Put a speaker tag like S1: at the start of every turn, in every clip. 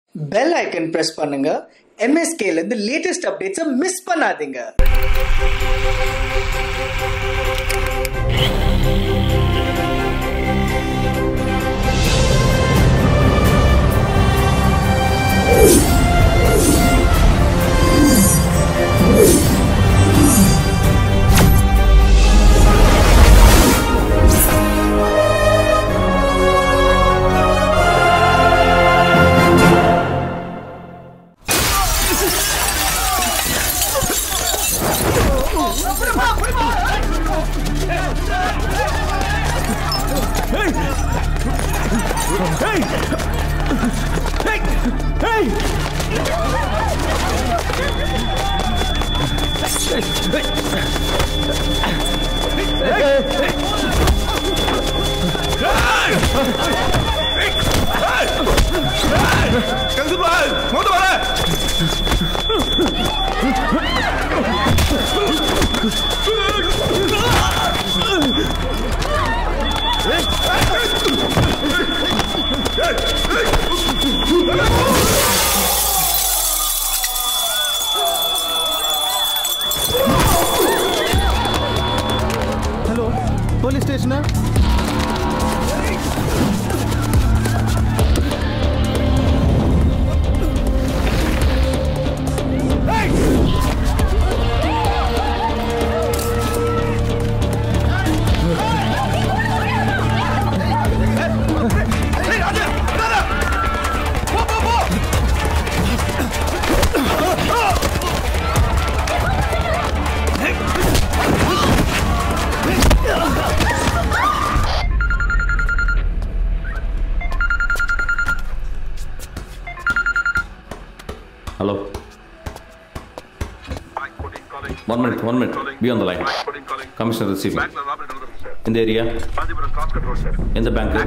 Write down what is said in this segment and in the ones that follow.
S1: Bell icon press பண்ணுங்க MSK ல இருந்து லேட்டஸ்ட் அப்டேட்ஸை மிஸ் பண்ணாதீங்க
S2: கன்சுபால் மோத வர
S3: hello police station
S4: Hello. One minute, one minute. Be on the line. Commissioner receiving. In the area? In the bank?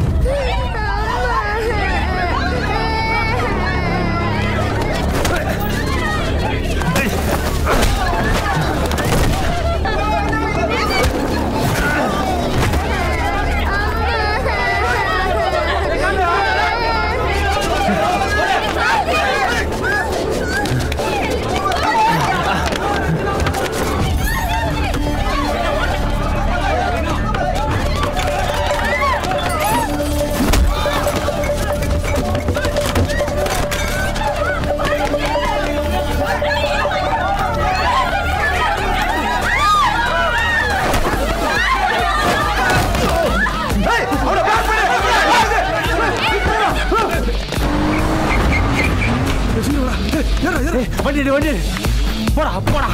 S3: வண்டி எடு, வண்டி எடு. போடா போடா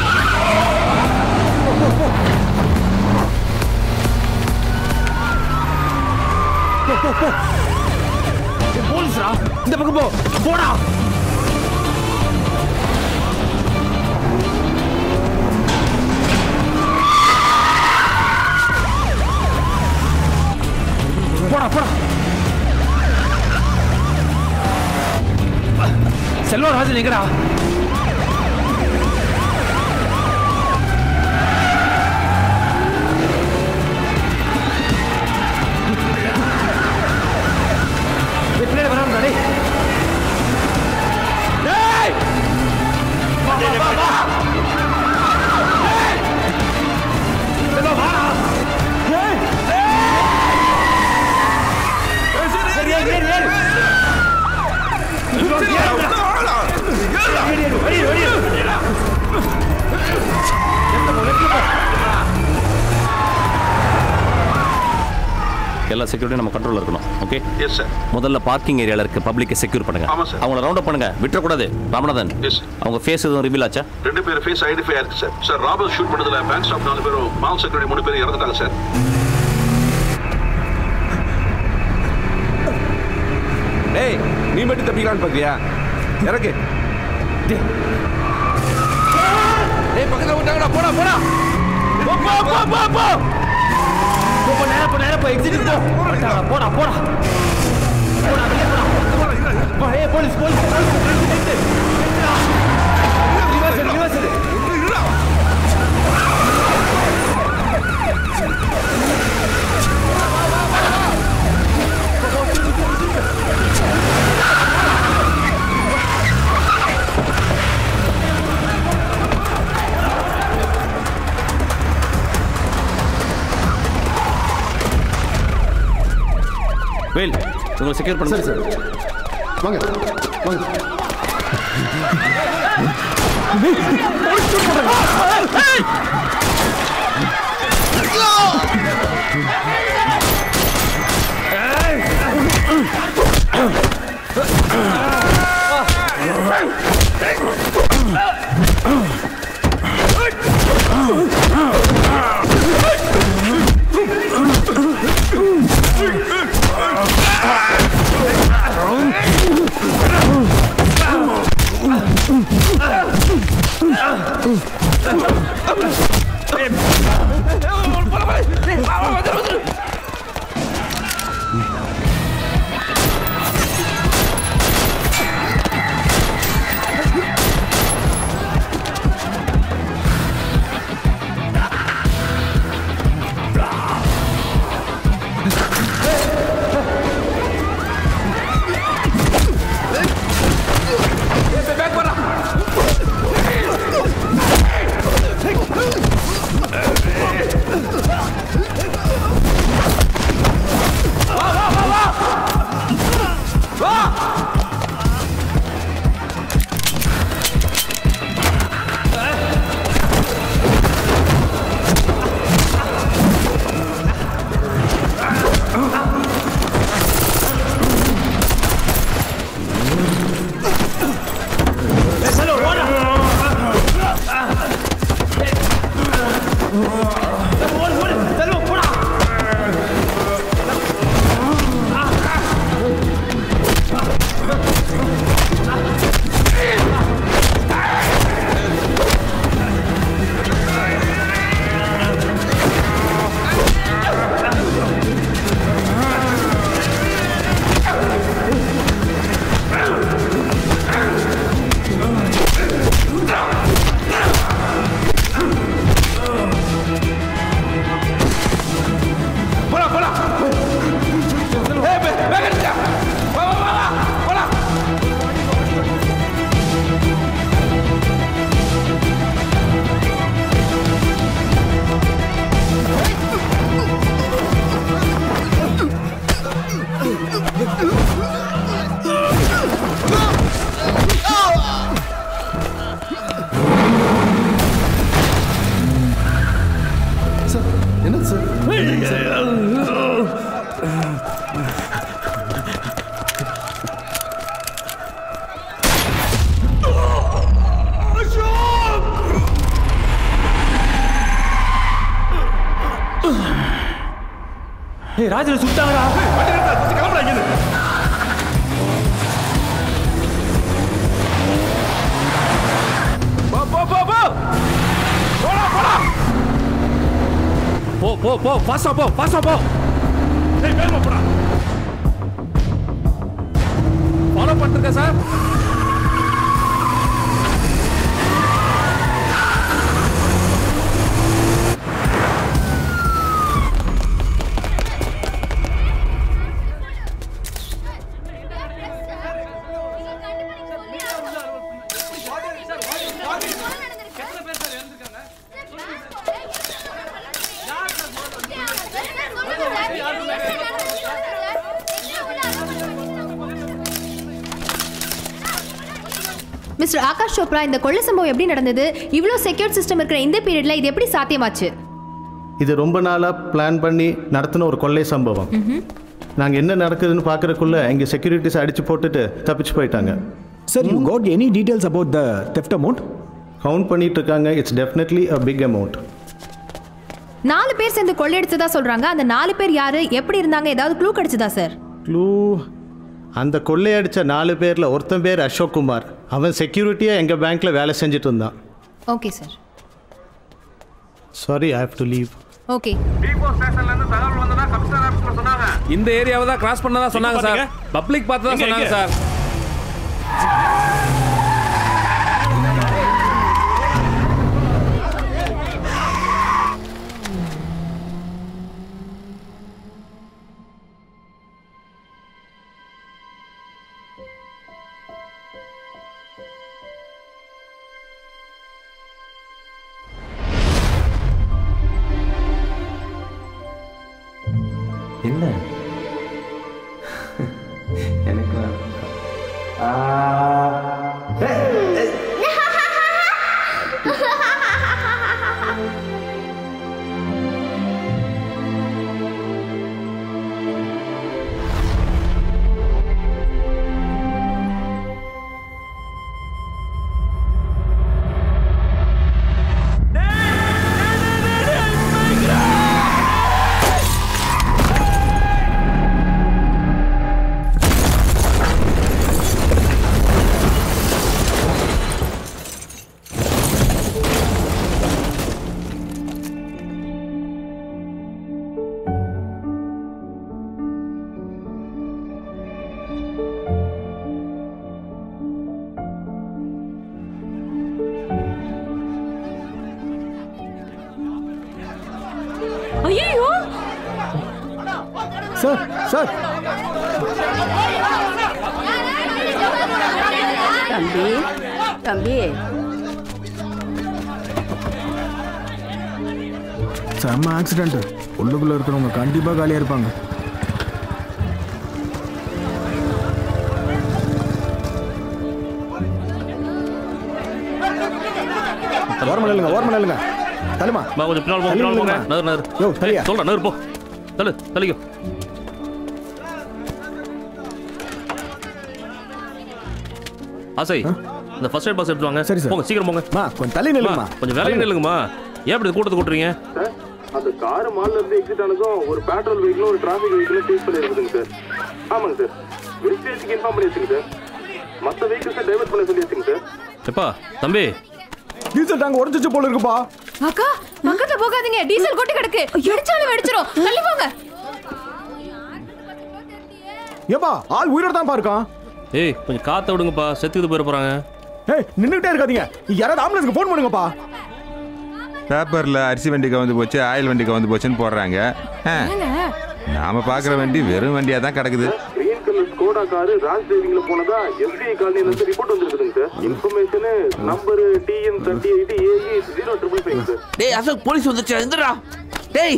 S3: போ, போ, போ. ஏய், போலீஸ்ரா இந்த பக்கம் போ போடா போடா போடா செல்வராஜன் எங்கடா டேய், பின்னாடி வரான்டா, டேய். டேய்! வா, வா, வா, வா. டேய்! செல்வா, வாடா. டேய்! சரி, ஏறு, ஏறு, ஏறு. ஏறு, ஏறு, ஏறு, ஏறு, ஏறு.
S4: எல்லா செக்யூரிட்டி நம்ம கண்ட்ரோல்ல இருக்கணும் ஓகே
S2: எஸ் சார்
S4: முதல்ல பார்க்கிங் ஏரியால இருக்க பப்ளிக்கை செக்யூர் பண்ணுங்க
S2: ஆமா, sir.
S4: அவங்கள ரவுண்ட் அப் பண்ணுங்க விட்டுறக்கூடாது ராமநாதன்
S2: Yes.
S4: அவங்க ஃபேஸ் எதுவும் ரிவீல் ஆச்சா
S2: ரெண்டு பேர் ஃபேஸ் ஐடென்டிஃபை ஆயிருக்கு சார் சார் ராபர் ஷூட் பண்ணதுல பேங்க் ஸ்டாஃப் நாலு பேரும் மால் செக்யூரிட்டி மூணு பேர் இறந்துட்டாங்க சார்
S5: டேய் நீ மட்டும் தப்பிக்கலான்னு பாக்குறியா இறக்கு
S3: டேய் பக்கத்துல விட்டாங்கடா போடா போடா போ போ போ போ போ போ போ நேரா போ நேரா போ எக்ஸிட் போ போடா போடா போடா போடா வெளிய போடா போ ஏய் போலீஸ் போலீஸ் ரிவர்ஸ் ரிவர்ஸ்
S4: உங்களை செக்யூர் பண்ண
S6: சரி சார் வாங்க வாங்க
S5: போடா போடா ஏய் பே பேக் அடிச்சா வா வா வா போடா
S6: சார் என்ன சார்
S3: ஏய் ராஜனை சுட்டாங்கடா
S5: வண்டி நிறுத்தா சுத்தி கிளம்புறா இங்க போ போ போ போ போடா போடா
S4: போ போ போ ஃபாஸ்டா போ ஃபாஸ்டா போ
S5: ஏய் வேகமா போடா
S4: ஃபாலோ பண்ணிருக்கேன் சார்
S7: மிஸ்டர் ஆகாஷ் சோப்ரா இந்த கொள்ள சம்பவம் எப்படி நடந்தது இவ்வளோ செக்யூர் சிஸ்டம் இருக்கிற இந்த பீரியட்ல இது எப்படி சாத்தியமாச்சு
S8: இது ரொம்ப நாளாக பிளான் பண்ணி நடத்தின ஒரு கொள்ளை சம்பவம் நாங்கள் என்ன நடக்குதுன்னு பார்க்குறக்குள்ள எங்கள் செக்யூரிட்டிஸ் அடித்து போட்டுட்டு தப்பிச்சு போயிட்டாங்க
S9: Sir, you got any details about the theft amount?
S8: Count பண்ணிட்டு இருக்காங்க it's definitely a big amount
S7: நாலு பேர் சேர்ந்து கொள்ளையடிச்சதா சொல்றாங்க அந்த நாலு பேர் யாரு எப்படி இருந்தாங்க ஏதாவது க்ளூ கிடைச்சதா சார்
S8: க்ளூ அந்த கொள்ளையடித்த நாலு பேரில் ஒருத்தன் பேர் அசோக் குமார் அவன் செக்யூரிட்டியாக எங்கள் பேங்க்கில் வேலை செஞ்சுட்டு இருந்தான்
S7: okay sir
S8: sorry I have to leave
S7: okay
S2: depot ஸ்டேஷன்ல இருந்து தகவல் வந்ததா கமிஷனர் ஆபீஸ்ல சொன்னாங்க
S4: இந்த ஏரியாவை தான் கிராஸ் பண்ணதா சொன்னாங்க சார்
S5: பாத்தீங்க?
S4: பப்ளிக் பார்த்து தான்
S5: எங்க,
S4: சொன்னாங்க
S5: எங்க?
S4: சார்
S3: என்ன
S9: சார்
S10: தம்பி தம்பி
S9: செம்ம ஆக்சிடென்ட் உள்ளுக்குள்ள இருக்கிறவங்க கண்டிப்பா காலியா இருப்பாங்க ஓரமா நில்லுங்க ஓரமா நில்லுங்க தள்ளுமா
S4: பா கொஞ்சம் பின்னால் போங்க
S9: தள்ளி
S4: பின்னால் போங்க
S9: நில்லுங்க.
S4: நகர் நகர்
S9: யோ, தள்ளியா?
S4: சொல்கிறேன் நகர் போ தள்ளு தள்ளிக்கோ ஆசை இந்த ஃபர்ஸ்ட் எய்ட் பாஸ் எடுத்து வாங்க
S9: சரி, சார்.
S4: போங்க சீக்கிரம் போங்க
S9: மா கொஞ்சம் தள்ளி நில்லுங்கம்மா
S4: அம்மா, கொஞ்சம் வேலையை நில்லுங்கம்மா ஏன் இப்படி கூட்டத்தை கூட்டுறீங்க
S11: அந்த கார் மால்ல இருந்து எக்ஸிட் ஆனதும் ஒரு பேட்ரோல் வெஹிக்கிளும் ஒரு டிராஃபிக் வெஹிக்கிளும் சீஸ் பண்ணிருக்குதுங்க சார் ஆமாங்க சார் வெஸ்டேஜுக்கு இன்ஃபார்ம் பண்ணிருச்சுங்க சார் மற்ற வெஹிக்கிள்ஸை டைவர்ட் பண்ண சொல்லியாச்சுங்க சார்
S4: எப்பா தம்பி
S9: டீசல் டேங்க் உடஞ்சிச்சு போல இருக்குப்பா
S7: அக்கா பக்கத்துல போகாதீங்க டீசல் கொட்டி கிடக்கு இடிச்சாலும் வெடிச்சிரும் தள்ளி போங்க
S9: ஏப்பா ஆள் உயிரோட தான் இருக்கான்
S4: ஏய் கொஞ்சம் காத்த விடுங்கப்பா செத்துக்கிட்டு போயிட போறாங்க
S9: ஏய் நின்னுட்டே இருக்காதீங்க யாராவது ஆம்புலன்ஸ்க்கு ஃபோன் பண்ணுங்கப்பா
S12: பேப்பர்ல அரிசி வண்டி கவுந்து போச்சு ஆயில் வண்டி கவுந்து போச்சுன்னு போடுறாங்க ஆ, நாம பாக்குற வண்டி வெறும் வண்டியா தான் கிடக்குது
S11: green colour Skoda car Raj டிரைவிங்ல போனதா எஸ்பிஐ காலனில இருந்து ரிப்போர்ட் வந்திருக்குதுங்க sir information number TN thirty eight AE zero triple five sir
S5: டேய் அசோக் போலீஸ் வந்துச்சு எந்திரா டேய்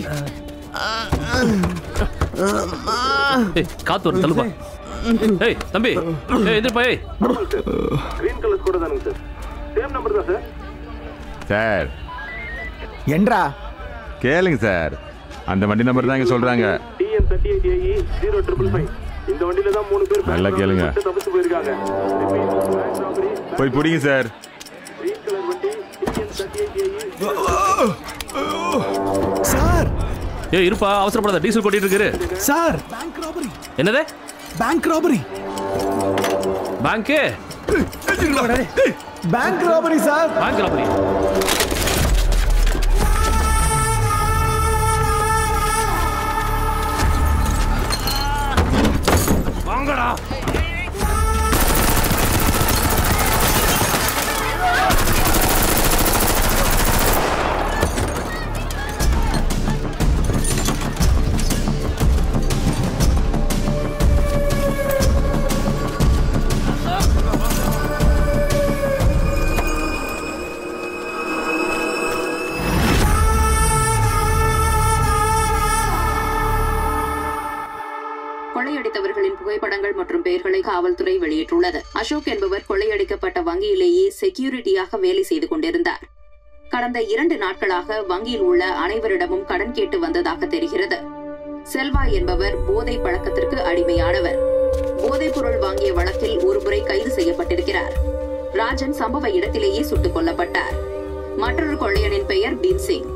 S4: ஏய் காத்து வரும் தள்ளுப்பா ஏய் தம்பி ஏய் எதிர்ப்பா ஏய்
S11: கிரீன் கலர் ஸ்கோடா தானுங்க சார் சேம் நம்பர் தான் சார்
S12: சார்
S9: என்றா
S12: கேளுங்க சார் அந்த வண்டி நம்பர் தான் இங்க சொல்றாங்க
S11: TN thirty eight AE zero triple five இந்த வண்டியில தான் மூணு பேர்
S12: நல்லா கேளுங்க.
S11: பேங்க் தப்பிச்சு போயிருக்காங்க
S12: போய் பிடிங்க சார்
S11: கிரீன் கலர் வண்டி TN thirty eight AE
S9: sir
S4: ஏய் இருப்பா அவசரப்படாத டீசல் கொட்டிட்டு இருக்கு
S9: சார்
S4: என்னது
S9: பேங்க் ராபரி
S4: பேங்க்கு
S9: bank robbery sir
S4: bank robbery வாங்கடா
S13: கொள்ளையடித்தவர்களின் புகைப்படங்கள் மற்றும் பெயர்களை காவல்துறை வெளியிட்டுள்ளது அசோக் என்பவர் கொள்ளையடிக்கப்பட்ட வங்கியிலேயே செக்யூரிட்டியாக வேலை செய்து கொண்டிருந்தார் கடந்த இரண்டு நாட்களாக வங்கியில் உள்ள அனைவரிடமும் கடன் கேட்டு வந்ததாக தெரிகிறது செல்வா என்பவர் போதை பழக்கத்திற்கு அடிமையானவர் போதைப் பொருள் வாங்கிய வழக்கில் ஒருமுறை கைது செய்யப்பட்டிருக்கிறார் ராஜன் சம்பவ இடத்திலேயே சுட்டுக் கொல்லப்பட்டார் மற்றொரு கொள்ளையனின் பெயர் பீம்சிங்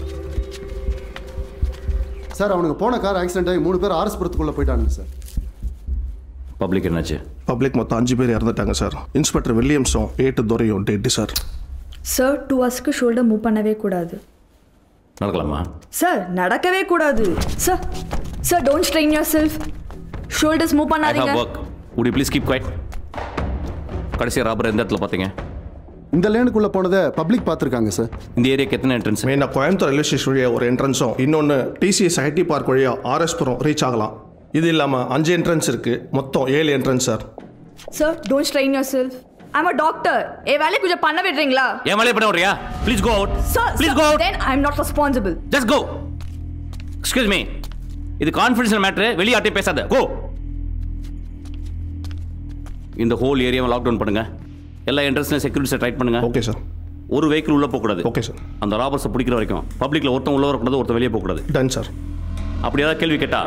S6: சார் அவனுக்கு போன கார் ஆக்சிடென்ட் ஆகி மூணு பேர் ஆர்எஸ்புரத்துக்குள்ளே போயிட்டானுங்க சார்
S4: பப்ளிக் என்னாச்சு
S14: பப்ளிக் மொத்தம் அஞ்சு பேர் இறந்துட்டாங்க சார் இன்ஸ்பெக்டர் வில்லியம்ஸும் ஏட்டு துறையும் டேட்டு சார்
S15: சார் டூ ஹவர்ஸ்க்கு ஷோல்டர் மூவ் பண்ணவே கூடாது
S4: நடக்கலாமா
S15: சார் நடக்கவே கூடாது sir sir don't strain yourself shoulders move
S4: ஐ
S15: பண்ணாதீங்க
S4: how work would you please keep quiet கடைசி ராபர் எந்த இடத்துல பார்த்தீங்க
S6: இந்த லேனுக்குள்ளே போனதை பப்ளிக் பார்த்துருக்காங்க சார்
S4: இந்த ஏரியாக்கு எத்தனை என்ட்ரன்ஸ்
S14: மெயினாக கோயம்புத்தூர் ரயில்வே ஸ்டேஷன் வழியாக ஒரு என்ட்ரன்ஸும் இன்னொன்று டிசிஎஸ் ஐடி பார்க் வழியாக ஆர்எஸ்புரம் ரீச் ஆகலாம் இது இல்லாமல் அஞ்சு என்ட்ரன்ஸ் இருக்குது மொத்தம் ஏழு entrance sir
S15: sir don't strain yourself I'm a doctor ஏ வேலையை கொஞ்சம் பண்ண விடுறீங்களா
S4: ஏன் வேலையை பண்ண வரியா please go out
S15: sir
S4: please go out
S15: then I am not responsible
S4: just go excuse me இது கான்ஃபிடென்ஷியல் மேட்ரு வெளியாட்டே பேசாத கோ இந்த ஹோல் ஏரியாவை லாக் டவுன் பண்ணுங்க எல்லா என்ட்ரன்ஸ்லையும் செக்யூரிட்டிஸை டைட் பண்ணுங்க
S14: ஓகே சார்
S4: ஒரு வெஹிக்கிள் உள்ள போகக்கூடாது
S14: ஓகே சார்
S4: அந்த ராபர்ஸை பிடிக்கிற வரைக்கும் பப்ளிக்ல ஒருத்தன் உள்ள வரக்கூடாது ஒருத்தன் வெளியே போகக்கூடாது
S14: டன் சார்
S4: அப்படி ஏதாவது கேள்வி கேட்டா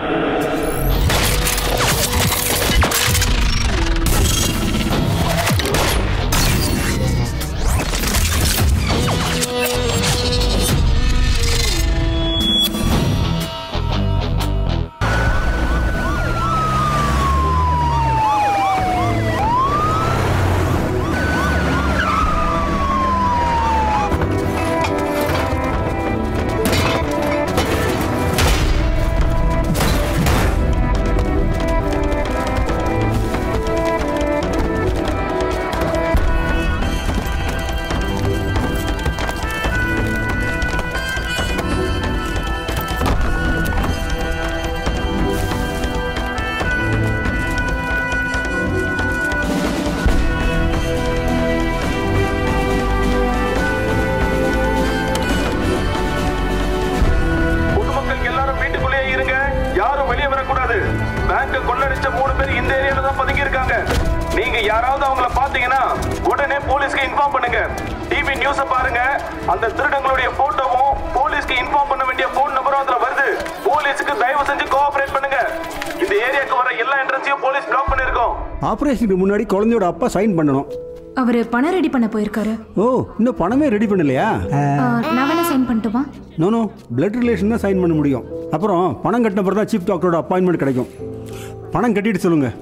S11: யாராவது அவங்கள பாத்தீங்கன்னா உடனே போலீஸ்க்கு இன்ஃபார்ம் பண்ணுங்க டிவி நியூஸ பாருங்க அந்த திருடங்களுடைய போட்டோவும் போலீஸ்க்கு இன்ஃபார்ம் பண்ண வேண்டிய போன் நம்பரும் அதுல வருது போலீஸுக்கு தயவு செஞ்சு கோஆபரேட் பண்ணுங்க இந்த ஏரியாக்கு வர எல்லா என்ட்ரன்ஸையும் போலீஸ் பிளாக் பண்ணிருக்கோம்
S16: ஆப்ரேஷனுக்கு முன்னாடி குழந்தையோட அப்பா சைன் பண்ணணும்
S17: அவர் பணம் ரெடி பண்ண போயிருக்காரு
S16: ஓ இன்னும் பணமே ரெடி பண்ணலையா
S17: ஆ, நான் வேணா சைன் பண்ணட்டுமா
S16: நோ நோ பிளட் ரிலேஷன் தான் சைன் பண்ண முடியும் அப்புறம் பணம் கட்டின பிறகு தான் சீஃப் டாக்டரோட அப்பாயின்மெண்ட் கிடைக்கும் பணம் கட்டிட்டு சொல்லுங்க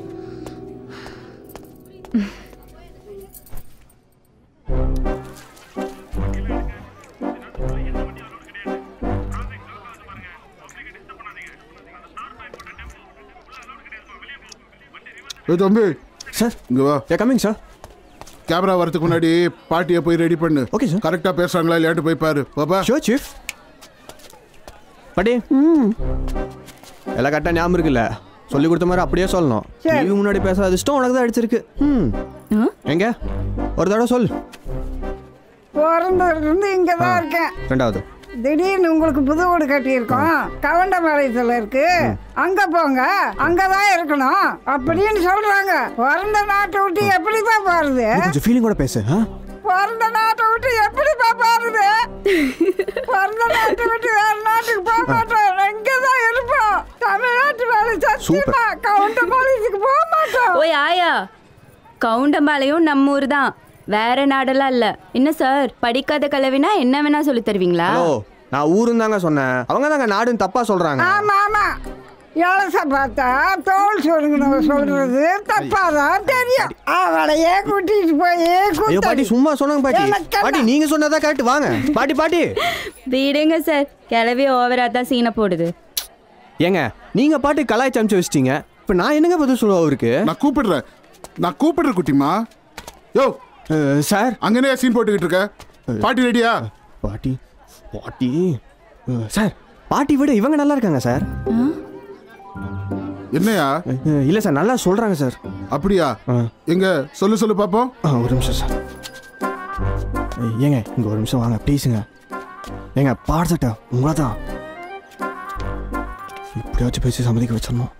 S18: ஏ தம்பி
S9: சார்
S18: இங்க வா
S9: ஏ கமிங் சார்
S18: கேமரா வரதுக்கு முன்னாடி பாட்டியை போய் ரெடி பண்ணு ஓகே சார் கரெக்டா பேசுறாங்களா இல்லையாட்டு போய் பாரு பாப்பா
S9: ஷோ சீஃப் படி எல்லாம் கரெக்டாக ஞாபகம் இருக்குல்ல சொல்லி கொடுத்த மாதிரி அப்படியே சொல்லணும் டிவி முன்னாடி பேசாத இஷ்டம் உனக்கு தான் அடிச்சிருக்கு ம் எங்க ஒரு தடவை சொல்
S19: பிறந்ததுலேருந்து இங்கே தான் இருக்கேன்
S9: ரெண்டாவது
S19: திடீர்னு உங்களுக்கு புது வீடு கட்டியிருக்கோம் கவண்டபாளையத்தில் இருக்கு அங்க போங்க அங்கதான் இருக்கணும் அப்படின்னு சொல்றாங்க பிறந்த நாட்டை விட்டு எப்படிப்பா போறது
S9: நீ கொஞ்சம் ஃபீலிங்கோட பேசு ஆ
S19: பிறந்த நாட்டை விட்டு எப்படிப்பா போறது பிறந்த நாட்டை விட்டு வேற நாட்டுக்கு போக மாட்டோம் இங்க தான் இருப்போம் தமிழ்நாட்டு வேலை சத்தியமா கவுண்டபாளையத்துக்கு போக மாட்டோம்
S20: ஓய் ஆயா கவுண்டம்பாளையம் நம்ம ஊர் தான் வேற நாடெல்லாம் இல்ல என்ன சார் படிக்காத கலவினா என்ன வேணா சொல்லி தருவீங்களா
S9: ஹலோ நான் ஊருன்னு தாங்க சொன்னேன் அவங்க தாங்க நாடுன்னு தப்பா சொல்றாங்க
S19: ஆமா ஆமா இலச பார்த்தா தோல் சொல்லுங்க சொல்றது தப்பாதான் தெரியும் அவளையே கூட்டிட்டு போய்
S9: ஐயோ பாட்டி சும்மா சொன்னாங்க பாட்டி
S19: எனக்கு
S9: பாட்டி நீங்க சொன்னதா கரெக்ட் வாங்க பாட்டி பாட்டி
S20: விடுங்க சார் கிளவி ஓவரா தான் சீனை போடுது
S9: ஏங்க நீங்க பாட்டு கலாய் சமைச்சு வச்சிட்டீங்க இப்போ நான் என்னங்க பதில் சொல்லுவா அவருக்கு
S18: நான் கூப்பிடுறேன் நான் கூப்பிடுறேன் குட்டிமா யோ
S9: சார்
S18: அங்கனே சீன் போட்டுக்கிட்டு இருக்க பாட்டி ரெடியா
S9: பாட்டி பாட்டி அஹ், சார் பாட்டி விட இவங்க நல்லா இருக்காங்க சார்
S18: என்னையா
S9: இல்ல சார் நல்லா சொல்றாங்க சார்
S18: அப்படியா எங்க சொல்லு சொல்லு பாப்போம்
S9: ஒரு நிமிஷம் சார் ஏங்க இங்க ஒரு நிமிஷம் வாங்க ப்ளீஸுங்க ஏங்க பாடுசட்டா உங்களை தான் இப்படியாச்சும் பேசி சம்மதிக்க வச்சிடணும்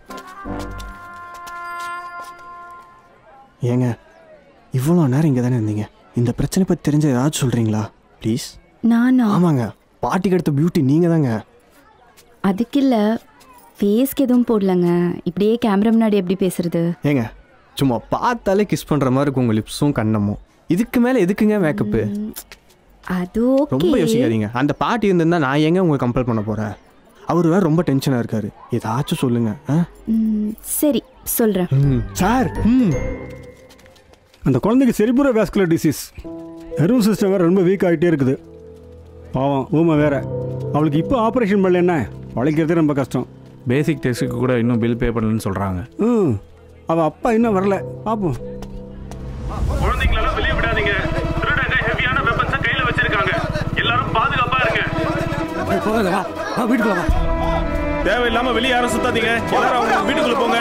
S9: ஏங்க இவ்வளோ நேரம் இங்கே தானே இருந்தீங்க இந்த பிரச்சனை பற்றி தெரிஞ்ச ஏதாச்சும் சொல்கிறீங்களா ப்ளீஸ்
S20: நானா
S9: ஆமாங்க பாட்டிக்கு அடுத்த பியூட்டி நீங்கள் தாங்க
S20: அதுக்கு இல்ல ஃபேஸ்க்கு எதுவும் போடலங்க இப்படியே கேமரா முன்னாடி எப்படி பேசுறது
S9: ஏங்க சும்மா பார்த்தாலே கிஸ் பண்ணுற மாதிரி இருக்கும் உங்கள் லிப்ஸும் கண்ணமும் இதுக்கு மேலே எதுக்குங்க மேக்கப்பு
S20: அது
S9: ரொம்ப
S20: ஓகே
S9: யோசிக்காதீங்க அந்த பாட்டி இருந்திருந்தா நான் ஏங்க உங்களை கம்பல் பண்ண போகிறேன் அவர் வேற ரொம்ப டென்ஷனாக இருக்காரு ஏதாச்சும் சொல்லுங்க ஆ
S20: ம், சரி சொல்றேன்
S9: ம் சார் ம்
S16: அந்த குழந்தைக்கு cerebrovascular disease nerve system வேறு ரொம்ப வீக் ஆகிட்டே இருக்குது பாவம் ஊமை வேற அவளுக்கு இப்போ ஆப்ரேஷன் பண்ணலன்னா உழைக்கிறதே ரொம்ப கஷ்டம்
S21: பேசிக் டெஸ்ட்டுக்கு கூட இன்னும் பில் பே பண்ணலன்னு சொல்கிறாங்க
S16: ம் அவள் அப்பா இன்னும் வரல பார்ப்போம்
S11: குழந்தைங்களெல்லாம் வெளியே விடாதீங்க திருடங்க ஹெவியான வெப்பன்ஸை கையில வச்சிருக்காங்க எல்லாரும் பாதுகாப்பா இருங்க
S5: போகாத வா வா வீட்டுக்குள்ள வா தேவையில்லாம வெளியே யாரும் சுத்தாதீங்க எல்லாரும் அவங்க வீட்டுக்குள்ள போங்க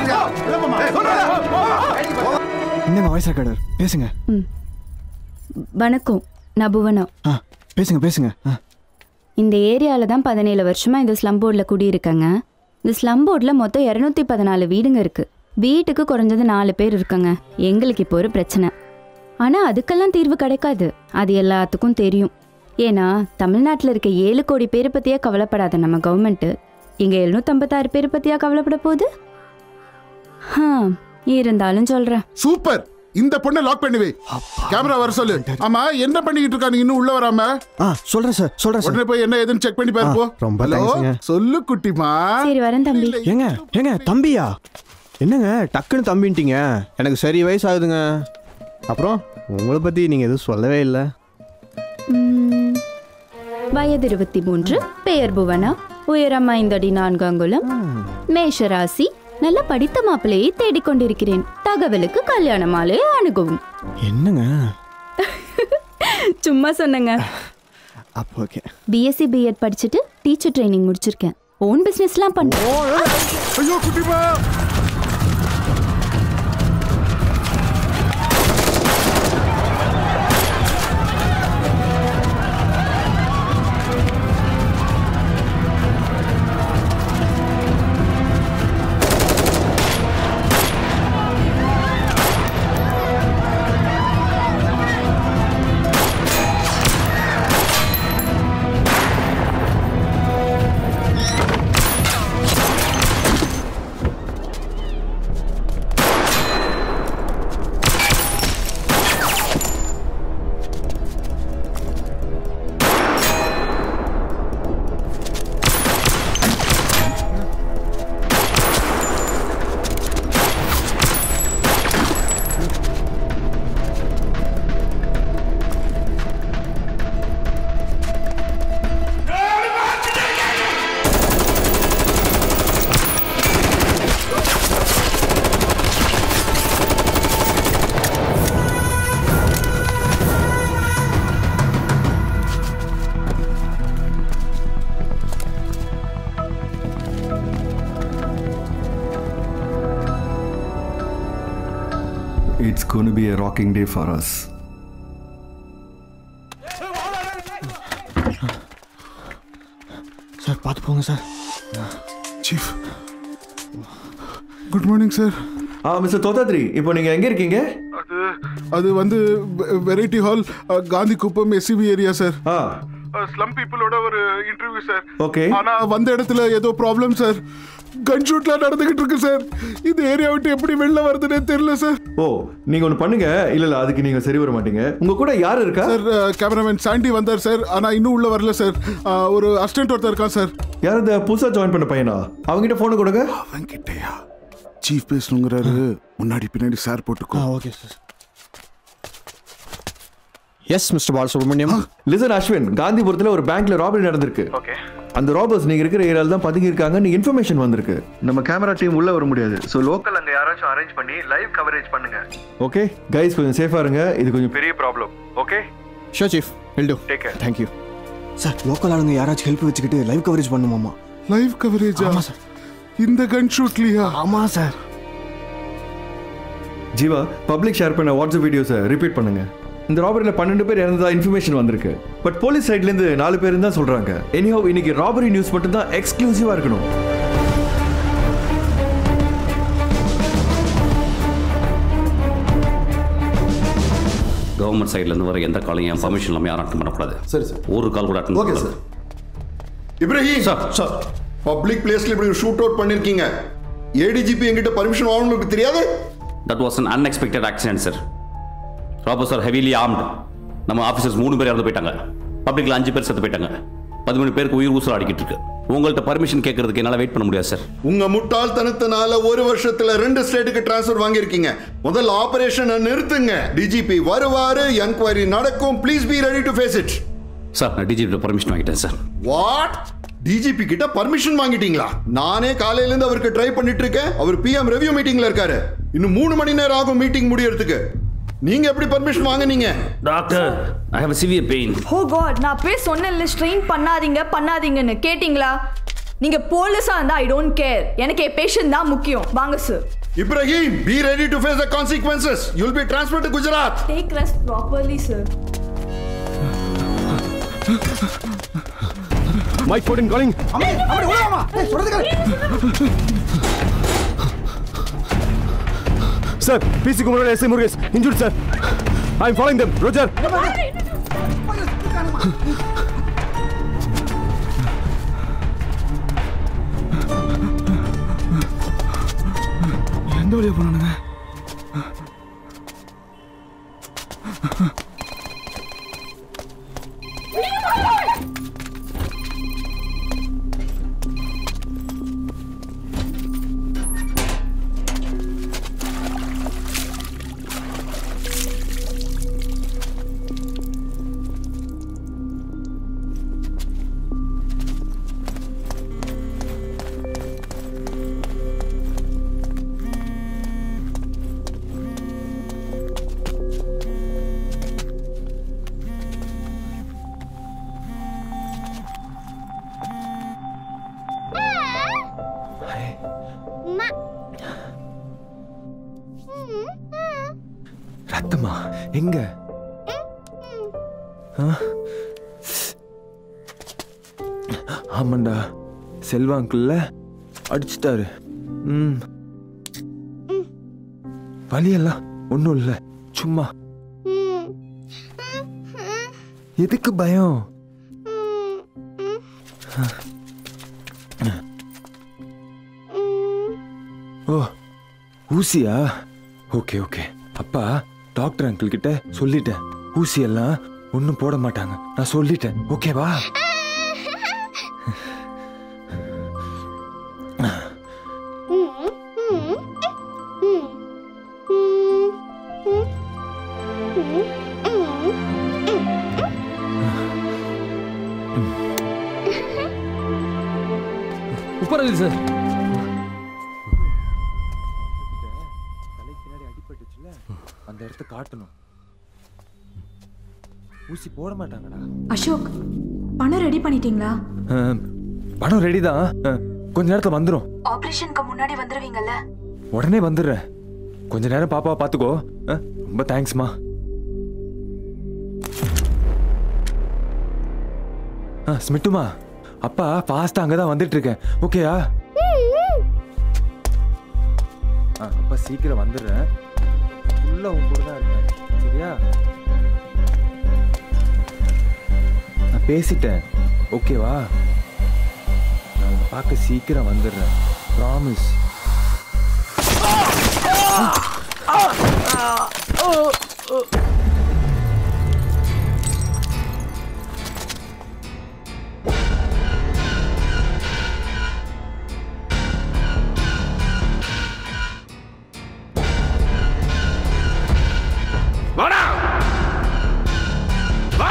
S9: என்னங்க வாய்ஸ் ரெக்கார்டர் பேசுங்க
S20: வணக்கம் நான் புவனா
S9: ஆ பேசுங்க பேசுங்க ஆ
S20: இந்த ஏரியாவில் தான் பதினேழு வருஷமா இந்த ஸ்லம் போர்டில் குடியிருக்காங்க இந்த ஸ்லம் போர்டில் மொத்தம் இரநூத்தி பதினாலு வீடுங்க இருக்கு வீட்டுக்கு குறைஞ்சது நாலு பேர் இருக்காங்க எங்களுக்கு இப்போ ஒரு பிரச்சனை ஆனால் அதுக்கெல்லாம் தீர்வு கிடைக்காது அது எல்லாத்துக்கும் தெரியும் ஏன்னா தமிழ்நாட்டில் இருக்க ஏழு கோடி பேரை பற்றியா கவலைப்படாத நம்ம கவர்மெண்ட்டு இங்கே எழுநூற்றம்பத்தாறு பேரை பற்றியா கவலைப்பட போகுது ஹா இருந்தாலும் சொல்கிறேன்
S18: சூப்பர் இந்த பொண்ணை லாக் பண்ணி வை கேமரா வர சொல்லு ஆமா என்ன பண்ணிக்கிட்டு இருக்கா நீ இன்னும் உள்ள வராம
S9: ஆ சொல்றேன் சார் சொல்றேன் சார்
S18: உடனே போய் என்ன ஏதுன்னு செக் பண்ணி பாரு போ
S9: ரொம்ப
S18: ஹலோ
S9: தேங்க்ஸ்ங்க.
S18: சொல்லு குட்டிமா
S20: சரி வரேன் தம்பி
S9: ஏங்க ஏங்க தம்பியா என்னங்க டக்குன்னு தம்பின்ட்டீங்க எனக்கு சரி வயசு ஆகுதுங்க அப்புறம் உங்களை பற்றி நீங்கள் எதுவும் சொல்லவே இல்லை
S20: ம், வயது இருபத்தி மூன்று பெயர் புவனா உயரம் ஐந்தடி நான்கு அங்குலம் மேஷராசி நல்ல படித்த மாப்பிள்ளையை தேடிக்கொண்டிருக்கிறேன் தகவலுக்கு கல்யாண மாலையை அணுகவும்
S9: என்னங்க
S20: சும்மா சொன்னங்க
S9: அப்போ ஓகே
S20: பிஎஸ்சி பிஎட் படிச்சுட்டு டீச்சர் ட்ரைனிங் முடிச்சிருக்கேன் ஓன் பிசினஸ்லாம் பண்றேன்
S18: ஐயோ குட்டிமா
S1: It's going to be a rocking day for us.
S9: Sir பார்த்து போங்க sir
S18: chief good morning sir
S1: ஆ மிஸ்டர் தோதாத்ரி இப்போ நீங்கள் எங்கே இருக்கீங்க
S18: அது வந்து variety hall Gandhi Kuppam SCB area sir
S1: ஆ
S18: ஸ்லம் பீப்புளோட ஒரு இன்டர்வியூ சார்
S1: ஓகே
S18: ஆனா வந்த இடத்துல ஏதோ ப்ராப்ளம் சார் கன் ஷூட்லாம் நடந்துகிட்டு இருக்கு சார் இந்த ஏரியா விட்டு எப்படி வெளில வருதுன்னே தெரியல சார்
S1: ஓ நீங்கள் ஒன்று பண்ணுங்க இல்லை இல்லை அதுக்கு நீங்கள் சரி வர மாட்டீங்க உங்கள் கூட யார் இருக்கா
S18: சார் கேமராமேன் சாண்டி வந்தார் சார் ஆனா இன்னும் உள்ள வரல சார் அஹ், ஒரு அசிஸ்டன்ட் ஒருத்தர் இருக்கான் சார்
S1: யார் இந்த புதுசாக ஜாயின் பண்ண பையனா அவங்ககிட்ட ஃபோனை கொடுங்க
S18: அவன்கிட்டயா சீஃப் பேசணுங்கிறாரு முன்னாடி பின்னாடி சார் போட்டுக்கோ
S9: okay sir yes mister Balasubramaniam
S1: listen Ashwin காந்திபுரத்தில் ஒரு பேங்க்ல ராபரி நடந்திருக்கு
S9: ஓகே
S1: அந்த ராபர்ஸ் நீங்க இருக்கிற ஏரியால தான் பதுங்கி இருக்காங்க நீ இன்ஃபர்மேஷன் வந்திருக்கு நம்ம கேமரா டீம் உள்ள வர முடியாது ஸோ லோக்கல் அங்க யாராச்சும் அரேஞ்ச் பண்ணி லைவ் கவரேஜ் பண்ணுங்க ஓகே கைஸ் கொஞ்சம் சேஃபா இருங்க இது கொஞ்சம் பெரிய problem okay
S9: so chief will do
S1: take care
S9: thank you sir local ஆளுங்க யாராச்சும் ஹெல்ப் வச்சுக்கிட்டு லைவ் கவரேஜ் பண்ணுமாமா
S18: லைவ் கவரேஜ்
S9: ஆமா சார்
S18: இந்த கன் ஷூட்லயா
S9: ஆமா சார்
S1: ஜீவா பப்ளிக் ஷேர் பண்ண வாட்ஸ்அப் வீடியோஸை ரிப்பீட் பண்ணுங்க இந்த ராபரியில் பன்னெண்டு பேர் இறந்ததா இன்ஃபர்மேஷன் வந்திருக்கு பட் போலீஸ் சைட்லேருந்து நாலு பேர் தான் சொல்றாங்க எனிஹவ் இன்னைக்கு ராபரி நியூஸ் மட்டும் தான் எக்ஸ்க்ளூசிவா இருக்கணும்
S4: கவர்மெண்ட் சைட்லேருந்து வர எந்த காலையும் என் பர்மிஷன் இல்லாமல் யாரும் அட்டன் பண்ணக்கூடாது
S6: சரி சார்
S4: ஒரு கால் கூட attend
S6: okay sir Ibrahim sir public பிளேஸ்ல இப்படி ஷூட் அவுட் பண்ணிருக்கீங்க ஏடிஜிபி என்கிட்ட பர்மிஷன் வாங்கணும்னு தெரியாது
S4: that was an unexpected accident sir robbers are heavily armed நம்ம ஆஃபீஸர்ஸ் மூணு பேர் இறந்து போயிட்டாங்க பப்ளிக்ல அஞ்சு பேர் செத்து போயிட்டாங்க பதிமூணு பேருக்கு உயிர் ஊசல் அடிக்கிட்டு இருக்கு உங்கள்கிட்ட பர்மிஷன் கேட்கறதுக்கு என்னால் வெயிட் பண்ண முடியாது சார்
S6: உங்க முட்டாள்தனத்தினால ஒரு வருஷத்துல ரெண்டு ஸ்டேட்டுக்கு டிரான்ஸ்ஃபர் வாங்கியிருக்கீங்க முதல்ல ஆபரேஷனை நிறுத்துங்க டிஜிபி வருவாரு என்கொயரி நடக்கும் please be ready to face it
S4: sir நான் டிஜிபியில் பர்மிஷன் வாங்கிட்டேன் சார்
S6: வாட் டிஜிபி கிட்ட பர்மிஷன் வாங்கிட்டீங்களா நானே காலையில இருந்து அவருக்கு ட்ரை பண்ணிட்டு இருக்கேன் அவர் பிஎம் ரெவ்யூ மீட்டிங்ல இருக்காரு இன்னும் மூணு மணி நேரம் ஆகும் மீட்டிங் முடியறதுக்கு நீங்க எப்படி பர்மிஷன் வாங்குனீங்க
S4: doctor I have severe pain
S15: oh god நான் அப்பவே சொன்னேன்ல ஸ்ட்ரெயின் பண்ணாதீங்க பண்ணாதீங்கன்னு கேட்டிங்களா நீங்க போலீஸா இருந்தா ஐ டோன்ட் கேர் எனக்கு என் பேஷண்ட் தான் முக்கியம் வாங்க sir
S6: Ibrahim be ready to face the consequences you will be transfer to Gujarat
S15: take rest properly sir
S9: Mike fourteen calling sir PC Kumaran SI Murugesh injured sir I am following them roger
S5: எந்த வழியா போனானுங்க
S9: ரத்தமா எங்க ஆ? ஆமாண்டா செல்வா அங்கிள்ல அடிச்சிட்டாரு ம் வலியெல்லாம் ஒன்றும் இல்லை சும்மா எதுக்கு பயம் ஓ ஊசியா ஓகே ஓகே அப்பா டாக்டர் அங்கிள் கிட்ட சொல்லிட்டேன் ஊசி எல்லாம் ஒன்றும் போட மாட்டாங்க நான் சொல்லிட்டேன் ஓகேவா
S3: உட்காருங்க சார்
S9: அந்த இடத்த காட்டணும் ஊசி போட மாட்டாங்கடா
S17: அசோக் பணம் ரெடி பண்ணிட்டீங்களா
S9: அஹ், பணம் ரெடி தான் அஹ், கொஞ்ச நேரத்துல வந்துடும்
S17: ஆபரேஷனுக்கு முன்னாடி வந்துருவீங்கல்ல
S9: உடனே வந்துடுறேன்
S8: கொஞ்ச நேரம் பாப்பாவை பார்த்துக்கோ ஆ, ரொம்ப தேங்க்ஸ்மா ஆ ஸ்மிட்டுமா அப்பா ஃபாஸ்ட்டாக அங்கே தான் வந்துட்டு இருக்கேன் ஓகேயா ஆ அப்பா சீக்கிரம் வந்துடுறேன் உள்ள உன் கூட தான் இருக்கேன் சரியா நான் பேசிட்டேன் ஓகேவா நான் உன்னை பார்க்க சீக்கிரம் வந்துடுறேன் ப்ராமிஸ்
S5: வாடா வா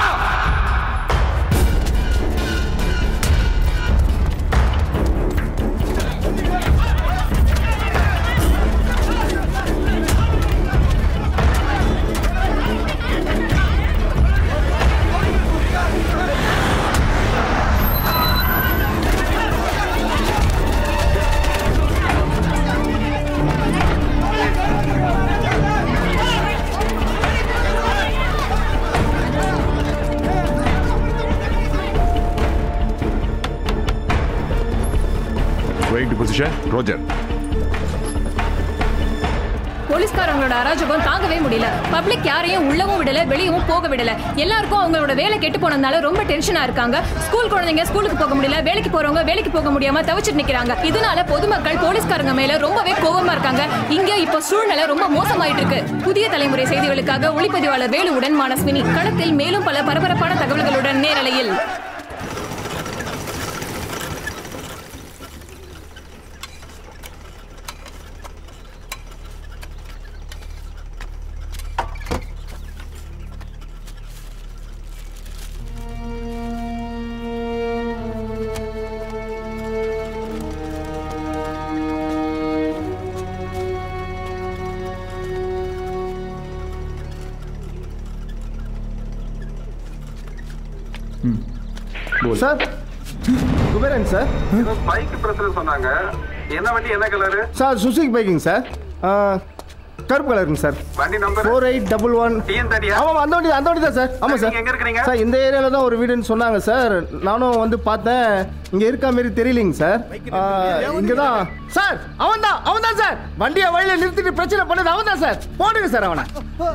S22: Going to position. Roger.
S23: போலீஸ்காரங்களோட அராஜகம் தாங்கவே முடியல பப்ளிக் யாரையும் உள்ளவும் விடல வெளியவும் போக விடல எல்லாருக்கும் அவங்களோட வேலை கெட்டு போனதுனால ரொம்ப டென்ஷனா இருக்காங்க ஸ்கூல் குழந்தைங்க ஸ்கூலுக்கு போக முடியல வேலைக்கு போறவங்க வேலைக்கு போக முடியாம தவிச்சிட்டு நிக்கிறாங்க இதனால பொதுமக்கள் போலீஸ்காரங்க மேல ரொம்பவே கோவமா இருக்காங்க இங்க இப்போ சூழ்நிலை ரொம்ப மோசமாயிட்டு இருக்கு புதிய தலைமுறை செய்திகளுக்காக ஒளிப்பதிவாளர் வேலுவுடன் மானஸ்வினி களத்தில் மேலும் பல பரபரப்பான தகவல்களுடன் நேரலையில்
S24: சார் குபேரன் சார்
S11: பைக் பிரச்சனை சொன்னாங்க என்ன வண்டி என்ன கலரு
S24: சார் சுசுகி பைக்குங்க சார் ஆ, கருப்பு கலருங்க சார்
S11: வண்டி number
S24: four eight double one ஆமாம் அந்த வண்டி அந்த வண்டி தான் சார் ஆமாம் சார்
S11: நீங்க எங்க இருக்கிறீங்க?
S24: சார் இந்த ஏரியாவில் தான் ஒரு வீடுன்னு சொன்னாங்க சார் நானும் வந்து பார்த்தேன் இங்கே இருக்கா மாரி தெரியலைங்க சார் இங்கே தான் சார் அவன் தான் அவன் தான் சார் வண்டியை வழியில் நிறுத்திட்டு பிரச்சனை பண்ணது அவன் தான் சார் போடுங்க சார் அவனை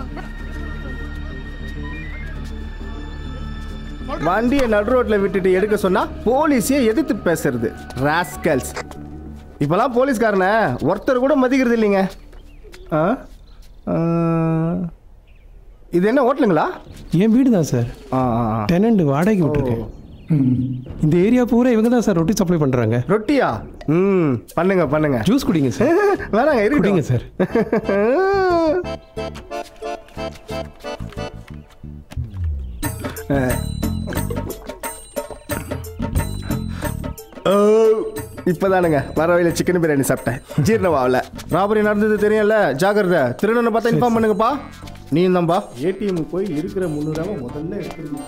S24: வண்டியை நடு ரோட்ல விட்டுட்டு எடுக்க சொன்னா போலீஸையே எதிர்த்து பேசுறது ராஸ்கல்ஸ் இப்பெல்லாம் போலீஸ்காரனை ஒருத்தர் கூட மதிக்கிறது இல்லைங்க ஆ? ஆ, இது என்ன ஹோட்டலுங்களா
S25: என் வீடு தான் சார் டெனண்ட் வாடகைக்கு விட்டுருக்கேன் ம். இந்த ஏரியா பூரா இவங்க தான் சார் ரொட்டி சப்ளை பண்ணுறாங்க
S24: ரொட்டியா ம் பண்ணுங்க பண்ணுங்க
S25: ஜூஸ் குடிங்க சார்
S24: வேணாங்க இருக்கட்டும்.
S25: குடிங்க சார்
S24: ஓ, இப்பதானுங்க வர வழியில சிக்கன் பிரியாணி சாப்பிட்டேன் ஜீரணமாகல ராபரி நடந்தது தெரியும்ல ஜாக்கிரதை திருடனை பார்த்தா இன்ஃபார்ம் பண்ணுங்கப்பா நீ தான்பா ஏடிஎம் போய் இருக்கிற முந்நூறாவை முதல்ல எடுத்துருங்க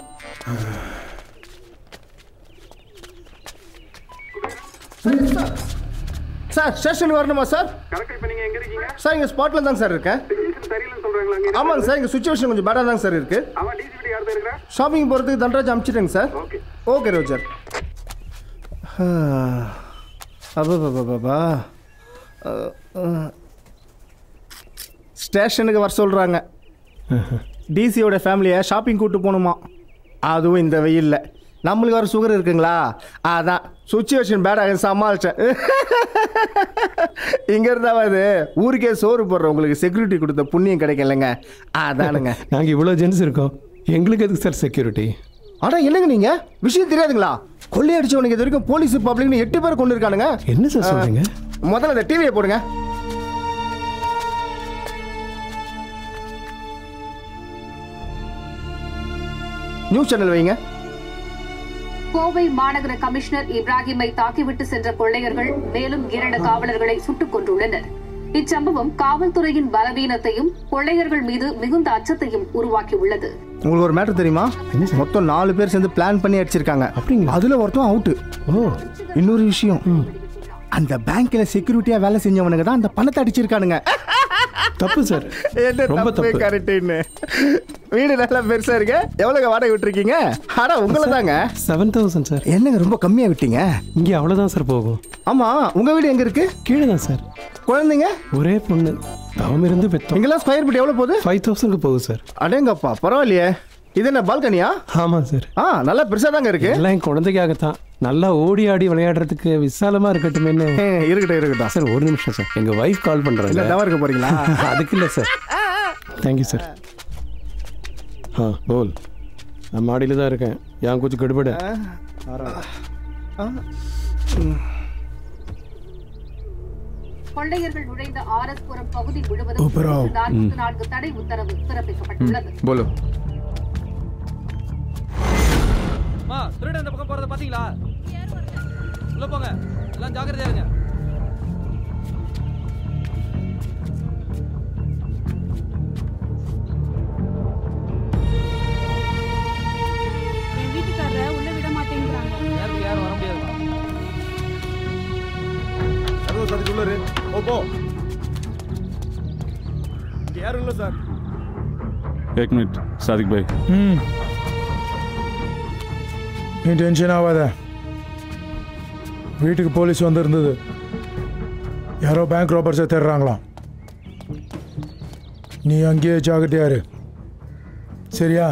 S24: சார், சார் ஸ்டேஷனுக்கு வரணுமா சார்
S11: கரெக்ட் இப்போ நீங்க எங்க இருக்கீங்க
S24: சார் இங்கே ஸ்பாட்டில் தான் சார் இருக்கேன்
S11: சரியில்லைன்னு சொல்றாங்களா
S24: ஆமாங்க சார் இங்கே சுச்சுவேஷன் கொஞ்சம் பேடாக தாங்க சார் இருக்கு
S11: அவன் டிசி வீட்டு யார் இருக்கிறா
S24: ஷாப்பிங் போகிறதுக்கு தண்டராஜ் அனுப்பிச்சிட்டேங்க சார் ஓகே ரோஜர் அப்பா ஸ்டேஷனுக்கு வர சொல்கிறாங்க டிசியோட ஃபேமிலியை ஷாப்பிங் கூட்டு போகணுமா அதுவும் இந்த வெயிலில் நம்மளுக்கு வர சுகர் இருக்குங்களா அதான் சுச்சுவேஷன் பேடாக சமாளித்தேன் இங்கே இருந்தாவது ஊருக்கே சோறு போடுற உங்களுக்கு செக்யூரிட்டி கொடுத்த புண்ணியம் கிடைக்கலங்க அதானுங்க
S25: நாங்கள் இவ்வளோ ஜென்ஸ் இருக்கோம் எங்களுக்கு எதுக்கு சார் செக்யூரிட்டி
S24: ஆனா என்னங்க நீங்க விஷயம் தெரியாதுங்களா கொள்ளையடிச்சவனுக்கு இது வரைக்கும் போலீஸ் பப்ளிக்னு எட்டு பேர் கொண்டு இருக்கானுங்க
S25: என்ன சார் சொல்றீங்க?
S24: அஹ், முதல்ல இந்த டிவியை போடுங்க நியூஸ் சேனல் வைங்க
S13: கோவை மாநகர கமிஷனர் இப்ராஹிமை தாக்கிவிட்டு சென்ற கொள்ளையர்கள் மேலும் இரண்டு காவலர்களை சுட்டுக் கொன்றுள்ளனர் இச்சம்பவம் காவல்துறையின் பலவீனத்தையும் கொள்ளையர்கள் மீது மிகுந்த அச்சத்தையும் உருவாக்கியுள்ளது
S24: உங்களுக்கு ஒரு மேட்டர் தெரியுமா மொத்தம் நாலு பேர் சேர்ந்து பிளான் பண்ணி அடிச்சிருக்காங்க அப்படிங்களா அதுல ஒருத்தன் அவுட்டு ஓ இன்னொரு விஷயம் அந்த பேங்க்ல செக்யூரிட்டியா வேலை செஞ்சவனுங்க தான் அந்த பணத்தை அடிச்சிருக்கானுங்க
S25: தப்பு சார்
S24: என்ன
S25: ரொம்ப
S24: தப்பு
S25: தப்பு.
S24: கரெக்டுன்னு வீடு நல்லா பெருசா இருக்கு எவ்வளவுங்க வாடகை விட்டுருக்கீங்க ஆனா உங்களை தாங்க
S25: செவன் தௌசண்ட் சார்
S24: என்னங்க ரொம்ப கம்மியா விட்டீங்க
S25: இங்கே அவ்வளோதான் சார் போகும்
S24: ஆமா உங்க வீடு எங்க இருக்கு
S25: கீழே தான் சார்
S24: குழந்தைங்க
S25: ஒரே பொண்ணு தவம் இருந்து பெற்றோம்
S24: இங்கெல்லாம் ஸ்கொயர் ஃபீட் எவ்வளவு போகுது
S25: ஃபைவ் தௌசண்ட்க்கு போகுது சார்
S24: அடேங்கப்பா பரவாயில்லையே இது என்ன பால்கனியா
S25: ஆமாம் சார்
S24: ஆ நல்லா பெருசா தாங்க இருக்கு
S25: எல்லாம் என் குழந்தைக்காகத்தான் நல்லா ஓடி ஆடி விளையாடுறதுக்கு விசாலமா இருக்கட்டுமேன்னு
S24: இருக்கட்டும் இருக்கட்டும்
S25: சார் ஒரு நிமிஷம் சார் எங்க வைஃப் கால்
S24: இல்ல
S25: பண்றாங்க
S24: தவறு இருக்க போறீங்களா
S25: அதுக்கு இல்லை சார் தேங்க்யூ சார் हाँ बोल நான் மாடியில் தான் இருக்கேன் ஏன் கொஞ்சம் கடுபட
S13: கொள்ளையர்கள் நுழைந்த ஆர் எஸ் புரம் பகுதி முழுவதும்
S25: உப்புராவ்.
S13: நாற்பத்தி நான்கு தடை உத்தரவு பிறப்பிக்கப்பட்டுள்ளது
S1: போலோ
S3: அம்மா திருடன் இந்த பக்கம் போறத பாத்தீங்களா உள்ள போங்க எல்லாம் ஜாக்கிரதையா இருங்க
S2: என் வீட்டுக்காரரை உள்ள விட மாட்டேங்கிறாங்க
S3: யாரும் யாரும் வர முடியாது
S18: சார் அதுக்குள்ள இரு. ஓ போ இங்க யாரும் இல்ல சார்
S21: एक मिनट सादिक भाई
S18: ம் நீ டென்ஷன் ஆகாத வீட்டுக்கு போலீஸ் வந்திருந்தது யாரோ பேங்க் ராபர்ஸை தேடுறாங்களாம் நீ அங்கேயே ஜாகிரதையா இரு சரியா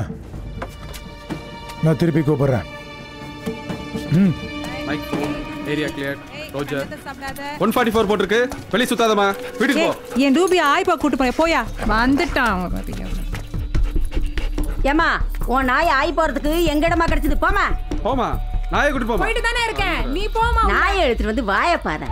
S18: நான் திருப்பி கூப்பிடுறேன் ம்
S21: Mike phone area clear roger one forty four போட்டிருக்கு வெளியே சுத்தாதம்மா வீட்டுக்கு போ
S7: என் ரூபி ஆய்ப்பா கூட்டு போய் போயா வந்துட்டான் அவன் பாத்தீங்க
S10: ஏமா உன் நாய் ஆய் போறதுக்கு எங்க இடமா கிடைச்சது போமா
S21: போமா நாயை கூட்டு போமா
S7: போயிட்டு தானே இருக்கேன் நீ போமா
S10: நாயை எடுத்துட்டு வந்து வாய பாரு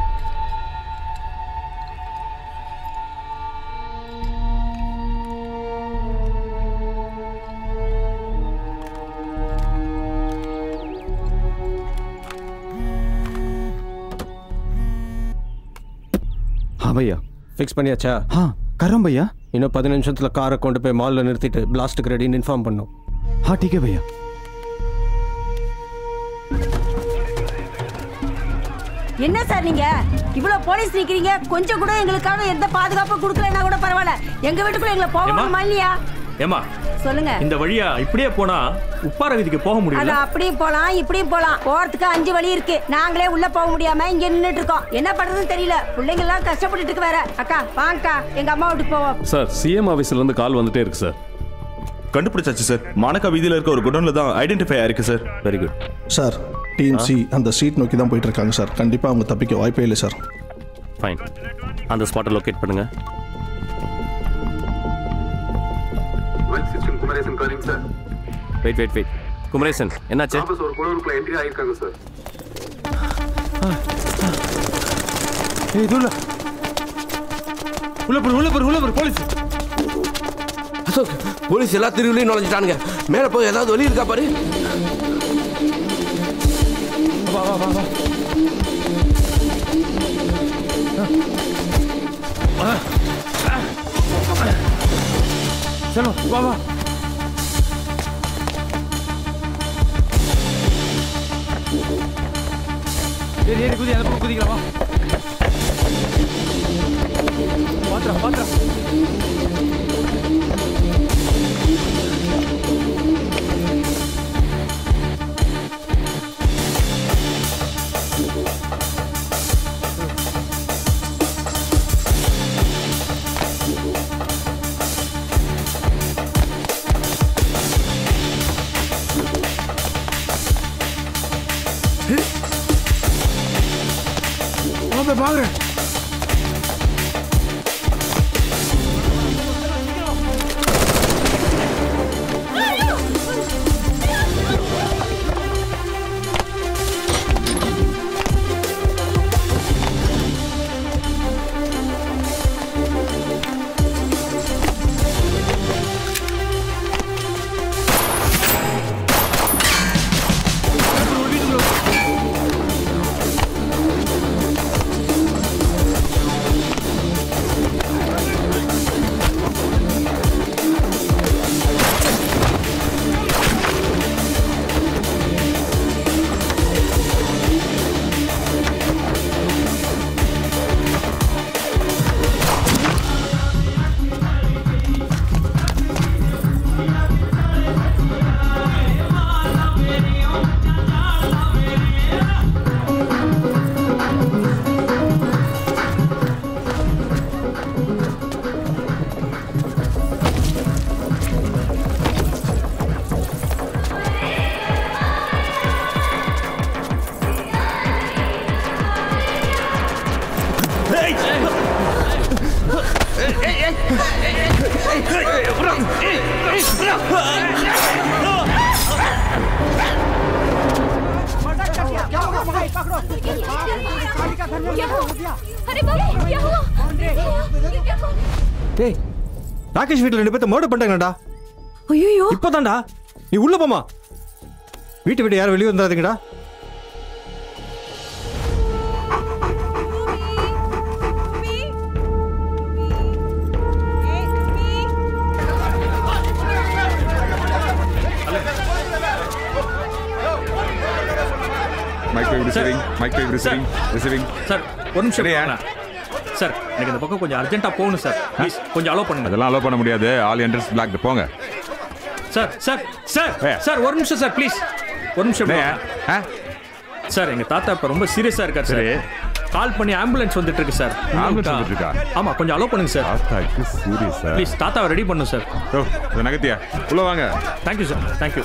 S9: हाँ भैया फिक्स பண்ணியாச்சா हाँ கரம் भैया இன்னும் பதினஞ்சு நிமிஷத்துல காரை கொண்டு போய் மால்ல நிறுத்திட்டு பிளாஸ்ட்டுக்கு ரெடின்னு இன்ஃபார்ம் பண்ணும் हाँ ठीक है भैया
S10: என்ன சார் நீங்க இவ்வளவு போலீஸ் நிக்கிறீங்க கொஞ்சம் கூட எங்களுக்காக எந்த பாதுகாப்பும் கொடுக்கலன்னா கூட பரவாயில்ல எங்க வீட்டுக்குள்ள எங்களை போக
S12: ஏம்மா?
S10: முடியுமா இல்லையா
S12: ஏமா
S10: சொல்லுங்க
S12: இந்த வழியா இப்படியே போனா உப்பார வீதிக்கு போக
S10: அது
S12: முடியல
S10: அப்படியும் போலாம் இப்படியும் போலாம் போறதுக்கு அஞ்சு வழி இருக்கு நாங்களே உள்ள போக முடியாம இங்க நின்னுட்டு இருக்கோம் என்ன பண்றதுன்னு தெரியல பிள்ளைங்க எல்லாம் கஷ்டப்பட்டுட்டு இருக்கு வேற அக்கா வாங்கக்கா எங்க அம்மா வீட்டுக்கு போவோம்
S22: சார் சிஎம் ஆஃபீஸ்ல இருந்து கால் வந்துட்டே இருக்கு சார்
S26: கண்டுபிடிச்சாச்சு சார் மானக்கா வீதியில இருக்க ஒரு குடோன்ல தான் ஐடென்டிஃபை ஆயிருக்கு sir
S4: very good
S14: sir team C அந்த சீட் நோக்கி தான் போயிட்டு இருக்காங்க சார் கண்டிப்பாக அவங்க தப்பிக்க வாய்ப்பே இல்லை சார்
S4: ஃபைன் அந்த ஸ்பாட்டை லொக்கேட் பண்ணுங்க
S11: well system Kumaresan calling sir
S4: wait wait wait Kumaresan என்னாச்சு
S11: ஆபீஸ் ஒரு குழுவுக்குள்ள என்ட்ரி ஆயிருக்காங்க சார்
S3: ஏய் இதுல உள்ள போடு உள்ள போடு உள்ள போடு போலீஸ்
S5: அசோக் போலீஸ் எல்லா தெருவுலையும் நுழைஞ்சிட்டானுங்க மேலே போய் ஏதாவது வழி இருக்கா பாரு
S3: வா வா வா வா चलो வா வா ஏறி ஏறி குதி அந்த பக்கம் குதிக்கலாம் வா பாத்ரா பாத்ரா
S18: வாங்க பாக்குறேன்
S3: வீட்டுக்குள்ள
S9: டேய் ராகேஷ் வீட்டில் ரெண்டு பேர்த்த மர்டர் பண்ணிட்டாங்கடா
S23: ஐயோ
S9: இப்போதான்டா நீ உள்ள போமா வீட்டை விட்டு யாரும் வெளியே வந்துடாதீங்கடா
S12: Mike
S21: wave receiving,
S12: mic wave receiving,
S21: receiving.
S12: Sir ஒரு நிமிஷம் இருங்களேன். சார் எனக்கு இந்த பக்கம் கொஞ்சம் அர்ஜென்ட்டா போகணும் சார் ப்ளீஸ் கொஞ்சம் அலோவ் பண்ணுங்க
S21: அதெல்லாம் அலோவ் பண்ண முடியாது ஆல் என்ட்ரன்ஸ் பிளாக் போங்க
S12: சார் சார் சார் சார் ஒரு நிமிஷம் சார் ப்ளீஸ் ஒரு நிமிஷம் சார் எங்க தாத்தா இப்ப ரொம்ப சீரியஸா இருக்கார் சார் கால் பண்ணி ஆம்புலன்ஸ் வந்துட்டு இருக்கு சார்
S21: ஆம்புலன்ஸ் வந்துட்டு இருக்கா?
S12: ஆமா கொஞ்சம் அலோவ் பண்ணுங்க சார்
S21: தாத்தாக்கு சீரியஸா
S12: ப்ளீஸ் தாத்தாவை ரெடி பண்ணும் சார்
S21: ஓ இதை நகர்த்தியா உள்ள வாங்க
S12: தேங்க்யூ சார் தேங்க்யூ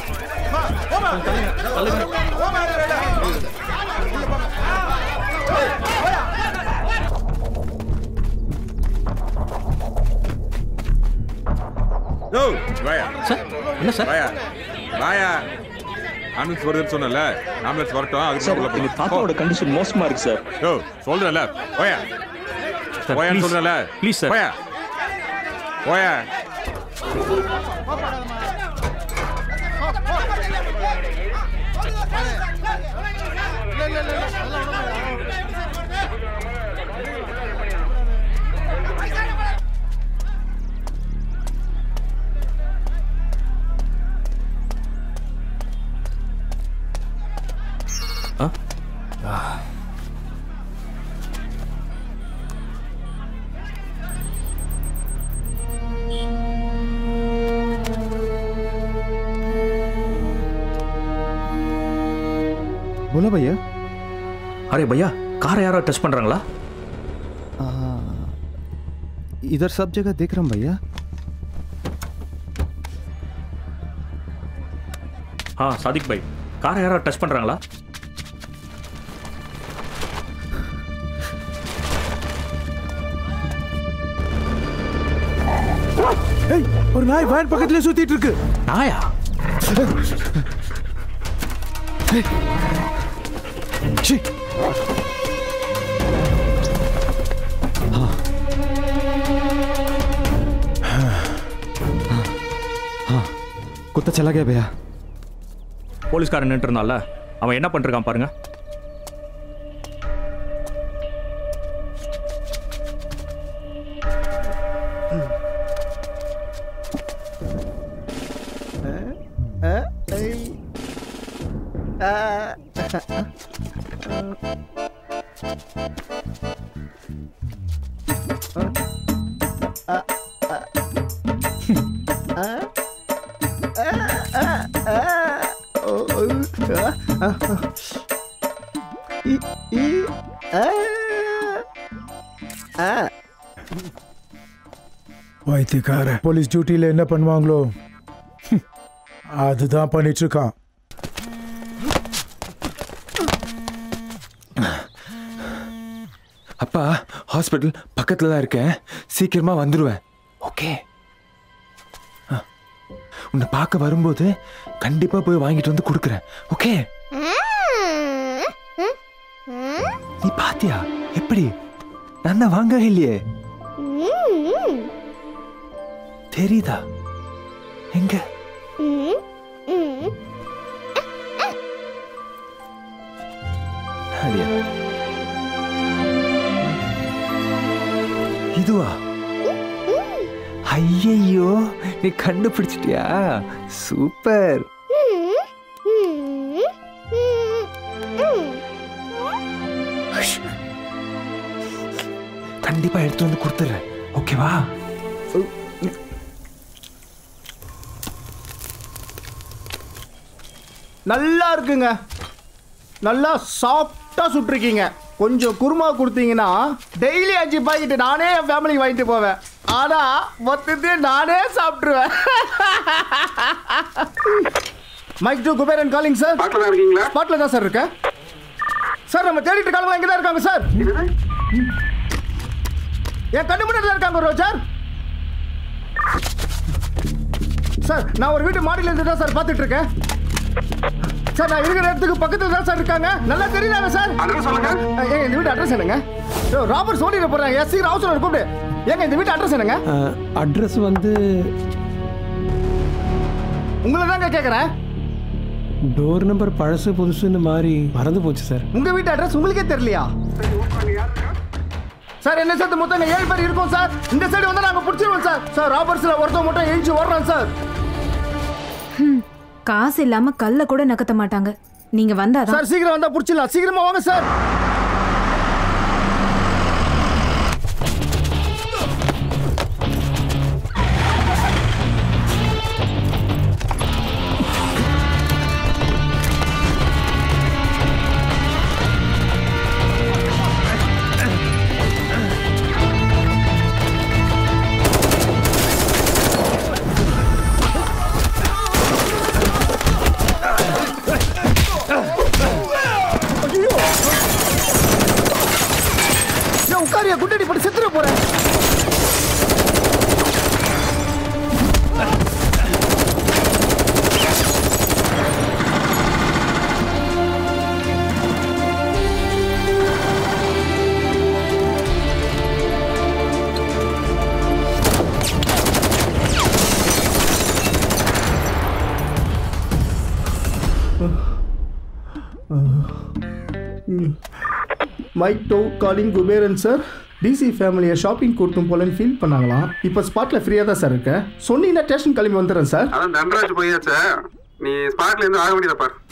S21: ஓ வாயா
S12: சார் என்ன சார்
S21: வாயா வாயா ஆம்புலன்ஸ் வருதுன்னு சொன்னல ஆம்புலன்ஸ் வரட்டும் அதுக்கு
S6: சார்,
S21: உள்ள போ.
S6: எங்க தாத்தாவோட கண்டிஷன் மோசமா இருக்கு சார்
S21: ஓ சொல்றேன்ல போயா
S12: சார்,
S21: போயான்னு
S12: please.
S21: சொல்றேன்ல
S12: Please, sir.
S21: போயா போயா
S1: बोला भैया
S12: अरे भैया कार यारा टच பண்றாங்களா
S1: इधर सब जगह देख रहा हूँ भैया
S12: हाँ सादिक भाई कार யாரா டச் பண்றாங்களா
S1: ஏய் ஒரு நாய் வேன் பக்கத்துல சுத்திட்டு இருக்கு
S12: நாயா
S1: சி कुत्ता चला गया भैया
S12: போலீஸ்காரன் நின்று இருந்தால அவன் என்ன பண்ணிருக்கான் பாருங்க
S18: வைத்தியக்கார போலீஸ் டியூட்டியில் என்ன பண்ணுவாங்களோ ஹம், அதுதான் பண்ணிட்டு இருக்கான்
S25: அப்பா ஹாஸ்பிட்டல் பக்கத்தில் தான் இருக்கேன் சீக்கிரமா வந்துடுவேன் ஓகே ஆ, உன்னை பார்க்க வரும்போது கண்டிப்பா போய் வாங்கிட்டு வந்து கொடுக்குறேன் ஓகே நீ பாத்தியா எப்படி நான் தான் வாங்கவே இல்லையே தெரியுதா எங்க அடியா இதுவா ஐயையோ நீ கண்டுபிடிச்சிட்டியா சூப்பர் கண்டிப்பா எடுத்து வந்து கொடுத்துறேன் ஓகேவா
S24: நல்லா இருக்குங்க நல்லா சாஃப்டா சுட்டிருக்கீங்க கொஞ்சம் குருமா கொடுத்தீங்கன்னா டெய்லி அஞ்சு பாக்கெட் நானே என் ஃபேமிலிக்கு வாங்கிட்டு போவேன் ஆனா மொத்தத்தையும் நானே சாப்பிட்டுருவேன் Mike two Kuberan calling sir ஸ்பாட்ல தான் இருக்கீங்களா ஸ்பாட்ல தான் சார் இருக்கேன் சார் நம்ம தேடிட்டு இருக்காங்க இங்க தான் இருக்காங்க சார் என் கண்ணு முன்னாடி தான் இருக்காங்க ரோஜர் சார் நான் ஒரு வீட்டு மாடியில இருந்து தான் சார் பார்த்துட்டு இருக்கேன் சார் நான் இருக்கிற இடத்துக்கு பக்கத்துல தான் சார் இருக்காங்க நல்லா தெரியுதாங்க சார்
S18: அட்ரஸ் சொல்லுங்க.
S24: ஏங்க இந்த வீட்டு அட்ரஸ் என்னங்க யோ, ராபர்ட் சோனியில போறாங்க எஸ் சீக்கிரம் அவசரம் கூப்பிடு ஏங்க இந்த வீட்டு அட்ரஸ் என்னங்க
S8: அட்ரஸ் வந்து
S24: உங்களை தாங்க கேட்குறேன்
S8: டோர் நம்பர் பழசு புதுசுன்னு மாறி மறந்து போச்சு சார்
S24: உங்க வீட்டு அட்ரஸ் உங்களுக்கே தெரியலையா சார் என்ன சேர்த்து மொத்தம் இங்க ஏழு பேர் இருக்கோம் சார் இந்த சைடு வந்து நாங்க பிடிச்சிருவோம் சார் சார் ராபர்ட்ஸ்ல ஒருத்தன் மட்டும் எழுச்சி ஓடுறோம் சார்
S15: காசு இல்லாம கல்ல கூட நகர்த்த மாட்டாங்க நீங்க வந்தாதான்
S24: சார் சீக்கிரம் வந்தா பிடிச்சிடலாம் சீக்கிரமா வாங்க சார் ஏன் உட்காரியா குண்டடி போட்டு செத்துற போறேன் Mike two calling Kuberan sir DC ஃபேமிலியை ஷாப்பிங் கூட்டும் போலன்னு ஃபீல் பண்ணாங்களாம் இப்போ ஸ்பாட்டில் ஃப்ரீயாக தான் சார் இருக்கேன் சொன்னீங்கன்னா ஸ்டேஷன் கிளம்பி வந்துடுறேன் சார்
S18: அதான் தண்டராஜ் போயாச்சே நீ ஸ்பாட்ல இருந்து ஆக வேண்டியதை பாரு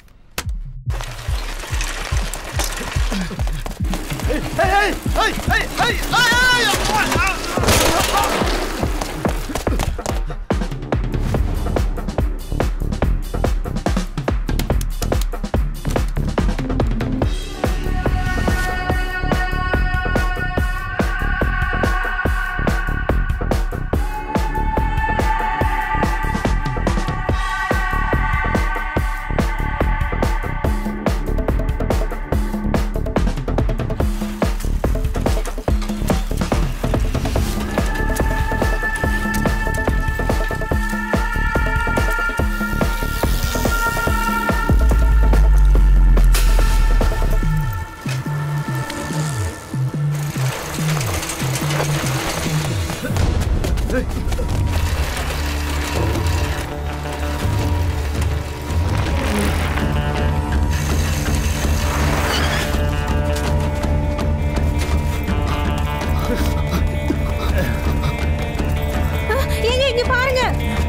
S15: ஏங்க இங்க பாருங்க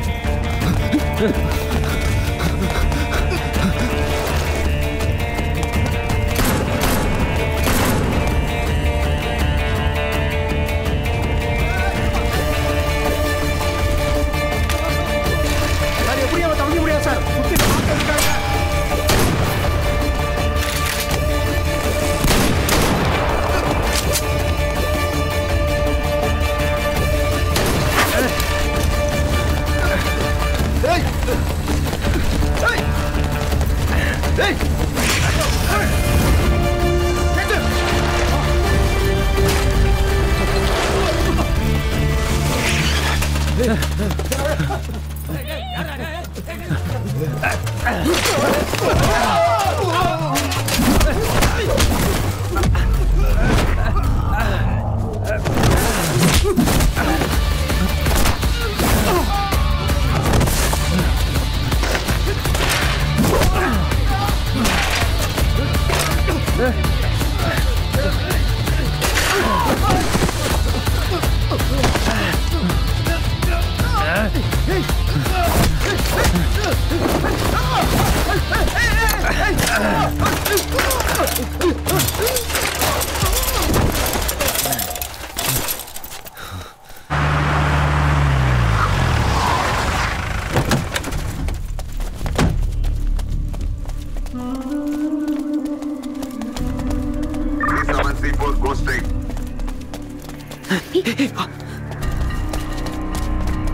S24: சார் எப்படி அவன் தவிக்க முடியாது சார் சுத்தி பார்க்க இருக்காங்க. ஏய்! ஏய்! ஏய்! கேட்டு!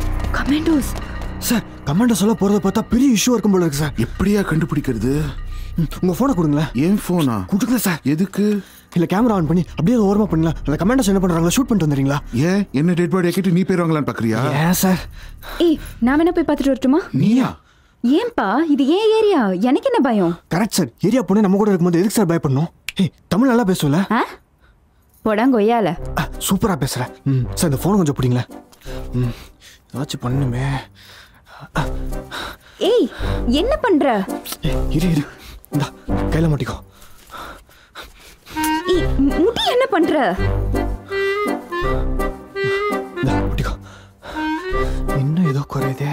S16: கமெண்டோஸ்
S17: சார் கமாண்டோ சொல்ல போறத பார்த்தா பெரிய இஷ்யூ இருக்கும் போல இருக்கு சார்
S18: எப்படியா கண்டுபிடிக்கிறது
S9: உங்க போனை கொடுங்களேன்
S18: ஏன் போனா
S9: கொடுங்க சார்
S18: எதுக்கு
S9: இல்ல கேமரா ஆன் பண்ணி அப்படியே ஓரமா பண்ணலாம் அந்த கமெண்டர்ஸ் என்ன பண்றாங்களா ஷூட் பண்ணிட்டு வந்துறீங்களா
S18: ஏன் என்ன டெட் பாடி கேட்டு நீ போயிருவாங்களான்னு பாக்குறியா
S9: ஏன் சார்
S2: ஏய் நான் வேணா போய் பார்த்துட்டு வரட்டுமா
S18: நீயா
S2: ஏன்பா இது ஏன் ஏரியா எனக்கு என்ன பயம்
S9: கரெக்ட் சார் ஏரியா பொண்ணு நம்ம கூட இருக்கும்போது எதுக்கு சார் பயப்படணும் ஏய் தமிழ் நல்லா பேசுவல
S2: ஆ போடாங்கொய்யால
S9: சூப்பரா பேசுற ம் சார் இந்த ஃபோனை கொஞ்சம் பிடிங்களேன் ம் ஏதாச்சும் பண்ணுமே
S2: ஏய் என்ன பண்ற
S9: ஏய், இரு இரு இந்தா கையில மாட்டிக்கோ
S2: ஏய் மு- முடி என்ன பண்ற
S9: இந்தா மாட்டிக்கோ இன்னும் ஏதோ குறையுதே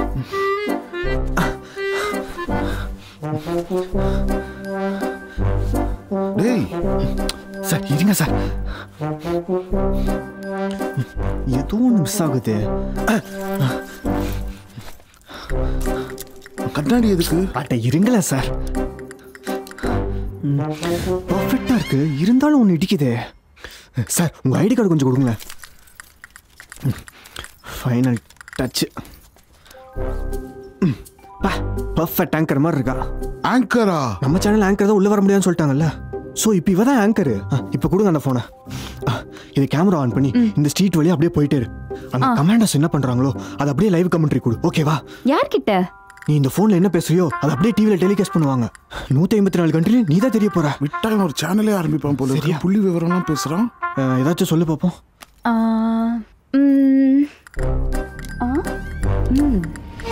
S18: டேய்
S9: சார் இருங்க சார் ஏதோ ஒன்று மிஸ் ஆகுது
S18: கண்ணாடி எதுக்கு
S9: அட்ட இருங்களேன் சார் பர்ஃபெக்டா இருக்கு இருந்தாலும் ஒன்று இடிக்குதே சார் உங்க ஐடி கார்டு கொஞ்சம் கொடுங்களேன் ஃபைனல் டச் பர்ஃபெக்ட் ஆங்கர் மாதிரி இருக்கா
S18: ஆங்கரா
S9: நம்ம சேனல் ஆங்கர் தான் உள்ள வர முடியாதுன்னு சொல்லிட்டாங்கல்ல ஸோ இப்போ இவ தான் ஆங்கரு இப்போ கொடுங்க அந்த ஃபோனை இது கேமரா ஆன் பண்ணி இந்த ஸ்ட்ரீட் வழியா அப்படியே போயிட்டே இரு அந்த
S2: ஆ.
S9: கமாண்டர்ஸ் என்ன பண்றாங்களோ அது அப்படியே லைவ் கமெண்ட்ரி கொடு ஓகேவா
S2: யார்கிட்ட
S9: நீ இந்த ஃபோன்ல என்ன பேசுறியோ அது அப்படியே டிவில டெலிகாஸ்ட் பண்ணுவாங்க நூத்தி ஐம்பத்தி நாலு கண்ட்ரில நீ தான் தெரிய போற
S18: விட்டா ஒரு சேனலே ஆரம்பிப்பான் போல இருக்கு.
S9: சரியா?
S18: புள்ளி விவரம்லாம் பேசுறான்
S9: அஹ், ஏதாச்சும் சொல்லு பார்ப்போம்
S2: ஆ, ம், ஆ, ம்.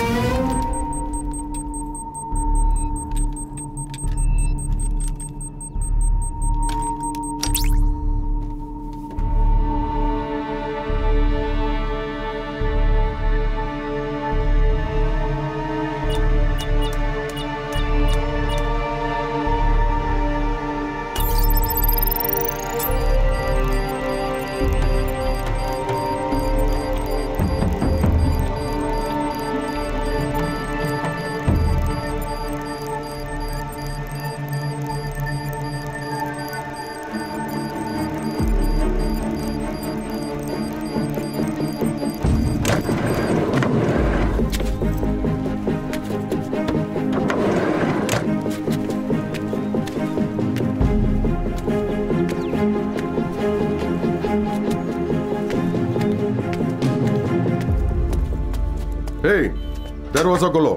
S13: हे दरवाजा खोलो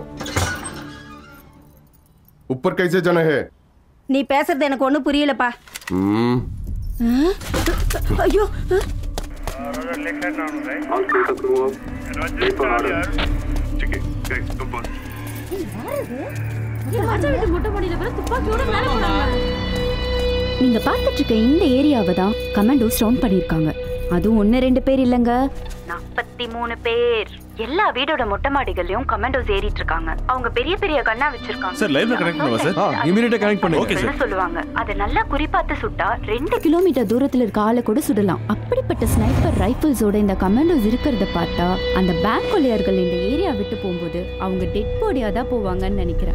S13: ऊपर कैसे जाना है
S10: நீ பேசுறது எனக்கு ஒன்றும் புரியலப்பா
S13: हम्म
S10: ஆ? ஐயோ ஆ?
S2: நீங்க பார்த்துட்டு இருக்க இந்த ஏரியாவை தான் கமாண்டோஸ் ரவுண்ட் பண்ணிருக்காங்க அதுவும் ஒன்னு ரெண்டு பேர் இல்லைங்க நாற்பத்தி மூணு பேர் எல்லா வீடோட மொட்டை மாடிகள்லயும் கமாண்டோஸ் ஏறிட்டு இருக்காங்க அவங்க பெரிய பெரிய கண்ணா வச்சிருக்காங்க
S26: சார் லைவ்ல கனெக்ட் பண்ணுவா சார்
S9: இமீடியட்டா கனெக்ட் பண்ணுங்க
S26: ஓகே
S2: என்ன
S26: சார்
S2: சொல்லுவாங்க அதை நல்லா குறிப்பாத்து சுட்டா ரெண்டு கிலோமீட்டர் தூரத்துல இருக்க ஆளை கூட சுடலாம் அப்படிப்பட்ட ஸ்னைப்பர் ரைஃபிள்ஸோட இந்த கமாண்டோஸ் இருக்கிறத பார்த்தா அந்த பேங்க் கொள்ளையர்கள் இந்த ஏரியா விட்டு போகும்போது அவங்க டெட் பாடியா தான் போவாங்கன்னு நினைக்கிறேன்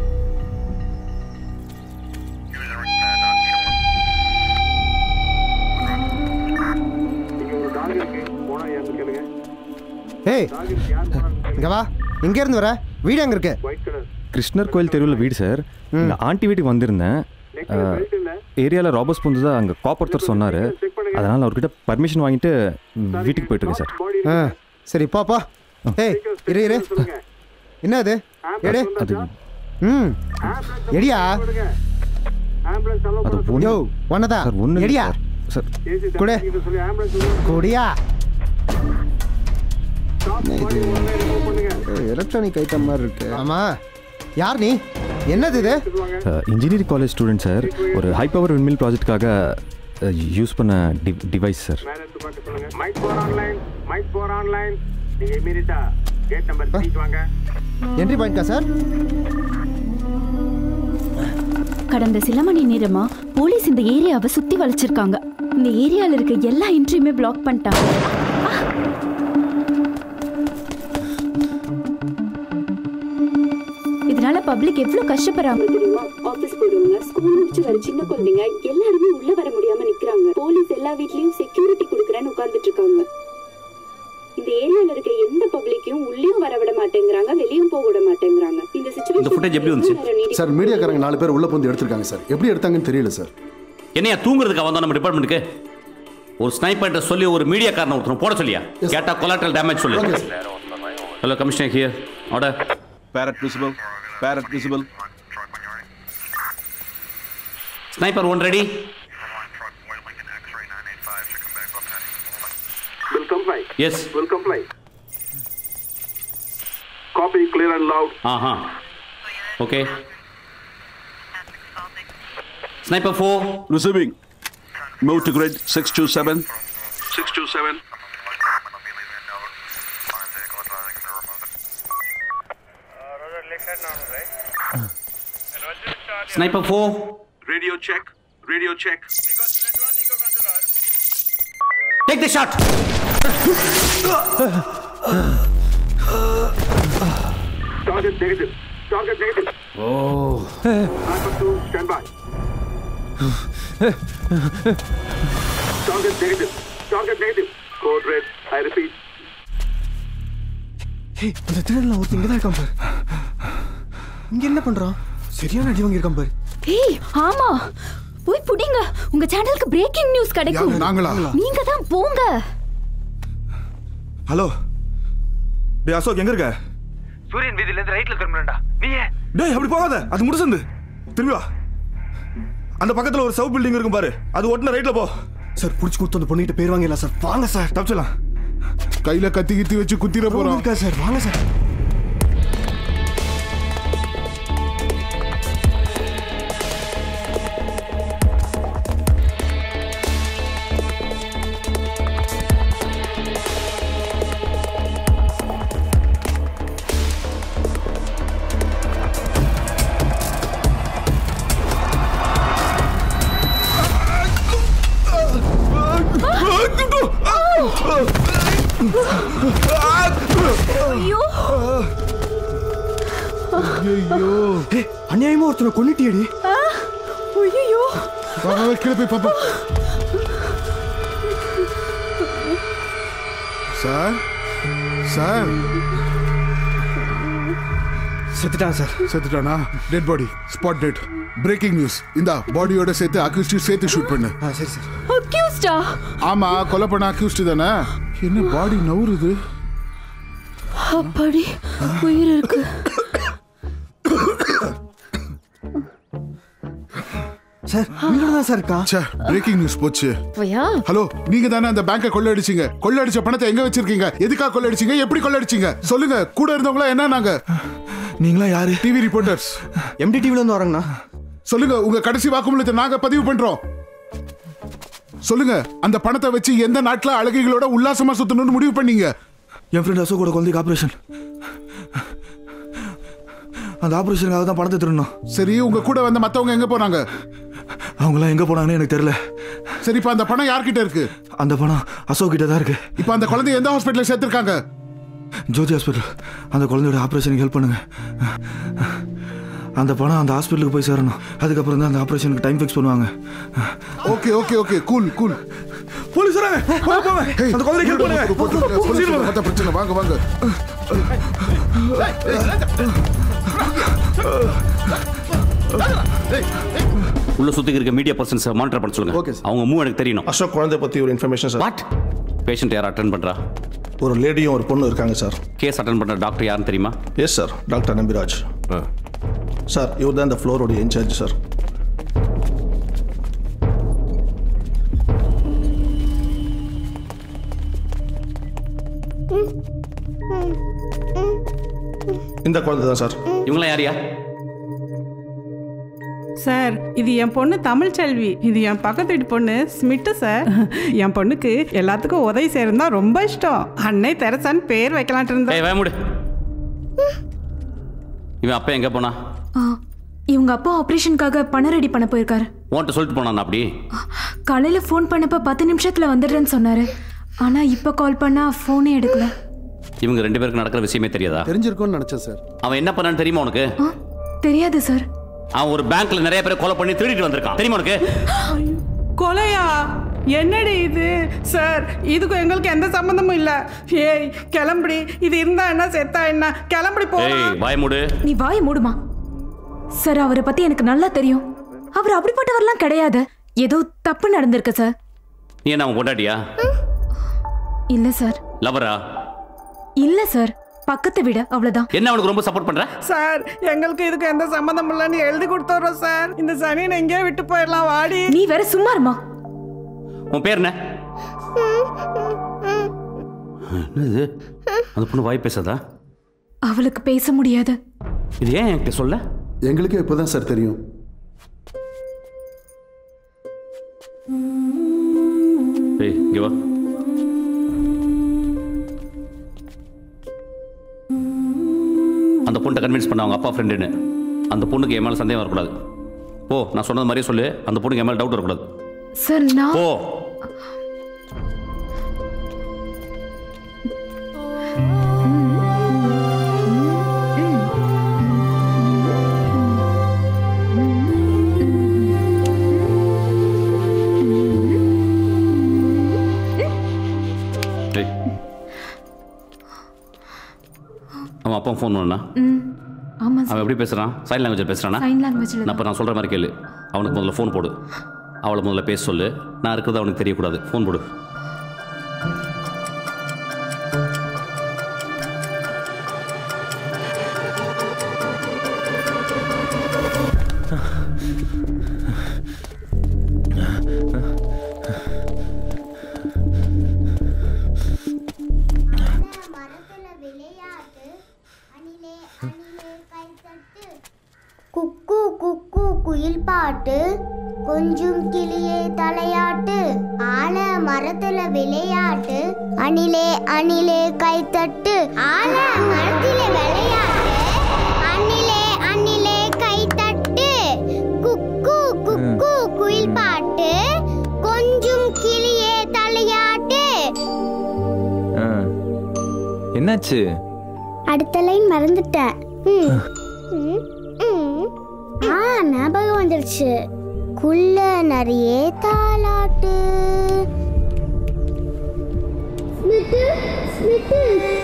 S24: ஏய் இங்க வா எங்க இருந்து வர வீடு எங்க இருக்கு
S16: கிருஷ்ணர் கோயில் தெருவில் வீடு சார் இந்த ஆண்டி வீட்டுக்கு வந்திருந்தேன் ஏரியாவில் ராபர்ஸ் புந்து தான் அங்கே காப்பர்த்தர் சொன்னார் அதனால் அவர்கிட்ட பர்மிஷன் வாங்கிட்டு வீட்டுக்கு போயிட்டுருக்கேன் சார்
S24: ஆ சரி போ போ ஏய் இரு இரு என்ன அது எடு
S16: அது
S24: ம் எடியா
S16: அது
S24: யோ ஒன்னதா
S16: சார் ஒன்று
S24: எடியா
S16: சார்
S24: குடு குடியா எலக்ட்ரானிக் ஐட்டம் மாதிரி இருக்கு ஆமா யார் நீ என்னது இது
S16: இன்ஜினியரிங் காலேஜ் ஸ்டூடெண்ட் சார் ஒரு ஹை பவர் விண்மில் ப்ராஜெக்ட்டுக்காக யூஸ் பண்ண டி device sir
S11: Mike four online Mike four online நீங்க இமீடியட்டா கேட் நம்பர் த்ரீக்கு வாங்க
S24: என்ட்ரி பாயிண்ட்கா சார்
S2: கடந்த சில மணி நேரமா போலீஸ் இந்த ஏரியாவை சுத்தி வளைச்சிருக்காங்க இந்த ஏரியால இருக்க எல்லா என்ட்ரியுமே பிளாக் பண்ணிட்டாங்க இதனால பப்ளிக் எவ்வளவு கஷ்டப்படுறாங்க தெரியுமா ஆபீஸ் போறவங்க ஸ்கூல் முடிச்சு வர சின்ன குழந்தைங்க எல்லாருமே உள்ள வர முடியாம நிக்கிறாங்க போலீஸ் எல்லா வீட்லயும் செக்யூரிட்டி கொடுக்கறேன்னு உட்கார்ந்துட்டு இருக்காங்க இந்த
S7: இந்த ஏரியால இருக்க எந்த பப்ளிக்கையும் உள்ளேயும் வர விட மாட்டேங்கிறாங்க வெளியும் போக விட மாட்டேங்கிறாங்க இந்த
S4: இந்த ஃபுட்டேஜ் எப்படி வந்துச்சு
S7: சுச்சுவேஷன்
S18: சார் மீடியாக்காரங்க நாலு பேர் உள்ள புந்து எடுத்திருக்காங்க சார் எப்படி எடுத்தாங்கன்னு தெரியல சார்
S4: என்னையா தூங்குறதுக்கு வந்தோம் நம்ம டிபார்ட்மெண்ட்டுக்கு ஒரு ஸ்னைப்பர்கிட்ட சொல்லி ஒரு மீடியா காரனை ஒருத்தர் போட சொல்லியா கேட்டா கொலாட்ரல் டேமேஜ் சொல்லு hello commissioner here order
S26: parrot visible parrot visible
S4: sniper one ready
S11: Will comply.
S4: Yes
S11: Will comply. Copy clear and loud.
S4: ஆஹா okay sniper four
S26: receiving move to grid six two seven
S11: 627.
S4: Sniper four
S11: Radio check. Radio check.
S4: Take the shot
S11: Target negative. Target negative.
S4: Oh.
S11: Sniper 2, stand by. Target negative. Target negative. Code red. I repeat.
S9: ஹே அந்த திருடலாம் ஒருத்தன் இங்கே தான் இருக்கான் பாரு இங்க என்ன பண்றான் சரியான அடி வாங்கியிருக்கான் பாரு
S2: ஏய் ஆமா போய் புடிங்க உங்க சேனலுக்கு பிரேக்கிங் நியூஸ் கிடைக்கும்
S18: யாரு, நாங்களா?
S2: நீங்க தான் போங்க
S26: ஹலோ டேய் அசோக் எங்க இருக்க
S14: சூரியன் வீதியில இருந்து ரைட்ல திரும்பலடா நீ ஏன்
S26: டேய் அப்படி போகாத அது முடிசந்து திரும்பி வா அந்த பக்கத்துல ஒரு சவ் பில்டிங் இருக்கும் பாரு அது ஒட்டின ரைட்ல போ
S9: சார் புடிச்சு கொடுத்து அந்த பொண்ணுகிட்ட பேர் வாங்கிடலாம் சார் வாங்க சார்
S26: தப்பிச்சலாம்
S18: கையில கத்தி கித்தி வச்சு குத்திர போறோம்
S9: இருக்கா சார் வாங்க சார்
S2: ஐயோ
S9: ஐயோ ஹே அநியாயமா ஒருத்தனை கொன்னிட்டியடி
S2: ஐயோ
S18: கீழே போய் பாப்போம் சார் சார்
S9: செத்துட்டான் சார்
S18: செத்துட்டானா dead body spot dead breaking news இந்த பாடியோட சேர்த்து அக்யூஸ்டி சேர்த்து ஷூட் பண்ணு
S9: சரி சார்
S2: அக்யூஸ்டா
S18: ஆமா கொலை பண்ண அக்யூஸ்ட் தானே என்ன பாடி நவுறுது
S2: அப்படி உயிர் இருக்கு
S9: சார் உங்களோட தான் சார் இருக்கா
S18: ச்சே பிரேக்கிங் நியூஸ் போச்சு
S2: போயா
S18: ஹலோ நீங்க தானே அந்த பேங்கை கொள்ளையடிச்சீங்க கொள்ளையடிச்ச பணத்தை எங்க வச்சிருக்கீங்க எதுக்காக கொள்ளையடிச்சீங்க எப்படி கொள்ளையடிச்சீங்க சொல்லுங்க கூட இருந்தவங்களா என்ன நாங்க
S26: நீங்களா யாரு
S18: டிவி ரிப்போர்ட்டர்ஸ்
S9: எம்டி டிவில இருந்து வராங்கண்ணா
S18: சொல்லுங்க உங்க கடைசி வாக்குமூலத்தை நாங்க பதிவு பண்றோம் சொல்லுங்க அந்த பணத்தை வச்சு எந்த நாட்டுல அழகிகளோட உல்லாசமா சுத்தணும்னு முடிவு பண்ணீங்க
S26: என் ஃப்ரெண்ட் அசோக்கோட குழந்தைக்கு ஆப்ரேஷன் அந்த ஆப்ரேஷனுக்காக தான் பணத்தை திருடணும்
S18: சரி உங்க கூட வந்த மத்தவங்க எங்க போனாங்க
S26: அவங்களாம் எங்க போனாங்கன்னு எனக்கு தெரியல
S18: சரி இப்ப அந்த பணம் யார்கிட்ட இருக்கு
S26: அந்த பணம் அசோக் கிட்ட தான் இருக்கு
S18: இப்ப அந்த குழந்தை எந்த ஹாஸ்பிட்டல்ல சேர்த்திருக்காங்க
S26: ஜோதி ஹாஸ்பிட்டல் அந்த குழந்தையோட ஆப்ரேஷனுக்கு ஹெல்ப் பண்ணுங்க அந்த பணம் அந்த ஹாஸ்பிட்டலுக்கு போய் சேரணும் அதுக்கப்புறம் தான் அந்த ஆப்ரேஷனுக்கு டைம் ஃபிக்ஸ் பண்ணுவாங்க
S18: okay okay okay cool cool
S26: police வராங்க போங்க போங்க அந்த குழந்தைக்கு ஹெல்ப் பண்ணுங்க
S18: போலீஸ் மத்த பிரச்சனை வாங்க வாங்க
S4: உள்ள சுத்தி இருக்க மீடியா பர்சன்ஸ் மானிட்டர் பண்ண சொல்லுங்க அவங்க மூவ் எனக்கு தெரியணும்
S17: அசோக் குழந்தை பத்தி ஒரு இன்ஃபர்மேஷன் சார்
S4: வாட் பேஷண்ட் யார் அட்டன் பண்றா
S17: ஒரு லேடியும் ஒரு பொண்ணு இருக்காங்க சார்
S4: கேஸ் அட்டன் பண்ற டாக்டர் யாருன்னு தெரியுமா
S17: yes sir doctor Nambiraj sir இவர் தான் இந்த ஃப்ளோரோட இன்சார்ஜ் சார் இந்த குழந்தை தான் சார்
S4: இவங்களாம் யாரியா
S19: சார் இது என் பொண்ணு தமிழ் செல்வி இது என் பக்கத்து வீட்டு பொண்ணு ஸ்மிட்டு சார் என் பொண்ணுக்கு எல்லாத்துக்கும் உதவி செய்யறதா ரொம்ப இஷ்டம் அன்னை தெரசான்னு பேர் வைக்கலான்ட்டு
S4: ஏய்
S19: இருந்தேன்
S4: வேமுடு இவன் அப்பா எங்க போனா
S15: ஆ, இவங்க அப்பா ஆபரேஷனுக்காக பணம் ரெடி பண்ண போயிருக்காரு
S4: உன்கிட்ட சொல்லிட்டு போனான் அப்படி
S15: காலையில ஃபோன் பண்ணப்ப பத்து நிமிஷத்துல வந்துடுறேன்னு சொன்னாரு ஆனா இப்ப கால் பண்ணா ஃபோனே எடுக்கல
S4: இவங்க ரெண்டு பேருக்கு நடக்கிற விஷயமே தெரியாதா
S18: தெரிஞ்சிருக்கும்னு நினைச்சேன் சார்
S4: அவன் என்ன பண்ணான்னு தெரியுமா உனக்கு
S15: தெரியாது சார்
S4: அவன் ஒரு பேங்க்ல நிறைய பேரை கொலை பண்ணி திருடிட்டு வந்திருக்கான் தெரியுமா உனக்கு
S19: கொலையா என்னடி இது சார் இதுக்கும் எங்களுக்கு எந்த சம்மந்தமும் இல்ல ஏய் கிளம்புடி இது இருந்தா என்ன செத்தா என்ன கிளம்புடி போ
S4: ஏய் வாய மூடு
S15: நீ வாயை மூடுமா சார் அவரை பத்தி எனக்கு நல்லா தெரியும் அவர் அப்படிப்பட்டவர்லாம் கிடையாது ஏதோ தப்பு நடந்திருக்கு சார்
S4: நீ என்ன அவன் பொண்டாட்டியா
S15: இல்ல சார்
S4: லவரா
S15: இல்ல சார் பக்கத்தை விட அவ்வளவுதான்
S4: என்ன அவனுக்கு ரொம்ப சப்போர்ட் பண்ற
S19: சார் எங்களுக்கு இதுக்கு எந்த சம்மந்தம் இல்லைன்னு எழுதி கொடுத்துறோம் சார் இந்த சனியை எங்கேயே விட்டு போயிடலாம் வாடி
S15: நீ வேற சும்மா இருமா
S4: உன் பேர் என்ன என்னது அந்த பொண்ணு வாய் பேசாதா
S15: அவளுக்கு பேச முடியாது
S4: இது ஏன் என்கிட்ட சொல்ல
S17: எங்களுக்கே இப்போதான் சார் தெரியும்
S4: ஏய் இங்க வா அந்த பொண்ணை கன்வின்ஸ் பண்ண அவங்க அப்பா ஃப்ரெண்டுன்னு அந்த பொண்ணுக்கு என் மேலே சந்தேகம் வரக்கூடாது போ நான் சொன்னது மாதிரியே சொல்லு அந்த பொண்ணுக்கு என் மேலே டவுட் வரக்கூடாது
S15: சார் நான்
S4: போ ஏய். அவன் அப்பா ஃபோன் பண்ணா
S15: ம் ஆமா
S4: அவன்
S15: சார்
S4: எப்படி பேசுறான் சைன் லாங்குவேஜ் பேசுறானா
S15: சைன் லாங்குவேஜ்ல
S4: நான் இப்போ நான் சொல்கிற மாதிரி கேளு அவனுக்கு முதல்ல ஃபோன் போடு அவளை முதல்ல பேச சொல்லு நான் இருக்கிறது அவனுக்கு தெரியக்கூடாது ஃபோன் போடு
S3: குக்கு குக்கு குயில் பாட்டு கொஞ்சம் கிளியே தலையாட்டு ஆல மரத்துல விளையாட்டு அணிலே அணிலே கைத்தட்டு ஆல மரத்துல விளையாட்டு அணிலே அணிலே கைத்தட்டு குக்கு குக்கு குயில் பாட்டு கொஞ்சம் கிளியே தலையாட்டு
S25: ஆ. என்னாச்சு
S3: அடுத்த லைன் மறந்துட்டேன் ம். ம், ம். ஆ ஞாபகம் வந்துருச்சு குள்ள நிறைய தாலாட்டு ஸ்மிட்டு ஸ்மிட்டு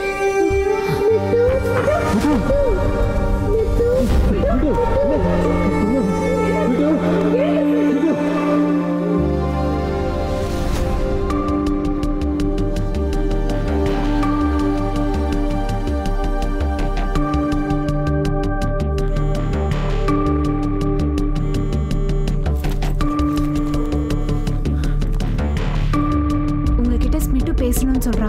S15: உங்ககிட்ட ஸ்மிட்டு பேசணும்னு சொல்றா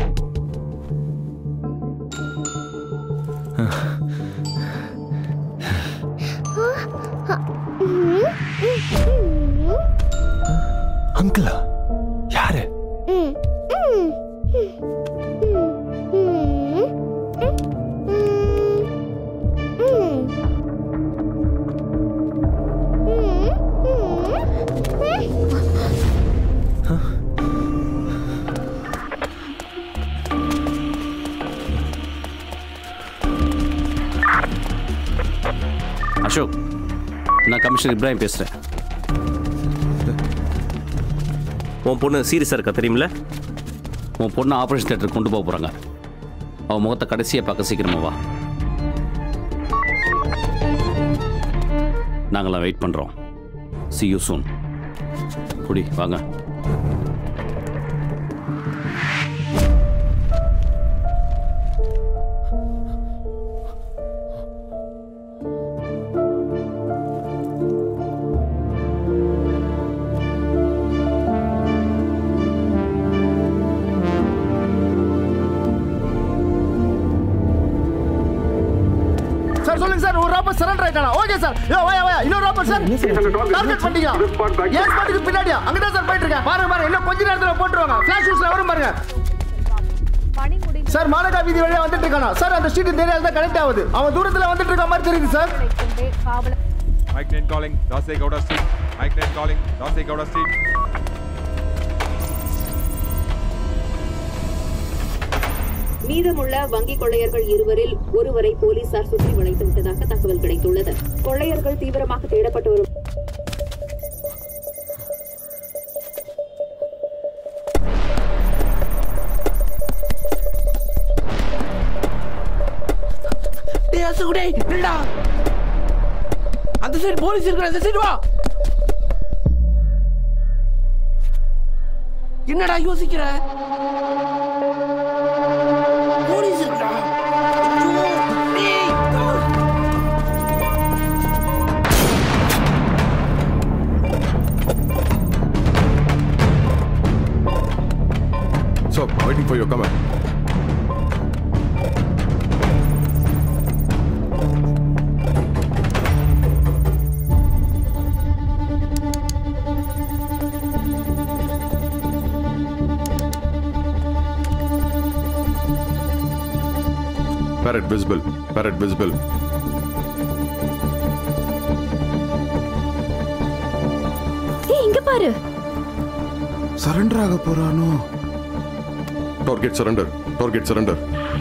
S25: அங்கிளா யாரு
S4: அசோக் நான் கமிஷனர் இப்ராஹிம் பேசுகிறேன் உன் பொண்ணு சீரியஸாக இருக்கா தெரியுமில்ல உன் பொண்ணை ஆப்ரேஷன் தேட்டருக்கு கொண்டு போக போகிறாங்க அவன் முகத்தை கடைசியாக பார்க்க சீக்கிரமா வா நாங்களாம் வெயிட் பண்ணுறோம் சி யூ சூன் குடி வாங்க
S24: சார் சொல்லுங்க சார் ஒரு ராபர் சரண்டர் ஆயிட்டானா ஓகே சார் யோ வாயா வாயா இன்னொரு ராபர் சார் டார்கெட் பண்ணிட்டீங்க ஏன் ஸ்பாட்டுக்கு பின்னாடியா அங்க தான் சார் போயிட்டு இருக்கேன் பாருங்க பாருங்க இன்னும் கொஞ்ச நேரத்துல போட்டுருவாங்க ஃபிளாஷ் நியூஸ்ல வரும் பாருங்க சார் மாநகா வீதி வழியா வந்துட்டு இருக்கானா சார் அந்த ஸ்ட்ரீட் இந்த ஏரியால தான் கனெக்ட் ஆகுது அவன் தூரத்துல வந்துட்டு இருக்க மாதிரி தெரியுது sir
S25: mike nine calling Dase Gowda street mike nine calling Dase Gowda street
S7: மீதமுள்ள வங்கி கொள்ளையர்கள் இருவரில் ஒருவரை போலீசார் சுற்றி வளைத்து விட்டதாக தகவல் கிடைத்துள்ளது கொள்ளையர்கள் தீவிரமாக தேடப்பட்டு வரும்
S5: அசுகுடே நில்லடா அந்த சைடு போலீஸ் இருக்கிற அந்த சைடு வா என்னடா யோசிக்கிற போலீஸ் இருக்குடா ஐயோ, டேய், ஆ.
S13: So, waiting for your comment. Parrot visible. Parrot visible.
S2: ஏய் இங்க பாரு
S18: சரண்டர் ஆக போறானோ
S13: Target surrender. Target surrender.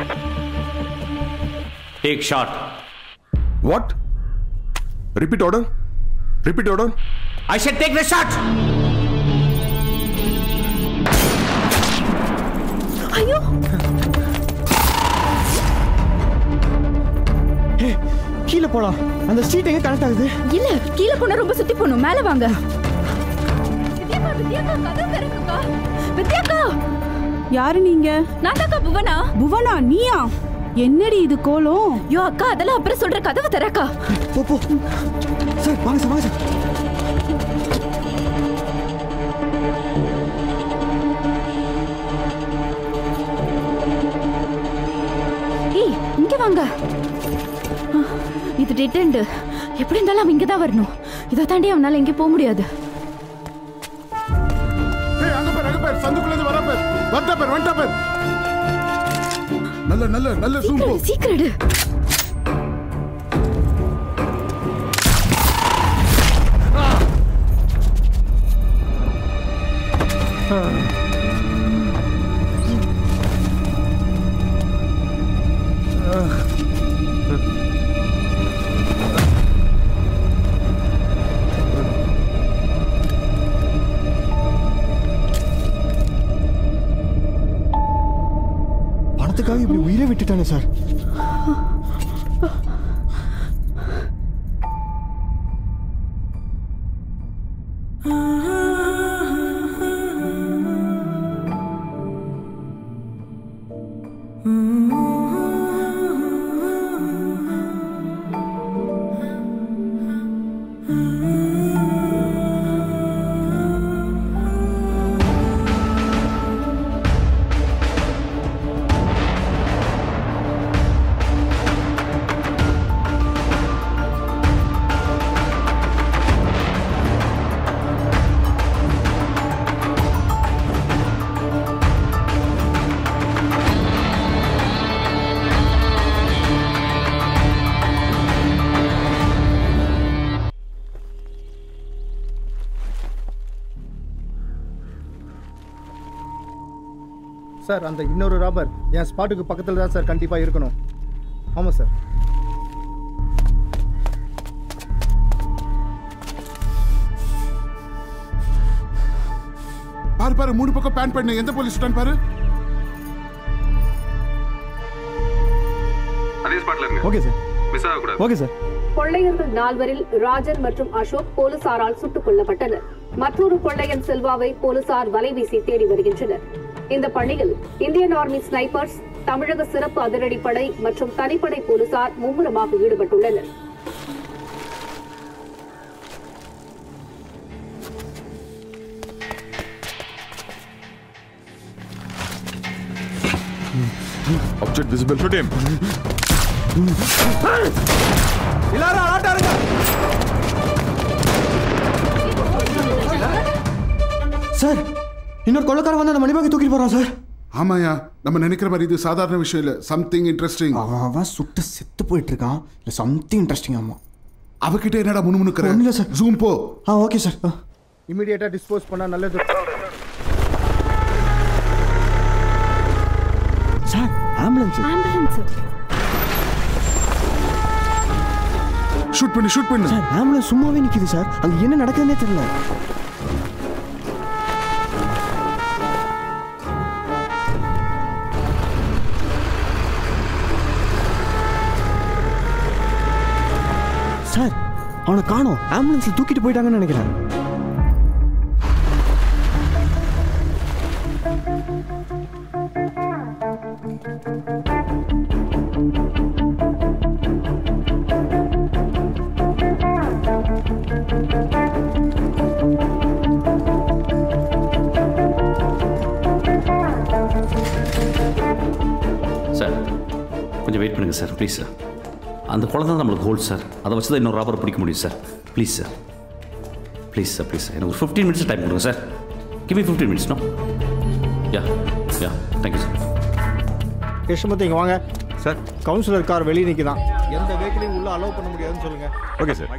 S4: Take shot.
S13: What? Repeat order. Repeat order.
S4: I said take the shot.
S2: ஐயோ
S9: கீழே போலாம் அந்த ஸ்ட்ரீட் எங்க கனெக்ட் ஆகுது
S2: இல்ல கீழே போனா ரொம்ப சுத்தி போகணும் மேல வாங்க வித்யாக்கா வித்யாக்கா கதவு திறக்குக்கா வித்யாக்கா
S19: யாரு நீங்க
S2: நான் தாக்கா புவனா
S19: புவனா நீயா என்னடி இது கோலம்
S2: யோ அக்கா அதெல்லாம் அப்புறம் சொல்ற கதவு திறக்கா
S9: போ போ சார் வாங்க சார் வாங்க சார்
S2: ஏய் இங்க வாங்க ஆ, இது டெட் எண்டு எப்படி இருந்தாலும் அவன் இங்க தான் வரணும் இதை தாண்டி அவனால எங்கேயும் போக முடியாது
S18: ஏய் அங்க பாரு அங்க பாரு சந்துக்குள்ள இருந்து வர பாரு வரட்ட பாரு வந்துட்ட பாரு நல்ல நல்ல நல்ல ஜூம் போ
S2: சீக்கிரடு
S9: பணத்துக்காக இப்படி உயிரை விட்டுட்டானே சார்
S24: சார் அந்த இன்னொரு ராபர் என் ஸ்பாட்டுக்கு பக்கத்தில் தான் சார் கண்டிப்பாக இருக்கணும் ஆமாம் சார்
S18: பாரு பாரு மூணு பக்கம் பேன் பண்ணு எந்த போலீஸ் ஸ்டாண்ட் பாரு
S6: அதே ஸ்பாட்ல இருங்க
S9: ஓகே சார்
S6: மிஸ் ஆகக்கூடாது
S9: ஓகே சார்
S7: கொள்ளையர்கள் நால்வரில் ராஜன் மற்றும் அசோக் போலீசாரால் சுட்டுக் கொல்லப்பட்டனர் மற்றொரு கொள்ளையன் செல்வாவை போலீசார் வலைவீசி தேடி வருகின்றனர் இந்த பணியில் இந்தியன் ஆர்மி ஸ்னைப்பர்ஸ் தமிழக சிறப்பு அதிரடிப்படை மற்றும் தனிப்படை போலீசார் மும்முரமாக ஈடுபட்டுள்ளனர்
S13: Object visible. Shoot him.
S9: எல்லாரும் அலாட்டா இருங்க சார் இன்னொரு கொள்ளக்காரன் வந்து அந்த மணிபாக்கை தூக்கிட்டு போறான் சார்
S18: ஆமாயா நம்ம நினைக்கிற மாதிரி இது சாதாரண விஷயம் இல்ல சம்திங் இன்ட்ரெஸ்டிங்
S9: அவன் அவன் சுட்டு செத்து போயிட்டு இருக்கான் இல்ல சம்திங் இன்ட்ரெஸ்டிங் ஆமா
S18: அவகிட்ட என்னடா முணுமுணுக்கிற
S9: ஒண்ணும் இல்ல சார்
S18: ஜூம் போ
S9: ஆ ஓகே சார்
S24: இமிடியேட்டாக டிஸ்போஸ் பண்ணால் நல்லது
S9: சார் ஆம்புலன்ஸ்
S2: ஆம்புலன்ஸ்
S18: ஷூட் பண்ணு ஷூட் பண்ணு
S9: சார் ஆம்புலன்ஸ் சும்மாவே நிக்குது சார் அங்க என்ன நடக்குதுன்னே தெரியல சார் அவனை காணோம் ஆம்புலன்ஸ்ல தூக்கிட்டு போயிட்டாங்கன்னு நினைக்கிறேன்
S4: சார் கொஞ்சம் வெயிட் பண்ணுங்க சார் ப்ளீஸ் சார் அந்த குழந்தை தான் நம்மளுக்கு ஹோல்ட் சார் அதை வச்சு தான் இன்னொரு ராபரை பிடிக்க முடியும் sir please sir please sir please sir எனக்கு ஒரு ஃபிஃப்டீன் மினிட்ஸ் டைம் கொடுங்க sir give me fifteen minutes no yeah yeah thank you sir
S24: Krishnamurthy இங்கே வாங்க சார் கவுன்சிலர் கார் வெளியே நிற்குதான் எந்த வெஹிக்கிளையும் உள்ள அலோவ் பண்ண முடியாதுன்னு சொல்லுங்க
S13: ஓகே சார்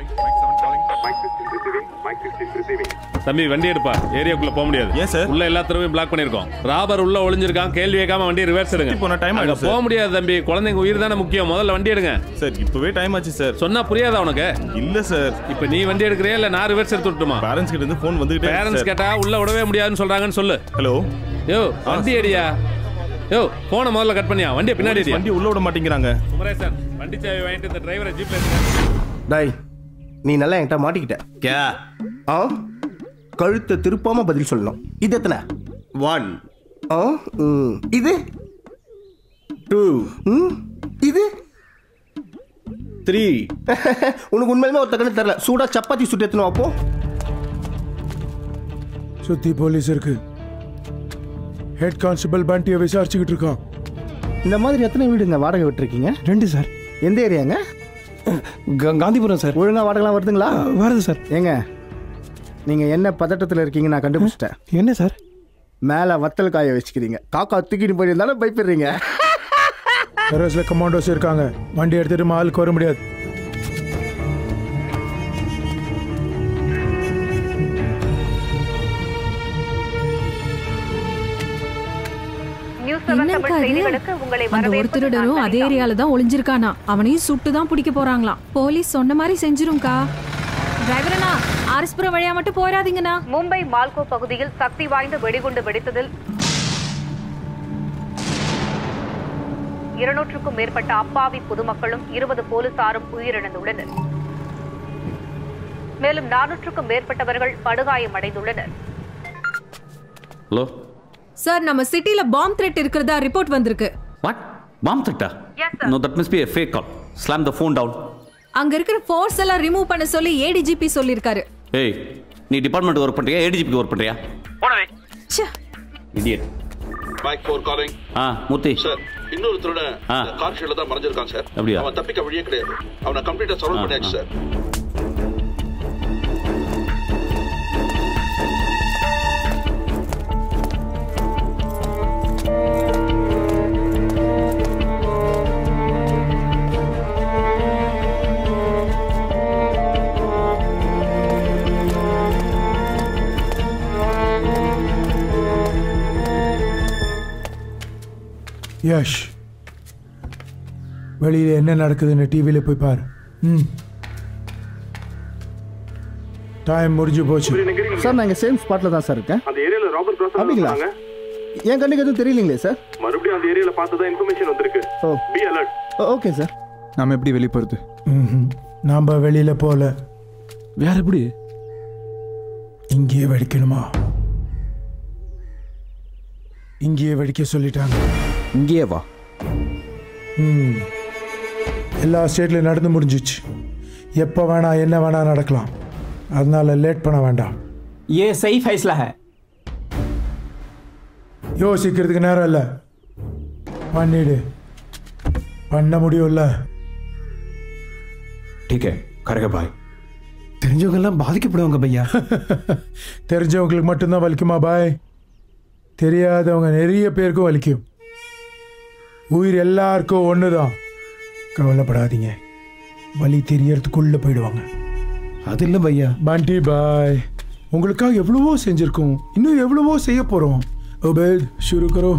S11: தம்பி வண்டி எடுப்பா ஏரியாக்குள்ள போக முடியாது
S13: ஏன் சார்
S11: உள்ள எல்லா தடவையும் பிளாக் பண்ணிருக்கோம் ராபர் உள்ள ஒளிஞ்சிருக்கான் கேள்வி கேட்காம வண்டி ரிவர்ஸ் எடுங்க
S13: போன time
S11: அங்க
S13: ஆகுது,
S11: போக
S13: சார்.
S11: முடியாது தம்பி குழந்தைங்க உயிர் தானே முக்கியம் முதல்ல வண்டி எடுங்க
S13: சார் இப்பவே டைம் ஆச்சு சார்
S11: சொன்னா புரியாதா உனக்கு
S13: இல்ல சார்
S11: இப்போ நீ வண்டி எடுக்கிறியா இல்ல நான் ரிவர்ஸ் எடுத்து விட்டுமா
S13: பேரண்ட்ஸ் கிட்ட இருந்து ஃபோன் வந்துகிட்டே இருக்கு,
S11: பேரண்ட்ஸ்
S13: சார்.
S11: கேட்டா உள்ள விடவே முடியாதுன்னு சொல்றாங்கன்னு சொல்லு
S13: ஹலோ
S11: யோ வண்டி அடியா யோ போனை முதல்ல கட் பண்ணியா வண்டியை பின்னாடி அடியா
S13: வண்டி உள்ள விட மாட்டேங்கிறாங்க
S11: குமரேசன் வண்டி சாவி வாங்கிட்டு இந்த டிரைவரை ஜீப்ல எடுங்க
S24: டாய் நீ நல்லா என்கிட்ட மாட்டிக்கிட்ட கே ஆ கழுத்தை திருப்பாம பதில் சொல்லணும் இது எத்தனை ஒன் ஆ ம். இது டூ ம் இது த்ரீ உனக்கு உண்மையிலுமே ஒரு தக்கன்னு தெரியல சூடா சப்பாத்தி சுட்டு எத்தணும் அப்போ
S18: சுத்தி போலீஸ் இருக்கு ஹெட் கான்ஸ்டபிள் பண்டியை விசாரிச்சுக்கிட்டு இருக்கான்
S24: இந்த மாதிரி எத்தனை வீடுங்க வாடகை விட்டுருக்கீங்க
S9: ரெண்டு சார்
S24: எந்த ஏரியாங்க
S9: காந்திபுரம் சார்
S24: ஒழுங்கா வாடகைலாம் வருதுங்களா
S9: வருது சார்
S24: ஏங்க நீங்க என்ன பதட்டத்தில் இருக்கீங்க நான் கண்டுபிடிச்சிட்டேன்
S9: என்ன சார்
S24: மேலே வத்தல் காய வச்சுக்கிறீங்க காக்கா தூக்கிட்டு போயிருந்தாலும் பயப்படுறீங்க
S18: டெரஸ்ல கமாண்டோஸ் இருக்காங்க வண்டி எடுத்துட்டு மாலுக்கு வர முடியாது
S7: நியூஸ் செவன்
S15: என்னக்கா
S7: தமிழ்
S15: இது?
S7: செய்திகளுக்கு உங்களை
S15: அந்த ஒரு
S7: வரவேற்பது
S15: திருடனும்
S7: நான்
S15: அதே
S7: சரிதா.
S15: ஏரியால தான் ஒளிஞ்சிருக்கானா அவனையும் சுட்டு தான் பிடிக்க போறாங்களாம் போலீஸ் சொன்ன மாதிரி செஞ்சிரும்க்கா டிரைவரனா ஆர்எஸ்புரம் வழியா மட்டும் போயிடாதீங்கண்ணா
S7: மும்பை மால்கோ பகுதியில் சக்தி வாய்ந்த வெடிகுண்டு வெடித்ததில் இருநூற்றுக்கும் மேற்பட்ட அப்பாவி பொதுமக்களும் இருபது போலீசாரும் உயிரிழந்துள்ளனர் மேலும் நானூற்றுக்கும் மேற்பட்டவர்கள் படுகாயமடைந்துள்ளனர்
S4: ஹலோ
S15: சார் நம்ம சிட்டில பாம் த்ரெட் இருக்கிறதா ரிப்போர்ட் வந்திருக்கு
S4: வாட் பாம் த்ரெட்டா no that must be a fake call slam the phone down
S15: அங்க இருக்கிற ஃபோர்ஸ் எல்லாம் ரிமூவ் பண்ண சொல்லி ஏடிஜிபி சொல்லிருக்காரு
S4: ஏய் நீ டிபார்ட்மெண்ட் ஒர்க் பண்றியா ஏடிஜிபிக்கு ஒர்க் பண்றியா இடியட்
S1: மைக் ஃபோர் காலிங்
S4: ஆ மூர்த்தி
S1: சார் இன்னொரு திருடன்
S4: ஆ.
S1: கார் ஷெட்ல தான் மறைஞ்சிருக்கான் சார்
S4: அப்படியா?
S1: அவன் தப்பிக்க வழியே கிடையாது அவனை கம்ப்ளீட்டா
S4: ஆ,
S1: சரௌண்ட் பண்ணியாச்சு
S4: ஆ.
S1: சார்
S18: யஷ் வெளியில என்ன நடக்குதுன்னு டிவியில போய் பாரு ம் டைம் முடிஞ்சு போச்சு
S24: சார் நான் இங்கே சேம் ஸ்பாட்டில் தான் சார் இருக்கேன்
S11: அந்த ஏரியால ராபர் கிராஸ்
S24: அப்படிங்களா என் கண்ணுக்கு எதுவும் தெரியலீங்களே சார்
S11: மறுபடியும் அந்த ஏரியால பார்த்ததா இன்ஃபர்மேஷன் வந்திருக்கு
S24: oh
S11: be alert
S24: okay sir
S9: நாம எப்படி வெளியே போகிறது
S18: ம்ஹும். நாம வெளியில போல
S9: வேற எப்படி
S18: இங்கேயே வெடிக்கணுமா இங்கேயே வெடிக்க சொல்லிட்டாங்க
S9: இங்கேயே வா
S18: ம் எல்லா ஸ்டேட்லையும் நடந்து முடிஞ்சிச்சு எப்போ வேணா என்ன வேணா நடக்கலாம் அதனால லேட் பண்ண வேண்டாம்
S6: ये सही फैसला है
S18: யோசிக்கிறதுக்கு நேரம் இல்லை பண்ணிடு பண்ண முடியும்ல
S6: ठीक है करेगा भाई
S18: தெரிஞ்சவங்க எல்லாம் பாதிக்கப்படுவாங்க பையா தெரிஞ்சவங்களுக்கு மட்டும்தான் வலிக்குமா பாய் தெரியாதவங்க நிறைய பேருக்கும் வலிக்கும் உயிர் எல்லாருக்கும் ஒன்று தான் கவலைப்படாதீங்க வலி தெரியறதுக்குள்ள போயிடுவாங்க அது இல்லை பையா பாண்டி பாய் உங்களுக்காக எவ்வளவோ செஞ்சிருக்கோம் இன்னும் எவ்வளவோ செய்ய போறோம் உபேத் ஷுரு கரோ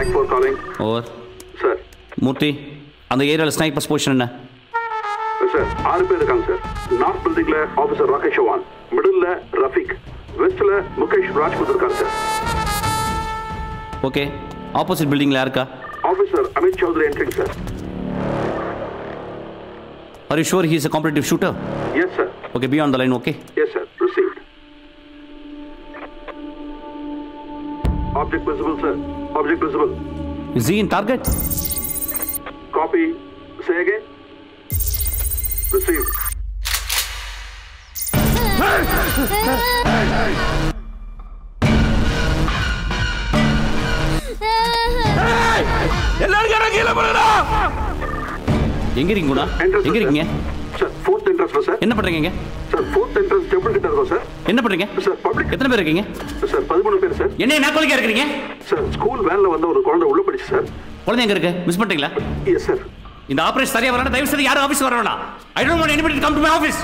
S1: mike four calling
S4: over
S1: sir
S4: Murthy அந்த ஏரியாவில் ஸ்னைப்பர்ஸ் பொசிஷன் என்ன
S1: சார் ஆறு பேர் இருக்காங்க சார் நார்த் பில்டிங்ல ஆஃபீஸர் ராகேஷ் சவான் மிடில்ல ரஃபிக் வெஸ்ட்ல முகேஷ் ராஜ்புத் இருக்காங்க சார்
S4: ஓகே ஆப்போசிட் பில்டிங்கில் யாருக்கா
S1: officer Amit Chaudhary entering sir
S4: are you sure he is a competitive shooter
S1: yes sir
S4: okay be on the line okay
S1: yes sir received object visible sir object visible
S4: is he in target
S1: copy say again received
S5: எல்லாரும் இறங்கி கீழே போடுங்கடா
S4: எங்க இருக்கீங்க குணா எங்க இருக்கீங்க
S1: sir fourth என்ட்ரன்ஸ்ல sir
S4: என்ன பண்றீங்க இங்க
S1: சார் ஃபோர்த் என்ட்ரன்ஸ் டெம்பிள் கிட்ட இருக்கோம் சார்
S4: என்ன பண்றீங்க
S1: சார் பப்ளிக்
S4: எத்தனை பேர் இருக்கீங்க
S1: சார் பதிமூணு பேர் சார்
S4: என்ன என்ன கொலைக்கா இருக்கிறீங்க
S1: சார் ஸ்கூல் வேன்ல வந்த ஒரு குழந்தை உள்ள படிச்சு சார்
S4: குழந்தை எங்க இருக்கு மிஸ் பண்ணிட்டீங்களா
S1: எஸ் சார்
S4: இந்த ஆபரேஷன் சரியா வரணும் தயவு செய்து யாரும் ஆபீஸ் வர வேணாம் I don't want anybody come to my office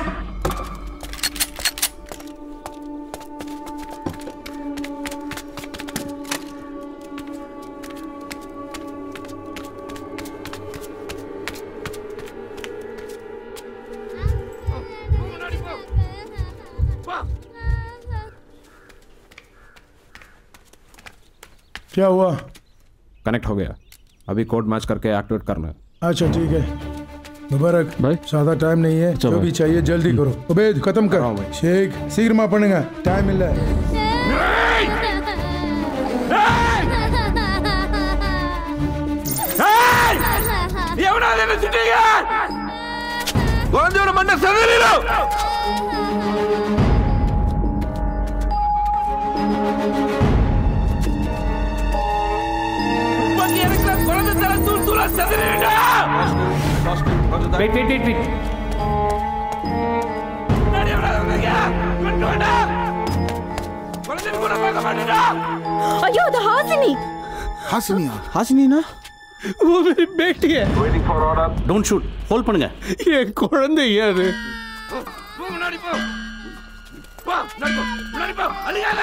S18: क्या हुआ
S9: कनेक्ट हो गया अभी कोड मैच करके एक्टिवेट करना है
S18: अच्छा ठीक है मुबारक भाई ज्यादा टाइम नहीं है जो भी चाहिए जल्दी करो उबेद खत्म कर शेख சீக்கிரமா பண்ணுங்க டைம் இல்ல
S5: எவனாவது என்ன திட்டீங்க குழந்தையோட மண்டை சதறிடும் வந்து எனக்கு குழந்தை தர தூள் தூளா சதறிடா
S4: வெயிட் வெயிட் வெயிட் வெயிட்
S5: குழந்தை கூட பார்க்க மாட்டேடா
S2: ஐயோ அது ஹாசினி
S17: हासिनिया
S9: हासिनीना
S18: वो मेरी बेटी है
S4: டோன்ட் ஷூட் ஹோல்ட் பண்ணுங்க
S18: என் குழந்தை அது
S5: போ முன்னாடி போ போ முன்னாடி போ முன்னாடி போ அழியாத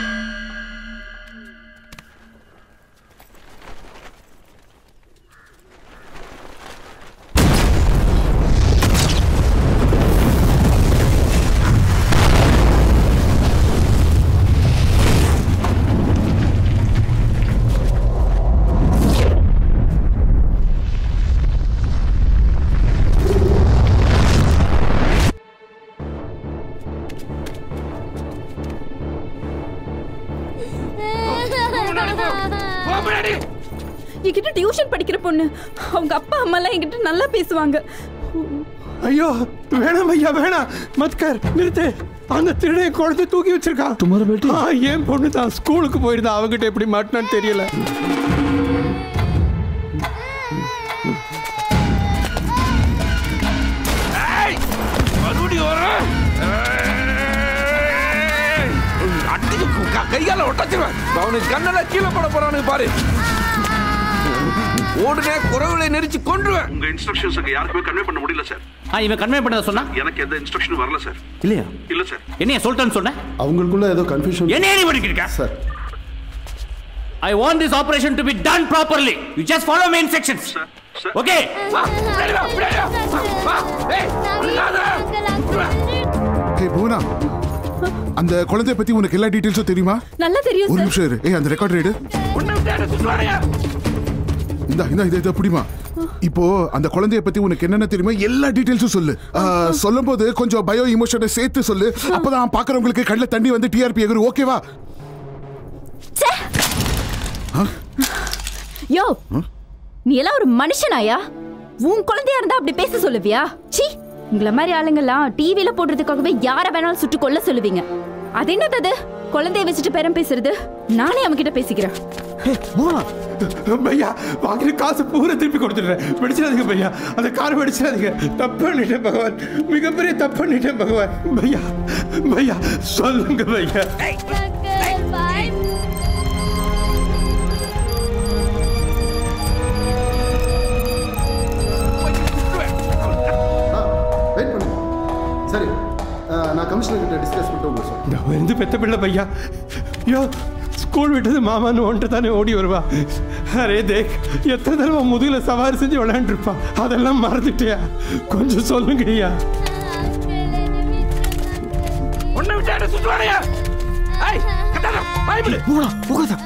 S2: என்கிட்ட டியூஷன் படிக்கிற பொண்ணு அவங்க அப்பா அம்மா எல்லாம் என்கிட்ட நல்லா பேசுவாங்க
S18: ஐயோ வேணாம் ஐயா வேணாம் மத் கர் நிறுத்து அந்த திருடைய குழந்தை தூக்கி வச்சிருக்கான் துமார பேட்டி ஆ ஏன் பொண்ணு தான் ஸ்கூலுக்கு போயிருந்தா அவகிட்ட எப்படி மாட்டினான்னு தெரியல
S5: மறுபடியும் வர அடிக்கு கையால ஒட்டச்சிருவேன் அவனுக்கு கண்ணெல்லாம் கீழே போட போறானுங்க பாரு ஓடுனே குறவுகளை நெரிச்சு கொன்றுவேன்
S1: உங்க இன்ஸ்ட்ரக்ஷன்ஸ்க்கு யாருக்குமே கன்வே பண்ண முடியல சார்
S4: ஆ இவன் கன்வே பண்ணத சொன்னா
S1: எனக்கு எந்த இன்ஸ்ட்ரக்ஷனும் வரல சார்
S4: இல்லையா
S1: இல்ல சார்
S4: என்னைய சொல்லிட்டேன்னு சொன்னேன்
S17: அவங்களுக்குள்ள ஏதோ கன்ஃபியூஷன்
S4: என்ன நீ பண்ணிட்டு இருக்க
S17: sir
S4: I want this operation to be done properly you just follow my instructions okay
S8: hey Bhuvana அந்த குழந்தைய பத்தி உனக்கு எல்லா டீடைல்ஸும் தெரியுமா
S2: நல்லா தெரியும்
S8: ஒரு
S2: சார்
S8: நிமிஷம் இரு ஏய் அந்த ரெக்கார்டர் எடு இந்த இந்த இதை இதை பிடிமா இப்போ அந்த குழந்தைய பத்தி உனக்கு என்னென்ன தெரியுமா எல்லா டீடைல்ஸும் சொல்லு சொல்லும் போது கொஞ்சம் பயோ இமோஷனை சேர்த்து சொல்லு அப்பதான் பாக்குறவங்களுக்கு கண்ணில் தண்ணி வந்து டிஆர்பி எகுரு ஓகேவா
S2: யோ நீ எல்லாம் ஒரு மனுஷனாயா உன் குழந்தையா இருந்தா அப்படி பேச சொல்லுவியா சி உங்கள மாதிரி ஆளுங்கெல்லாம் டிவில போடுறதுக்காகவே யார வேணாலும் சுட்டு கொல்ல சொல்லுவீங்க அது என்னது அது குழந்தைய வச்சுட்டு பேரம் பேசுறது நானே அவன்கிட்ட பேசிக்கிறேன்
S18: பையா வாங்கின காசு பூரா திருப்பி கொடுத்துடுறேன் வெடிச்சிடாதீங்க பையா அந்த கார் வெடிச்சிடாதீங்க தப்பு பண்ணிட்டேன் பகவான் மிகப்பெரிய தப்பு பண்ணிட்டேன் பகவான் பையா பையா சொல்லுங்க பையா
S24: வெயிட் பண்ணு சரி அஹ், நான் கமிஷனர் கிட்ட டிஸ்கஸ் பண்ணிட்டு உங்களுக்கு சொல்றேன்.
S18: நான் வந்து பெத்த பிள்ளை பையா ஐயோ ஸ்கூல் விட்டது மாமான்னு ஒன்று தானே ஓடி வருவா அரே தேக் எத்தனை தடவை முதுகுல சவாரி செஞ்சு விளையாண்டுருப்பான் அதெல்லாம் மறந்துட்டியா கொஞ்சம் சொல்லுங்க ஐயா
S5: உன்னை விட்டு என்ன சுற்றுவானையா ஐய் கட்டாத பயப்படு
S25: போடா போகாத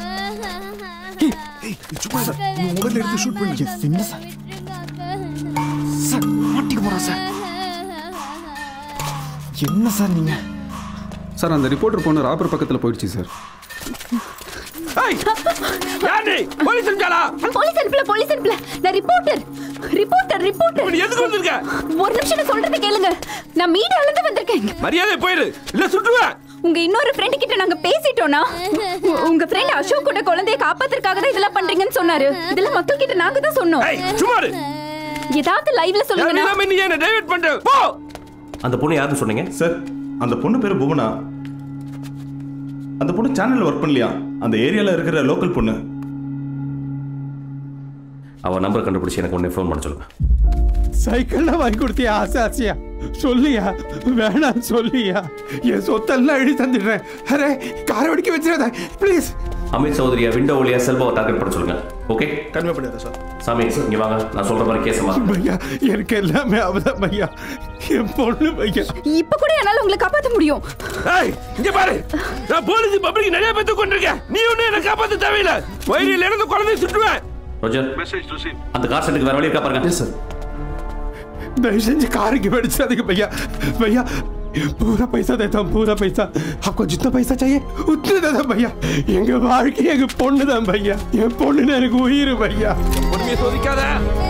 S8: சும்மா சார் முதல்ல எடுத்து ஷூட் பண்ணி
S25: என்ன சார் சார் மாட்டிக்க போறா சார் என்ன சார் நீங்க
S10: சார் அந்த ரிப்போர்ட்டர் பொண்ணு ராப்பர் பக்கத்தில் போயிடுச்சு சார்
S5: ஏய் யார் நீ போலீஸ் அனுப்பிச்சாளா
S2: போலீஸ் அனுப்பல போலீஸ் அனுப்பல நான் ரிப்போர்ட்டர் ரிப்போர்ட்டர் ரிப்போர்ட்டர்
S5: நீ எதுக்கு வந்திருக்க
S2: ஒரு நிமிஷம் நான் சொல்றதை கேளுங்க நான் மீடியால இருந்து வந்திருக்கேன்
S5: மரியாதை போயிரு இல்ல சுட்டுவேன்
S2: உங்க இன்னொரு ஃப்ரெண்ட் கிட்ட நாங்க பேசிட்டோம்னா உ- உங்க ஃப்ரெண்ட் அசோக் கூட குழந்தைய காப்பாத்துறதுக்காக தான் இதெல்லாம் பண்றீங்கன்னு சொன்னாரு இதெல்லாம் மக்கள் கிட்ட நாங்க தான் சொன்னோம்
S5: சும்மா இரு.
S2: ஏதாவது லைவ்ல சொல்லுங்க
S5: எல்லாமே நீ என்ன டைவர்ட் பண்ற போ
S13: அந்த பொண்ணு யாருன்னு சொன்னீங்க சார் அந்த பொண்ணு பேர் புவனா அந்த பொண்ணு சேனல்ல ஒர்க் பண்ணலையா அந்த ஏரியால இருக்கிற லோக்கல் பொண்ணு
S4: அவன் நம்பர் கண்டுபிடிச்சி எனக்கு உடனே ஃபோன் பண்ண சொல்லுங்க
S18: சைக்கிள்ல வாங்கி கொடுத்தியா ஆசை ஆசையா சொல்லியா வேணாம் சொல்லியா என் சொத்தெல்லாம் எழுதி தந்துடுறேன் அரே காரை வெடிக்க வச்சிடாத ப்ளீஸ்
S4: அமித் சௌத்ரியா விண்டோ வழியா செல்வாவை டார்கெட் பண்ண சொல்லுங்க ஓகே
S17: கன்வே பண்ணிடுறேன் சார்
S4: சாமி இங்க வாங்க நான் சொல்ற மாதிரி கேஸ் மாத்துங்க
S18: பையா எனக்கு எல்லாமே அவதான் பையா என் பொண்ணு பையா
S2: இப்ப கூட என்னால உங்களை காப்பாத்த முடியும்
S5: ஏய் இங்க பாரு நான் போலீஸ் பப்ளிக் நிறைய பேத்து கொண்டிருக்கேன் நீ ஒண்ணு என்ன காப்பாத்த தேவையில்ல வயிறில் இருந்து குழந்தைய சுட்டுவேன்
S4: ரோஜர்
S1: மெசேஜ் ரிசீவ்
S4: அந்த கார் செட்டுக்கு வேற வழி இருக்கா பாருங்க
S17: சார்
S18: दही செஞ்சு காருக்கு வெடிச்சாதீங்க भैया भैया पूरा पैसा देता हूँ पूरा पैसा आपको जितना पैसा चाहिए उतने दे दो भैया எங்க வாழ்க்கை எங்க பொண்ணு தான் பையா என் பொண்ணு எனக்கு உயிர் பையா
S5: உண்மையை சோதிக்காத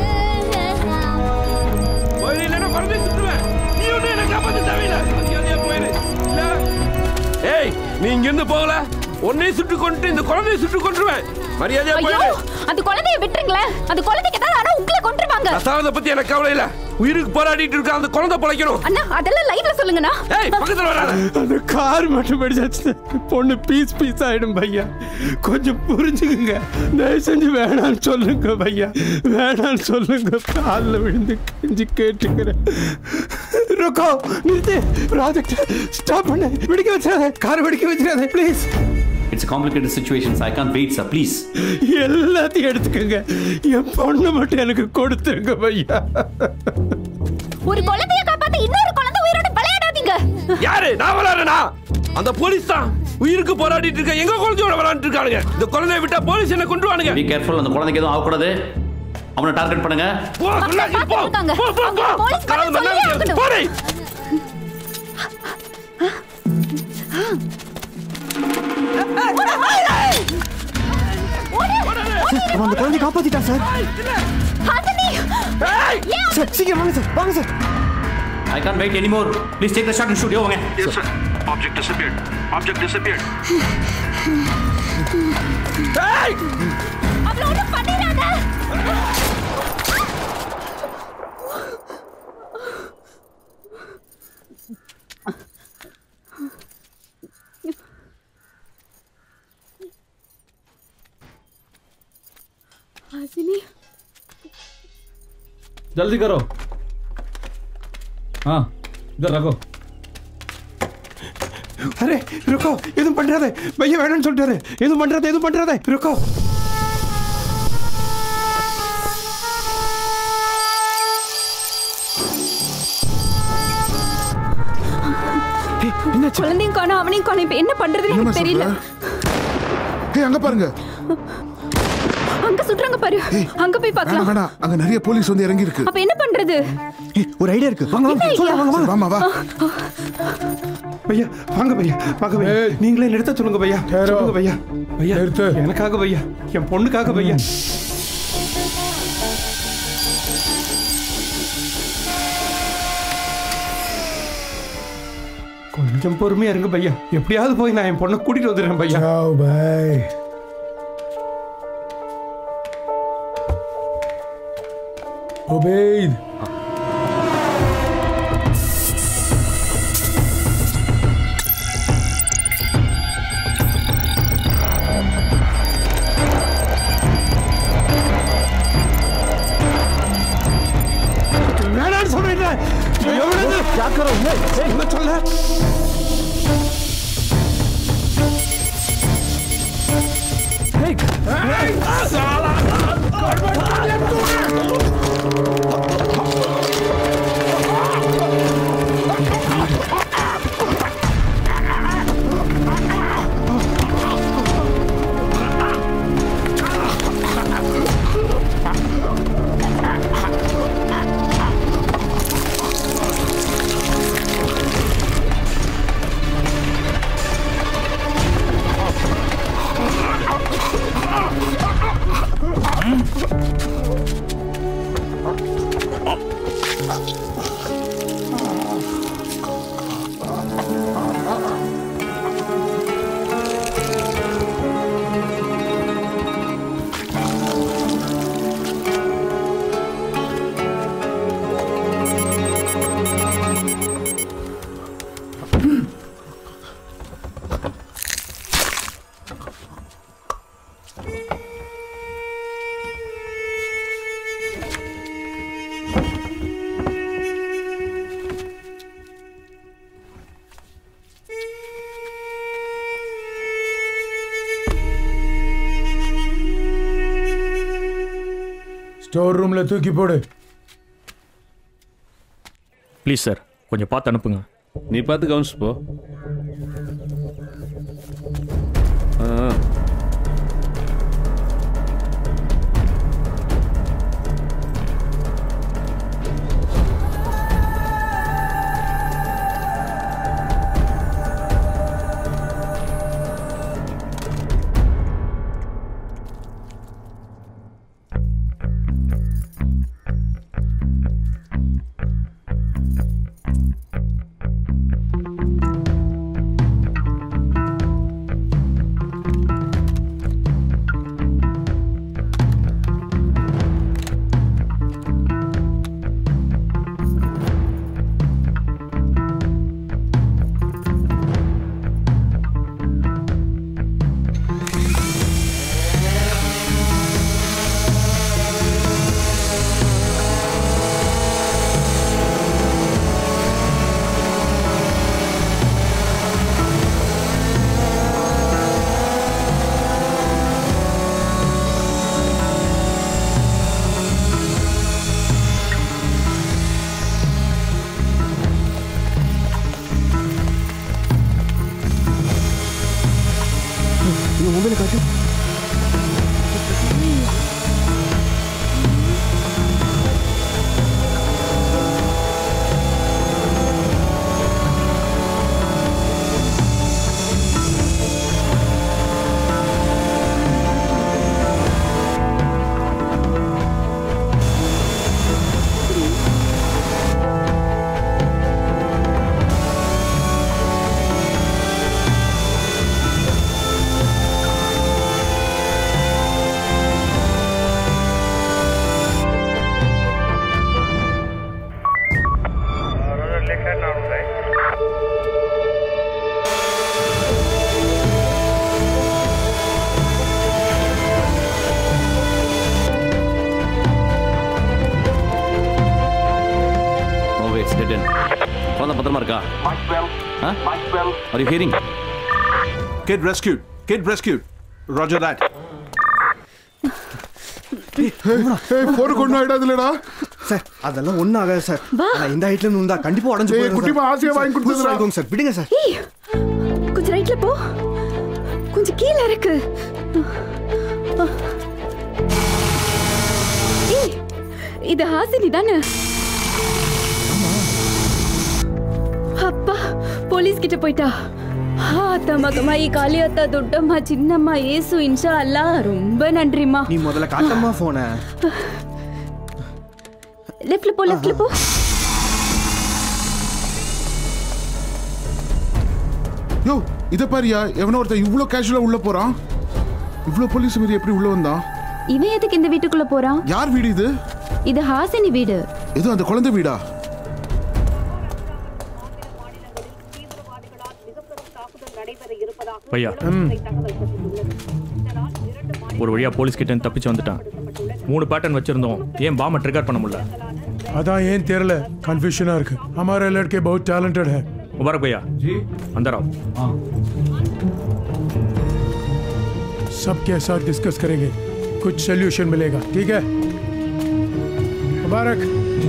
S5: வயிறில் என்ன குழந்தைய சுட்டுவேன் நீ ஒண்ணு என்ன காப்பாத்த தேவையில்ல மரியாதையா போயிரு இல்ல? ஏய் நீ இங்க இருந்து போகல உன்னையும் சுட்டு கொண்டு இந்த குழந்தைய சுட்டு கொண்டுருவேன் மரியாதையா
S2: ஐயோ
S5: போயிரு
S2: அந்த குழந்தைய விட்டுருங்களேன் அந்த குழந்தைக்கு ஏதாவது ஆனா உங்களை கொன்றுவாங்க
S5: ரசாயனத்தை பத்தி எனக்கு கவலை இல்ல உயிருக்கு போராடிட்டு இருக்க அந்த குழந்தை பிழைக்கணும்
S2: அண்ணா அதெல்லாம் லைவ்ல சொல்லுங்கண்ணா
S5: ஏய் பக்கத்துல வராத
S18: அந்த கார் மட்டும் வெடிச்சாச்சு பொண்ணு பீஸ் பீஸ் ஆயிடும் பையா கொஞ்சம் புரிஞ்சுக்குங்க தயவு செஞ்சு வேணாம்னு சொல்லுங்க பையா வேணாம்னு சொல்லுங்க காலில் விழுந்து கெஞ்சி கேட்டுக்கிறேன் ருக்கோ நிறுத்து ப்ராஜெக்ட் ஸ்டாப் பண்ணு வெடிக்க வச்சிடாத கார் வெடிக்க வச்சிடாத please
S4: it's complicated situations I can't wait sir please
S18: எல்லாத்தையும் எடுத்துக்கங்க என் பொண்ணு மட்டும் எனக்கு கொடுத்துருங்க பையா
S2: ஒரு குழந்தைய காப்பாத்த இன்னொரு குழந்தை உயிரோட விளையாடாதீங்க
S5: யாரு நான் விளையாடுறேனா அந்த போலீஸ் தான் உயிருக்கு போராடிட்டு இருக்க எங்க குழந்தையோட விளையாண்டுட்டு இருக்கானுங்க இந்த குழந்தைய விட்டா போலீஸ் என்ன கொண்டு வானுங்க
S4: பி கேர்ஃபுல் அந்த குழந்தைக்கு எதுவும் ஆகக்கூடாது அவனை டார்கெட் பண்ணுங்க
S5: போ சொல்லாச்சு, போ
S2: இருக்காங்க.
S5: போ போ போ
S2: போலீஸ்
S5: கலந்து
S2: பதில் சொல்லியே
S5: மண்ணாடி
S2: ஆகணும்.
S5: போடே
S9: அவன் அந்த குழந்தைய காப்பாத்திட்டான் சார்
S2: ஹாசினி
S9: சார் சீக்கிரம் வாங்க சார் வாங்க sir
S4: I can't wait anymore please take the shot in studio வாங்க
S1: yes sir object disappeared object disappeared
S2: அவள ஒண்ணும் பண்ணிடாத ஹாசினி
S12: जल्दी करो हाँ इधर रखो
S18: அரே ருக்கோ எதுவும் பண்றாதே பையன் வேணும்னு சொல்லிட்டாரு எதுவும் பண்றாதே எதுவும் பண்றாதே ருக்கோ
S2: குழந்தையும் காணும் அவனையும் காணும் இப்ப என்ன பண்றதுன்னு எனக்கு தெரியல
S8: ஏய் அங்க பாருங்க
S2: அங்க சுட்டுறாங்க பாரு அங்க போய்
S8: வேணாம்
S2: பார்க்கலாம்
S8: வேணாம் அங்க நிறைய போலீஸ் வந்து இறங்கி இருக்கு
S2: அப்ப என்ன பண்றது
S9: ஒரு ஐடியா இருக்கு வாங்க வாங்க
S2: என்ன
S9: சொல்ல வாங்க வாங்க
S8: வாமா வா
S18: பையா வாங்க பையா வாங்க பையா நீங்களே நிறுத்த சொல்லுங்க பையா சொல்லுங்க பையா பையா நிறுத்து எனக்காக பையா என் பொண்ணுக்காக பையா கொஞ்சம் பொறுமையா இருங்க பையா எப்படியாவது போய் நான் என் பொண்ணை கூட்டிட்டு வந்துடுறேன் பையா जाओ भाई
S20: उबैद
S18: வேணாம்னு சொல்றேன் எவ்வளவு சொல்ல
S5: ஏய், சாலா.
S18: ஸ்டோர் ரூம்ல தூக்கி போடு
S12: ப்ளீஸ் சார் கொஞ்சம் பார்த்து அனுப்புங்க
S5: நீ பார்த்து கவனிச்சு போ ஆ
S9: இந்த மொபைலை காட்டு
S4: நோ வேட்ஸ் டெட் எண்ட் குழந்தை பத்திரமா இருக்கா are you hearing
S17: Kid rescued. Kid rescued. Roger that.
S8: போர் கொண்டு ஆயிடாதுலடா
S9: சார் அதெல்லாம் ஒன்றும் ஆகாது சார் ஆனா இந்த ஹைட்ல இருந்து இருந்தா கண்டிப்பா உடஞ்சு
S8: ஏய்,
S9: போயிடும்
S8: குட்டிமா ஆசையா வாங்கி கொடுத்ததுடா.
S9: வாங்கிக்கோங்க சார் விடுங்க சார்
S2: ஏய் கொஞ்சம் ரைட்ல போ கொஞ்சம் கீழே இருக்கு ஏய் இது ஹாசினி தானே அப்பா போலீஸ் கிட்ட போயிட்டா அத்தா மகமாயி காளியத்தா துட்டம்மா சின்னம்மா ஏசு இன்ஷா அல்லா ரொம்ப நன்றிம்மா
S9: நீ முதல்ல காட்டம்மா போன
S2: லெஃப்ட்ல போ லெஃப்ட்ல போ
S8: யோ இத பாரியா எவனோ ஒருத்தன் இவ்ளோ கேஷுவலா உள்ள போறான் இவ்ளோ போலீஸ் மீறி எப்படி உள்ள வந்தான்
S2: இவன் எதுக்கு இந்த வீட்டுக்குள்ள போறான்
S8: யார் வீடு இது
S2: இது ஹாசினி வீடு
S8: ஏதோ அந்த குழந்தை வீடா
S12: பையா ஒரு வழியா போலீஸ் கிட்ட இருந்து தப்பிச்சு வந்துட்டான் மூணு பேட்டர்ன் வச்சிருந்தோம் ஏன் பாம்பை ட்ரிகர் பண்ண முடியல
S18: அதான் ஏன் தெரியல கன்ஃபியூஷனா இருக்கு हमारे लड़के बहुत टैलेंटेड है
S12: मुबारक भैया जी अंदर आओ
S18: सबके साथ डिस्कस करेंगे कुछ सोल्यूशन मिलेगा ठीक है मुबारक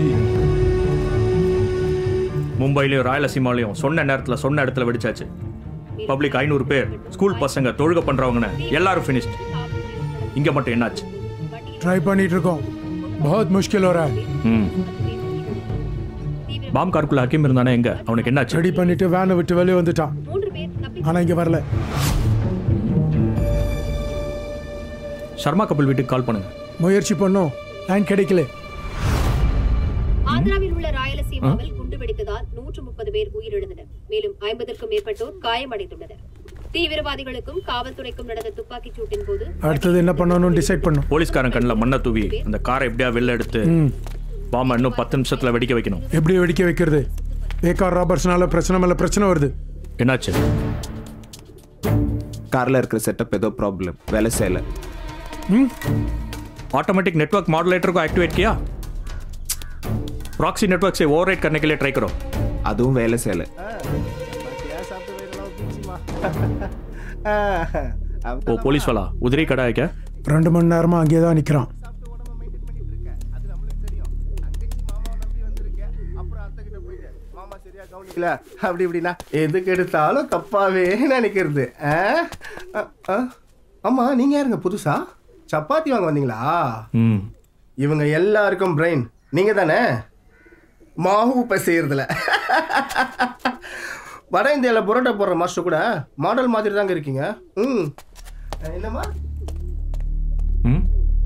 S12: மும்பையிலையும் ராயலசீமாலையும் சொன்ன நேரத்தில் சொன்ன இடத்துல வெடிச்சாச்சு பப்ளிக் ஐநூறு பேர் ஸ்கூல் பசங்க தொழுகை பண்றவங்கன்னு எல்லாரும் ஃபினிஷ்ட் இங்க மட்டும் என்னாச்சு
S18: ट्राई பண்ணிட்டு இருக்கோம் बहुत मुश्किल हो रहा है
S12: ம் பாம் கார்க்குள்ள ஹக்கீம் இருந்தானே எங்க அவனுக்கு என்னாச்சு
S18: ரெடி பண்ணிட்டு வேனை விட்டு வெளியே வந்துட்டான் ஆனா இங்க வரல
S12: சர்மா கபில் வீட்டுக்கு கால் பண்ணுங்க
S18: முயற்சி பண்ணோம் லைன் கிடைக்கல
S7: ஆந்திராவில் உள்ள ராயலசீமாவில் குண்டு வெடித்ததால் நூற்று முப்பது பேர் உயிரிழந்தனர் மேலும் ஐம்பதற்கும் மேற்பட்டோர் காயமடைந்துள்ளனர் தீவிரவாதிகளுக்கும் காவல்துறைக்கும் நடந்த துப்பாக்கிச் சூட்டின் போது
S18: அடுத்தது என்ன பண்ணணும்னு டிசைட் பண்ணோம்
S12: போலீஸ்காரன் கண்ணில் மண்ணை தூவி அந்த காரை எப்படியா வெளில எடுத்து
S18: ம்.
S12: பாம்பை இன்னும் பத்து நிமிஷத்துல வெடிக்க வைக்கணும்
S18: எப்படி வெடிக்க வைக்கிறது ஏகார் ராபர்ஸ்னால பிரச்சனை மேல பிரச்சனை வருது
S12: என்னாச்சு
S25: கார்ல இருக்கிற செட்டப் ஏதோ ப்ராப்ளம் வேலை செய்யல
S12: ऑटोमेटिक नेटवर्क मॉडुलेटर को एक्टिवेट किया प्रॉक्सी नेटवर्क से ओवरराइड करने के लिए ट्राई करो
S25: அதுவும் வேலை செய்யல
S12: वो पुलिस वाला उधर ही खड़ा है क्या
S18: ரெண்டு மணி நேரமா அங்கேயே தான் நிக்கிறான்
S24: இல்ல அப்படி இப்படின்னா எதுக்கு எடுத்தாலும் தப்பாவே நினைக்கிறது ஆ? அ, அ. ஆமா நீங்க யாருங்க புதுசா சப்பாத்தி வாங்க வந்தீங்களா
S12: ம்
S24: இவங்க எல்லாருக்கும் பிரெயின் நீங்க தானே மாவு இப்போ செய்யறதுல வட இந்தியாவில் புரோட்டா போடுற மாஸ்டர் கூட மாடல் மாதிரி தாங்க இருக்கீங்க ம் என்னம்மா
S18: ம்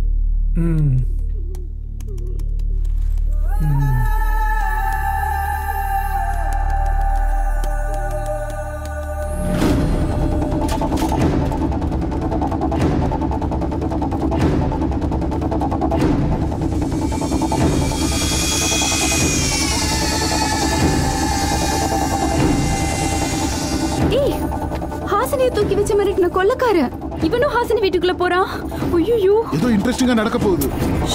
S2: ஏய் ஹாசினியை தூக்கி வச்ச மிரட்டின கொள்ளக்காரன் இவனும் ஹாசினி வீட்டுக்குள்ள போறான் ஐயோ
S8: ஏதோ இன்ட்ரெஸ்டிங்கா நடக்க போகுது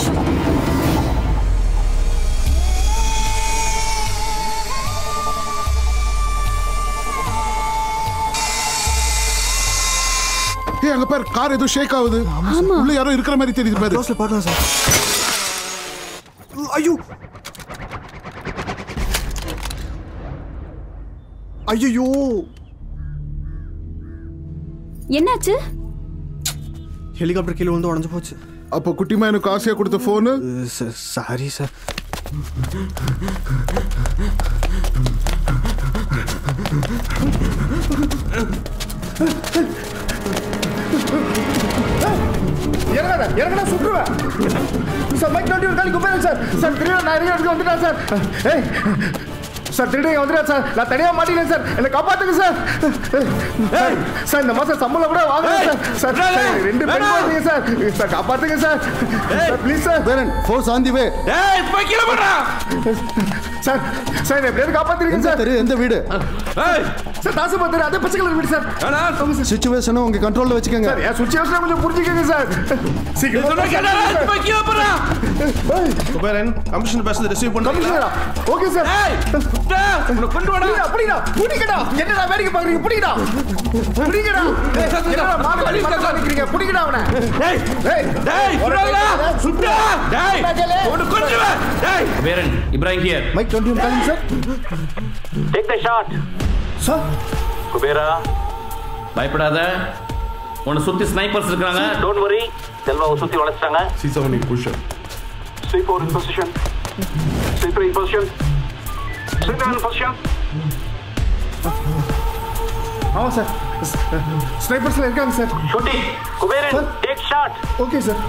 S8: ஏய் அங்க பாரு கார் ஏதோ ஷேக் ஆகுது உள்ள யாரோ இருக்கிற மாதிரி தெரியுது பாரு க்ளோஸ்ல பாருங்க சார்
S9: ஐயோ ஐயோ
S2: என்னாச்சு
S9: ஹெலிகாப்டர் கீழே வந்து உடஞ்சு போச்சு
S8: அப்போ குட்டிமா எனக்கு ஆசையா கொடுத்த போனு
S9: சாரி சார்
S24: இறங்கடா இறங்கடா சுற்றுவேன் சார் மைக் நோட்டி ஒரு காலி குப்பைங்க சார் சார் திருட நான் இருக்க இடத்துக்கு வந்துட்டேன் சார் ஏய் சார் திருட வந்துட்டேன் சார் நான் தனியாக மாட்டினேன் சார் என்னை காப்பாத்துங்க சார் சார் சார் இந்த மாசம் சம்பளம் கூட வாங்குறேன் சார் சார் சார் எனக்கு ரெண்டு பெண் குழந்தைங்க சார் சார் காப்பாத்துங்க sir sir please sir
S14: Baron force on the way
S24: ஏய் போய் கீழே போடுறா சார் சார் என்னை எப்படியாவது காப்பாத்துறீங்க
S14: எந்த
S24: சார்
S14: தெரு எந்த வீடு
S24: சார் தாசபாத்தர் அதே பச்சை கலர் வீடு சார்
S14: சுச்சுவேஷனை உங்க கண்ட்ரோல்ல வச்சுக்கோங்க
S24: சார் என் சுச்சுவேஷனை கொஞ்சம் புரிஞ்சுக்கங்க சார்
S17: குபேரன் கமிஷன் பேசுறது ரிசீவ் பண்ணுறீங்களா
S24: ஓகே சார்
S5: கொண்டு வாடா
S24: அப்படிடா புடிங்கடா என்னடா வேடிக்கை பாக்குறீங்க புடிங்கடா புடிங்கடா என்னடா மாடு வலி மாடு நிக்கிறீங்க புடிங்கடா அவனை
S5: டேய்
S24: டேய்
S5: டேய் சுடாதடா சுடா டேய் ஒன்னு கொன்றுவேன் டேய்
S4: Baron, Ibrahim here.
S24: Mike 21 calling sir
S4: Take the shot.
S24: Sir
S4: குபேரா பயப்படாத உன்னை சுத்தி ஸ்னைப்பர்ஸ் இருக்காங்க டோன்ட் வரி செல்வாவை சுத்தி வளைச்சிட்டாங்க
S1: C7 in position. C4 in position. C3 in position. C7 in position.
S24: ஆமா சார் ஸ்னைப்பர்ஸ்ல இருக்காங்க sir
S4: shooting Kuberan take shot
S24: okay sir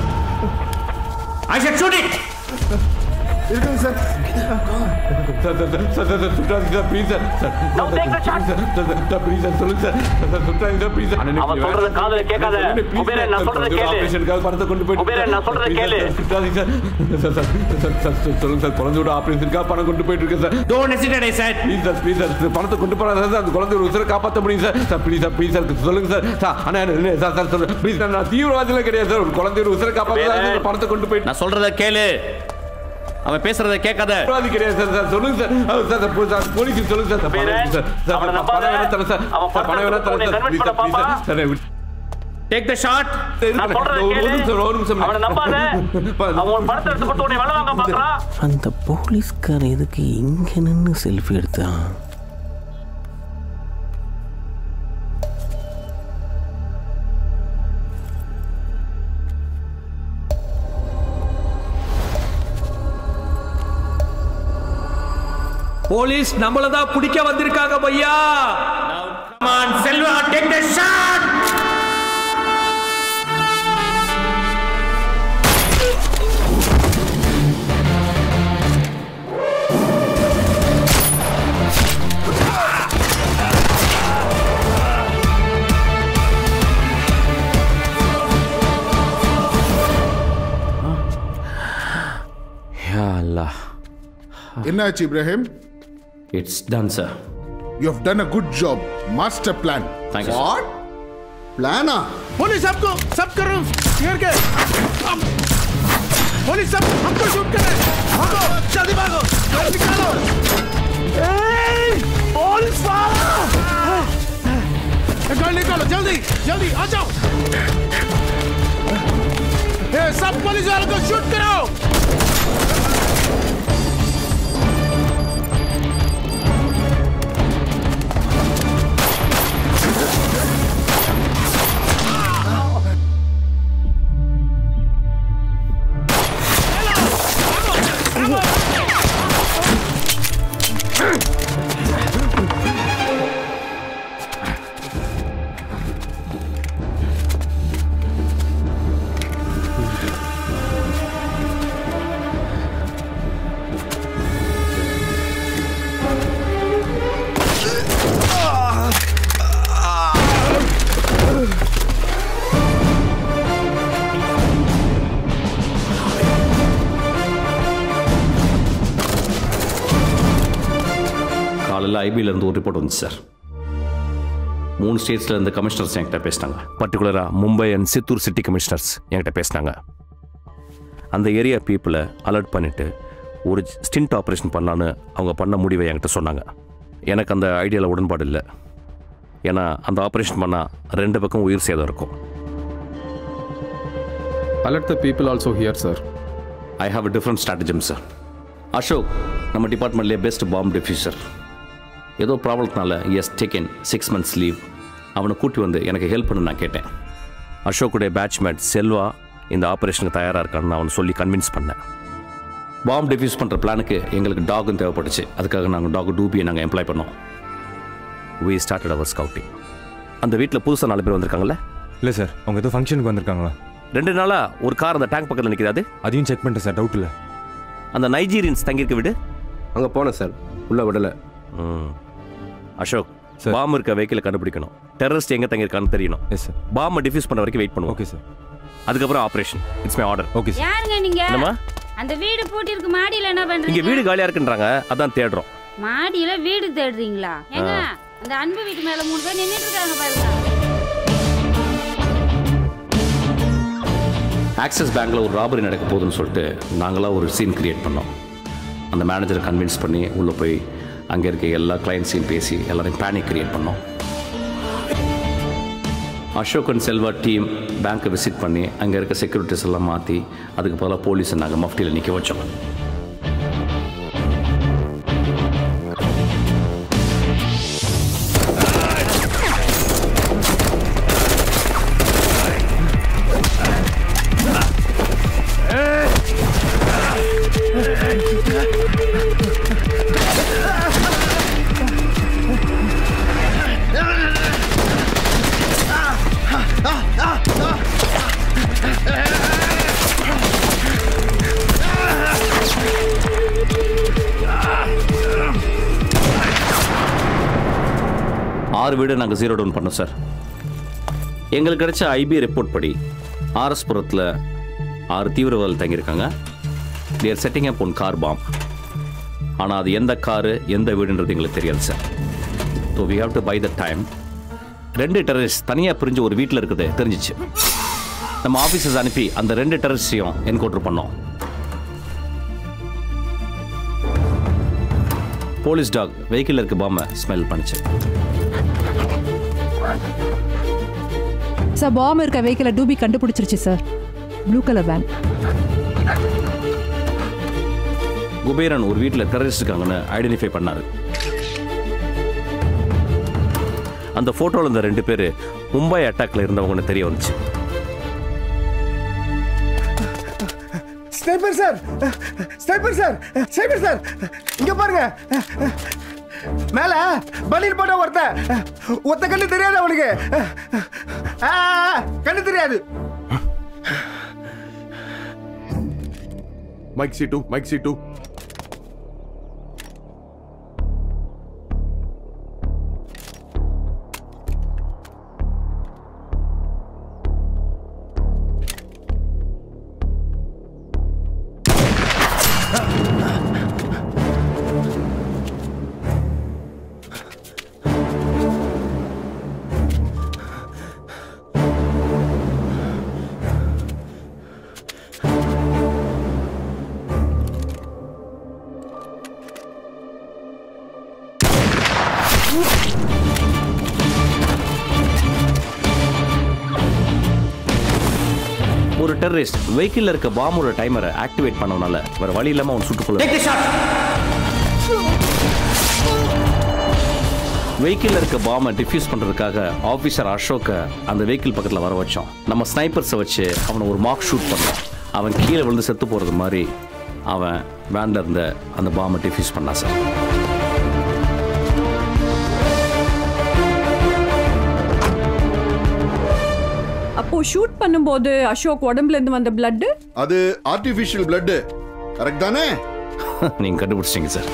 S4: I said shooting
S24: இருக்காங்க sir
S5: sir sir sir sir sir சுட்டாதீங்க sir please sir sir sir sir please sir சொல்லுங்க sir sir சுட்டாதீங்க sir please
S4: அவன் சொல்றத காதுல கேட்காத. குபேரன், நான் சொல்றத கேளு.
S5: ஆபரேஷனுக்காக பணத்தை கொண்டு போயிட்டு
S4: குபேரன், நான் சொல்றத கேளு.
S5: சுட்டாதீங்க sir sir sir sir sir சொல்லுங்க சார் குழந்தை விட ஆபரேஷனுக்காக பணம் கொண்டு போயிட்டு இருக்கேன் sir
S4: don't hesitate I said
S5: please sir please sir பணத்தை கொண்டு போறாங்க சார் அந்த குழந்தை ஒரு உசுரை காப்பாற்ற முடியும் sir sir please sir please sir சொல்லுங்க சார் சார் அண்ணா என்ன சார் சார் சொல்லுங்க ப்ளீஸ் நான் தீவிரவாதிலாம் கிடையாது சார் ஒரு குழந்தை ஒரு உசுரை காப்பாற்ற பணத்தை கொண்டு போயிட்டு
S4: நான் சொல்றத கேளு அவன் பேசுறத கேட்காத
S5: தீவிரவாதி கிடையாது சார் சார் சொல்லுங்க சார் அவர் சார் சார் போ- சார் போலீஸுக்கு சொல்லுங்க சார் சார் பணம் வேணும் சார் சார்
S4: அவனை
S5: சார்,
S4: நம்பாத.
S5: பணம் வேணும் தரேன் சார்
S4: அவன்
S5: சார் பணம் வேணும் தரேன்
S4: உன்னை
S5: சார்
S4: convince
S5: ப்ளீஸ் சார்
S4: பண்ண
S5: ப்ளீஸ் சார்
S4: பாப்பா.
S5: சார் விட்டு-
S16: டேக் த ஷாட் நான் சொல்றத கேளு அவனை நம்பாத அவன் ஒரு படத்தை எடுத்து போட்டு உன்னை வேலை வாங்க பார்க்கறான்
S20: அந்த போலீஸ்காரன் எதுக்கு இங்க நின்று செல்ஃபி எடுத்தான்
S5: போலீஸ் நம்மள தான் பிடிக்க வந்திருக்காங்க பையா
S16: Come on, Selva take the shot
S4: யா அல்லாஹ்
S8: என்னாச்சு Ibrahim
S4: it's done sir
S8: you have done a good job master plan
S4: Thank you, sir.
S8: What प्लाना
S24: पुलिस सबको सब करो क्लियर के अब- पुलिस सब हमको शूट करे भागो जल्दी भागो जल्दी निकालो ए, पुलिस वाला ए, गाड़ी निकालो जल्दी जल्दी आ जाओ ए, सब पुलिस वालों को शूट करो
S4: காலையில் ஐபியில் இருந்து ஒரு ரிப்போர்ட் வந்துச்சு சார் மூணு ஸ்டேட்ஸில் இருந்து கமிஷனர்ஸ் என்கிட்ட பேசினாங்க
S13: பர்டிகுலராக Mumbai and Chittoor city commissioners என்கிட்ட பேசினாங்க அந்த ஏரியா பீப்புளை அலர்ட் பண்ணிவிட்டு ஒரு ஸ்டிண்ட் ஆப்ரேஷன் பண்ணலான்னு அவங்க பண்ண முடிவை என்கிட்ட சொன்னாங்க எனக்கு அந்த ஐடியாவில் உடன்பாடு இல்லை ஏன்னா அந்த ஆப்ரேஷன் பண்ணால் ரெண்டு பக்கம் உயிர் சேதம் இருக்கும்
S10: Alert the people also here, sir.
S4: I have a different ஸ்ட்ராட்டஜிம் சார் அசோக் நம்ம டிபார்ட்மெண்ட்லேயே பெஸ்ட் பாம்பு டிஃப்யூசர் ஏதோ ப்ராப்ளத்தினால is taken six months leave அவனை கூட்டி வந்து எனக்கு ஹெல்ப் பண்ண நான் கேட்டேன்
S13: அசோக்குடைய பேட்ச்மேட் செல்வா இந்த ஆப்ரேஷனுக்கு தயாராக இருக்கான்னு நான் அவனை சொல்லி கன்வின்ஸ் பண்ணேன்
S4: பாம்பு டிஃப்யூஸ் பண்ணுற பிளானுக்கு எங்களுக்கு டாகும் தேவைப்பட்டுச்சு அதுக்காக நாங்கள் டாக் டூபியை நாங்கள் எம்ப்ளாய் பண்ணோம்
S13: வி ஸ்டார்டட் அவர் ஸ்கவுட்டிங் அந்த வீட்டில் புதுசாக நாலு பேர் வந்திருக்காங்கல்ல
S25: இல்லை சார் அவங்க ஏதோ ஃபங்க்ஷனுக்கு வந்திருக்காங்களா
S13: ரெண்டு நாளாக ஒரு கார் அந்த டேங்க் பக்கத்தில் நிற்கிது அது
S25: அதையும் செக் பண்ணிட்டேன் சார் டவுட் இல்லை
S13: அந்த நைஜீரியன்ஸ் தங்கியிருக்க வீடு
S21: அங்கே போனேன் சார் உள்ள விடலை
S13: ம் அசோக் பாம் இருக்க வெஹிக்கிளை கண்டுபிடிக்கணும் டெரரிஸ்ட் எங்கே தங்கியிருக்கான்னு தெரியணும்
S25: எஸ் சார்
S13: பாம்பை டிஃப்யூஸ் பண்ண வரைக்கும் வெயிட் பண்ணுவோம்
S25: ஓகே சார்
S13: அதுக்கப்புறம் operation it's my order okay
S22: யாருங்க நீங்க
S13: என்னம்மா
S22: அந்த வீடு பூட்டி இருக்கு மாடியில என்ன
S13: இங்கே
S22: பண்றீங்க
S13: வீடு காலியாக இருக்குன்றாங்க அதான் தேடுறோம்
S22: மாடியில வீடு தேடுறீங்களா ஏங்க
S13: ஆ.
S22: அந்த அன்பு வீட்டு மேல மூணு பேர் நின்னுட்டு இருக்காங்க பாருங்க
S4: ஆக்சிஸ் பேங்க்கில் ஒரு ராபரி நடக்க போகுதுன்னு சொல்லிட்டு நாங்களாக ஒரு சீன் கிரியேட் பண்ணோம் அந்த மேனேஜரை கன்வின்ஸ் பண்ணி உள்ளே போய் அங்கே இருக்க எல்லா கிளைண்ட்ஸையும் பேசி எல்லாரையும் பேனிக் கிரியேட் பண்ணோம் அசோக் அண்ட் செல்வா டீம் பேங்க்கை விசிட் பண்ணி அங்கே இருக்க செக்யூரிட்டிஸ் எல்லாம் மாற்றி அதுக்கு பதிலாக போலீஸை நாங்கள் மஃப்டியில் நிற்க வச்சோம் ஆறு வீடு நாங்கள் ஜீரோ டவுன் பண்ணோம் சார் எங்களுக்கு கிடைச்ச ஐபி ரிப்போர்ட் படி ஆர்எஸ் புரத்தில் ஆறு தீவிரவாதிகள் தங்கியிருக்காங்க there setting up one car bomb ஆனால் அது எந்த காரு எந்த வீடுன்றது எங்களுக்கு தெரியாது sir so we have to buy the time ரெண்டு டெரரிஸ்ட் தனியாக பிரிஞ்சு ஒரு வீட்டில் இருக்குது தெரிஞ்சிச்சு நம்ம ஆஃபீஸர்ஸ் அனுப்பி அந்த ரெண்டு டெரரிஸ்டையும் என்கவுண்டர் பண்ணோம் போலீஸ் டாக் வெஹிக்கிள் இருக்க பாம்பை ஸ்மெல் பண்ணுச்சு
S3: சார் பாம்பு இருக்க வெஹிக்கிளை டூபி கண்டுபிடிச்சிருச்சு sir blue colour van
S13: Kuberan ஒரு வீட்டில் டெரரிஸ்ட் இருக்காங்கன்னு ஐடென்டிஃபை பண்ணாரு அந்த ஃபோட்டோவில் இருந்த ரெண்டு பேர் மும்பை அட்டாக்ல இருந்தவங்கன்னு தெரிய வந்துச்சு
S24: sniper sir sniper sir sniper sir இங்க பாருங்க மேல பலியில் போட்ட ஒருத்தன் ஒத்த கண்ணு தெரியாது அவனுக்கு ஆ, கண்ணு தெரியாது
S11: mike C two mike C two
S13: ஒரு டெரரிஸ்ட் வெஹிக்கிளில் இருக்க பாம்போட டைமரை ஆக்டிவேட் பண்ணனால வேற வழி இல்லாமல் அவன் சுட்டுக்கொள்ள வெஹிக்கிளில் இருக்க பாம்பை டிஃப்யூஸ் பண்ணுறதுக்காக ஆஃபீஸர் அசோக்கை அந்த வெஹிக்கிள் பக்கத்தில் வர வச்சோம் நம்ம ஸ்னைப்பர்ஸை வச்சு அவனை ஒரு மார்க் ஷூட் பண்ணோம் அவன் கீழே விழுந்து செத்து போகிறது மாதிரி அவன் வேனில் இருந்த அந்த பாம்பை டிஃப்யூஸ் பண்ணான் சார்
S15: அப்போ ஷூட் பண்ணும்போது அசோக் உடம்புல இருந்து வந்த பிளட்
S17: அது ஆர்டிஃபிஷியல் பிளட் கரெக்ட் தானே
S13: நீங்கள் கண்டுபிடிச்சிங்க சார்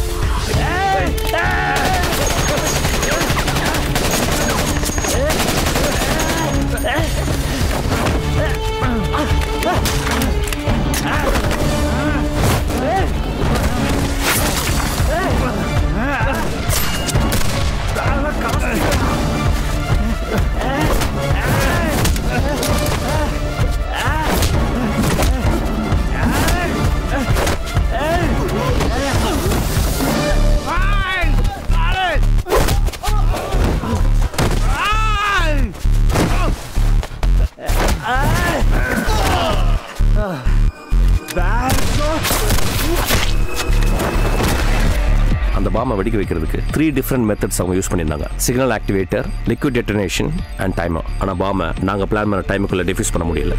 S13: அந்த பாம்பை வெடிக்க வைக்கிறதுக்கு த்ரீ டிஃப்ரெண்ட் மெத்தட்ஸ் அவங்க யூஸ் பண்ணியிருந்தாங்க signal activator liquid detonation and timer ஆனால் பாம்பை நாங்கள் பிளான் பண்ண டைமுக்குள்ளே டிஃப்யூஸ் பண்ண முடியல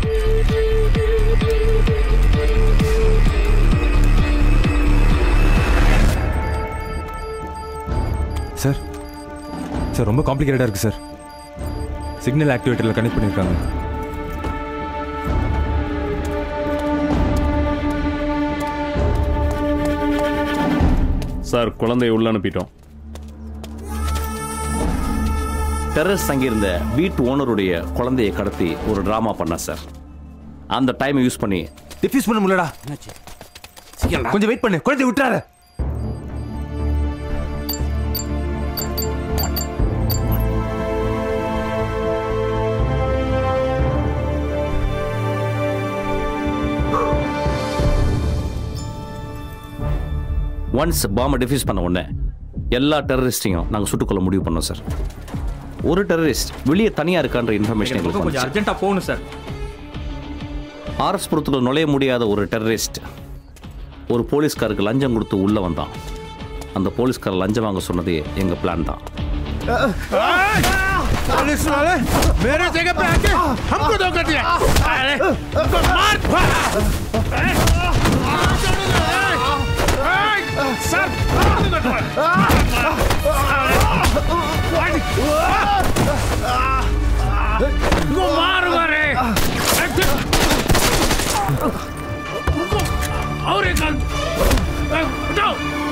S25: சார் சார் ரொம்ப காம்ப்ளிகேட்டடாக இருக்குது சார் சிக்னல் ஆக்டிவேட்டரில் கனெக்ட் பண்ணியிருக்காங்க
S4: சார் குழந்தைய உள்ள அனுப்பிட்டோம்
S13: டெரரிஸ்ட் தங்கியிருந்த வீட்டு ஓனருடைய குழந்தையை கடத்தி ஒரு ட்ராமா பண்ணா சார் அந்த டைமை யூஸ் பண்ணி
S25: டிஃப்யூஸ் பண்ண முடியலடா கொஞ்சம் வெயிட் பண்ணு குழந்தை விட்டுறாத
S13: ஒன்ஸ் பாம்பை டிஃப்யூஸ் பண்ண உடனே எல்லா டெரரிஸ்டையும் நாங்கள் சுட்டுக்கொள்ள முடிவு பண்ணோம் சார் ஒரு டெரரிஸ்ட் வெளியே தனியாக இருக்கான்ற இன்ஃபர்மேஷன் எங்களுக்கு
S12: கொஞ்சம்
S13: வந்துச்சு.
S12: அர்ஜென்ட்டாக போகணும் சார்
S13: ஆர்எஸ் புறத்தில் நுழைய முடியாத ஒரு டெரரிஸ்ட் ஒரு போலீஸ்காருக்கு லஞ்சம் கொடுத்து உள்ளே வந்தான் அந்த போலீஸ்கார் லஞ்சம் வாங்க சொன்னதே எங்கள் பிளான் தான்
S19: पुलिस वाले मेरे जगह पे आके हमको धोखा दिया अरे हमको मार सर वो मारूंगा रे और एक जाओ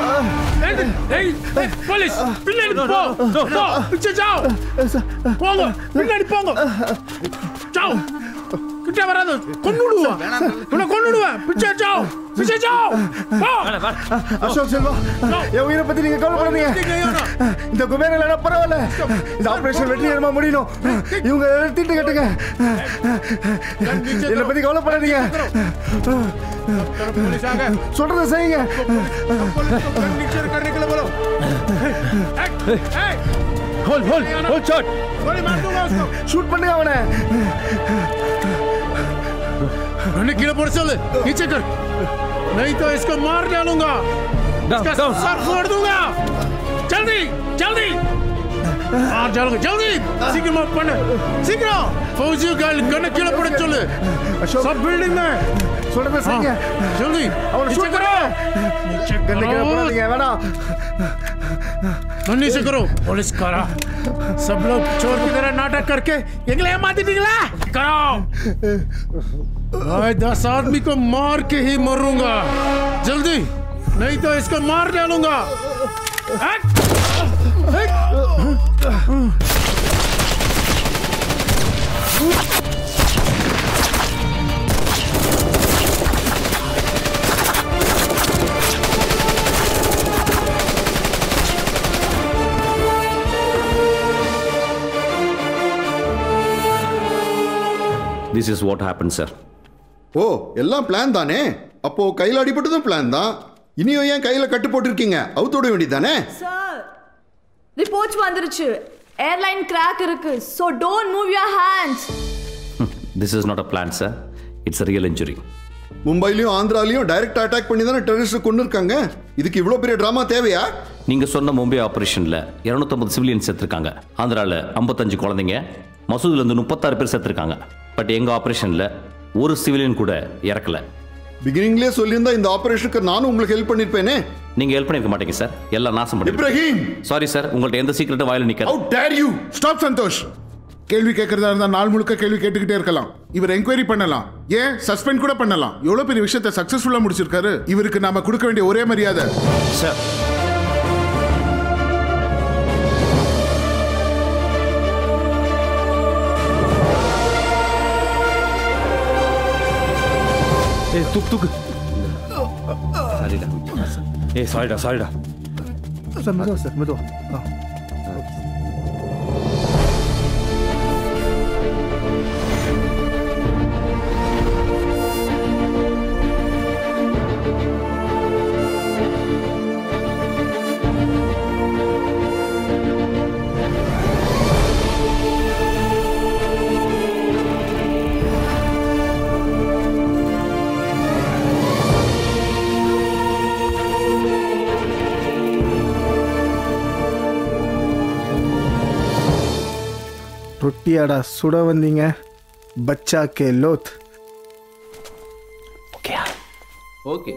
S19: போலீஸ் பின்னாடி போ போ பிச்சை ஜாவ் போங்க பின்னாடி போங்க ஜாவ் கிட்ட வராது கொன்னுடுவேன் உன்னை கொன்னுடுவேன் பிச்சை ஜாவ் பிச்சை ஜாவ் போ
S24: அசோக் செல்வா என் உயிரை பத்தி நீங்க கவலைப்படாதீங்க இந்த குபேரன் இல்லைன்னா பரவாயில்ல இந்த ஆபரேஷன் வெற்றிகரமா முடியணும் இவங்க தீட்டு கட்டுங்க என்னை பத்தி கவலைப்படாதீங்க சொல்றத செய்யுங்க
S19: नीचे करने के लिए बोलो होल्ड होल्ड होल्ड शॉट
S24: गोली मार दूंगा उसको शूट பண்ணுங்க அவனை
S19: मैंने कीड़े पड़ चल नीचे कर नहीं तो इसको मार डालूंगा इसका सर फोड़ दूंगा जल्दी जल्दी मार डालूंगा जल्दी சீக்கிரமா பண்ணு சீக்கிரம் फौजी गाल गन कीड़े पड़ चल सब बिल्डिंग में
S24: சொல்றத செய்யுங்க
S19: जल्दी
S24: அவனை
S19: नीचे
S24: ஷூட்
S19: करो
S24: கरो
S19: नीचे
S24: கண்ணு கீழே போடாதீங்க வேணாம்
S19: नीचे करो पुलिस करा सब लोग चोर की तरह नाटक करके एंगले मातीटीங்களா करो मैं दस आदमी को मार के ही मरूंगा जल्दी नहीं तो इसको मार डालूंगा हट! हट!
S4: This is what happen sir
S14: oh எல்லாம் பிளான் தானே அப்போ கையில் அடிபட்டதும் பிளான் தான் இனியும் ஏன் கையில் கட்டு போட்டிருக்கீங்க அவுத்தோட வேண்டியதானே
S6: சார் ரிப்போர்ட்ஸ் வந்துருச்சு ஏர்லைன் கிராக் இருக்கு so don't move your hands
S4: this is not a plan sir it's a real injury
S14: மும்பைலையும் ஆந்திராலையும் டைரக்ட் அட்டாக் பண்ணி தானே டெரரிஸ்ட் கொண்டு இருக்காங்க இதுக்கு இவ்வளோ பெரிய ட்ராமா தேவையா
S4: நீங்கள் சொன்ன மும்பை ஆபரேஷனில் இரநூத்தம்பது சிவிலியன்ஸ் செத்துருக்காங்க ஆந்திராவில் ஐம்பத்தஞ்சு குழந்தைங்க மசூதிலேருந்து முப்பத்தாறு பேர் செத்துருக்காங்க பட் எங்கள் ஆபரேஷனில் ஒரு சிவிலியன் கூட இறக்கல
S14: பிகினிங்லேயே சொல்லியிருந்தா இந்த ஆபரேஷனுக்கு நானும் உங்களுக்கு ஹெல்ப் பண்ணிருப்பேனே
S4: நீங்க ஹெல்ப் பண்ணிருக்க மாட்டீங்க சார் எல்லாம் நாசம் பண்ணி
S14: இப்ராஹிம்
S4: சாரி சார் உங்கள்ட்ட எந்த சீக்கிரட்டும் வாயில நிக்காது
S8: டேர் யூ ஸ்டாப் சந்தோஷ் கேள்வி கேட்கறதா இருந்தா நாள் முழுக்க கேள்வி கேட்டுக்கிட்டே இருக்கலாம் இவர் என்கொயரி பண்ணலாம் ஏன் சஸ்பெண்ட் கூட பண்ணலாம் எவ்வளவு பெரிய விஷயத்தை சக்சஸ்ஃபுல்லா முடிச்சிருக்காரு இவருக்கு நாம கொடுக்க வேண்டிய ஒரே மரியாதை
S4: சார்
S25: ஏ துக் துக்
S4: சரிடா
S25: ஏ சாரிடா சாரிடா
S24: சார் மெதுவா சார் மெதுவா ஆ. ரொட்டியாடா சுட வந்தீங்க பச்சா கே லோத்
S4: ஓகே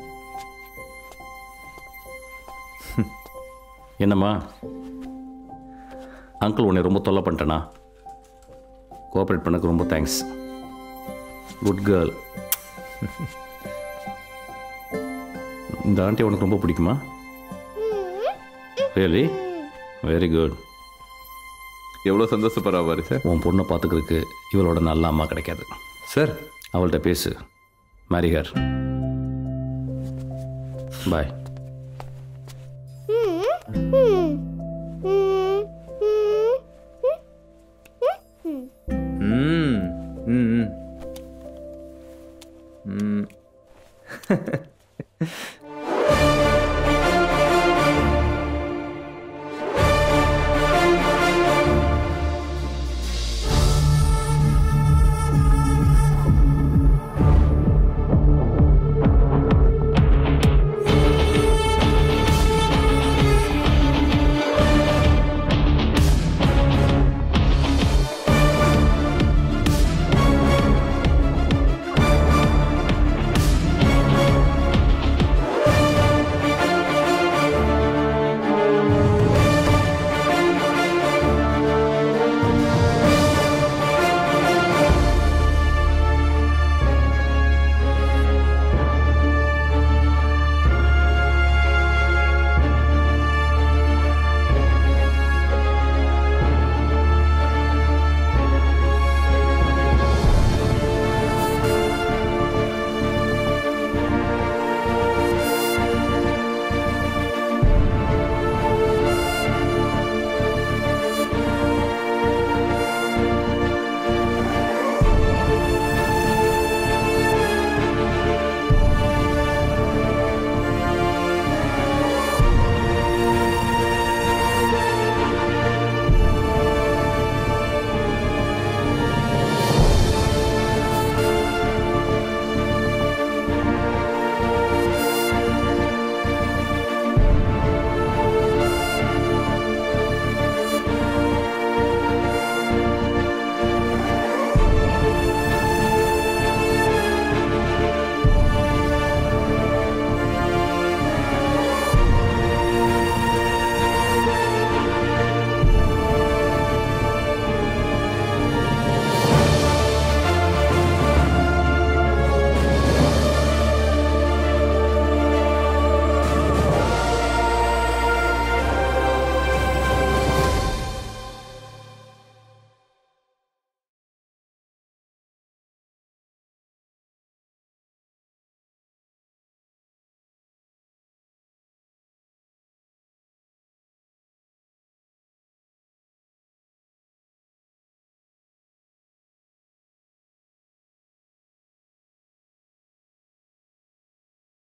S4: என்னம்மா அங்கிள் உன்னை ரொம்ப தொல்லை பண்ணிட்டேனா கோஆப்ரேட் பண்ணக்கு ரொம்ப தேங்க்ஸ் குட் கேர்ள் இந்த ஆண்டி உனக்கு ரொம்ப பிடிக்குமா ரியலி வெரி குட்
S21: எவ்வளோ சந்தோஷப்படுறாரு சார்
S4: உன் பொண்ணை பார்த்துக்கிறதுக்கு இவளோட நல்ல அம்மா கிடைக்காது
S21: சார்
S4: அவள்கிட்ட பேசு மேரிகர் பாய்
S25: ம் ம் ம் ம்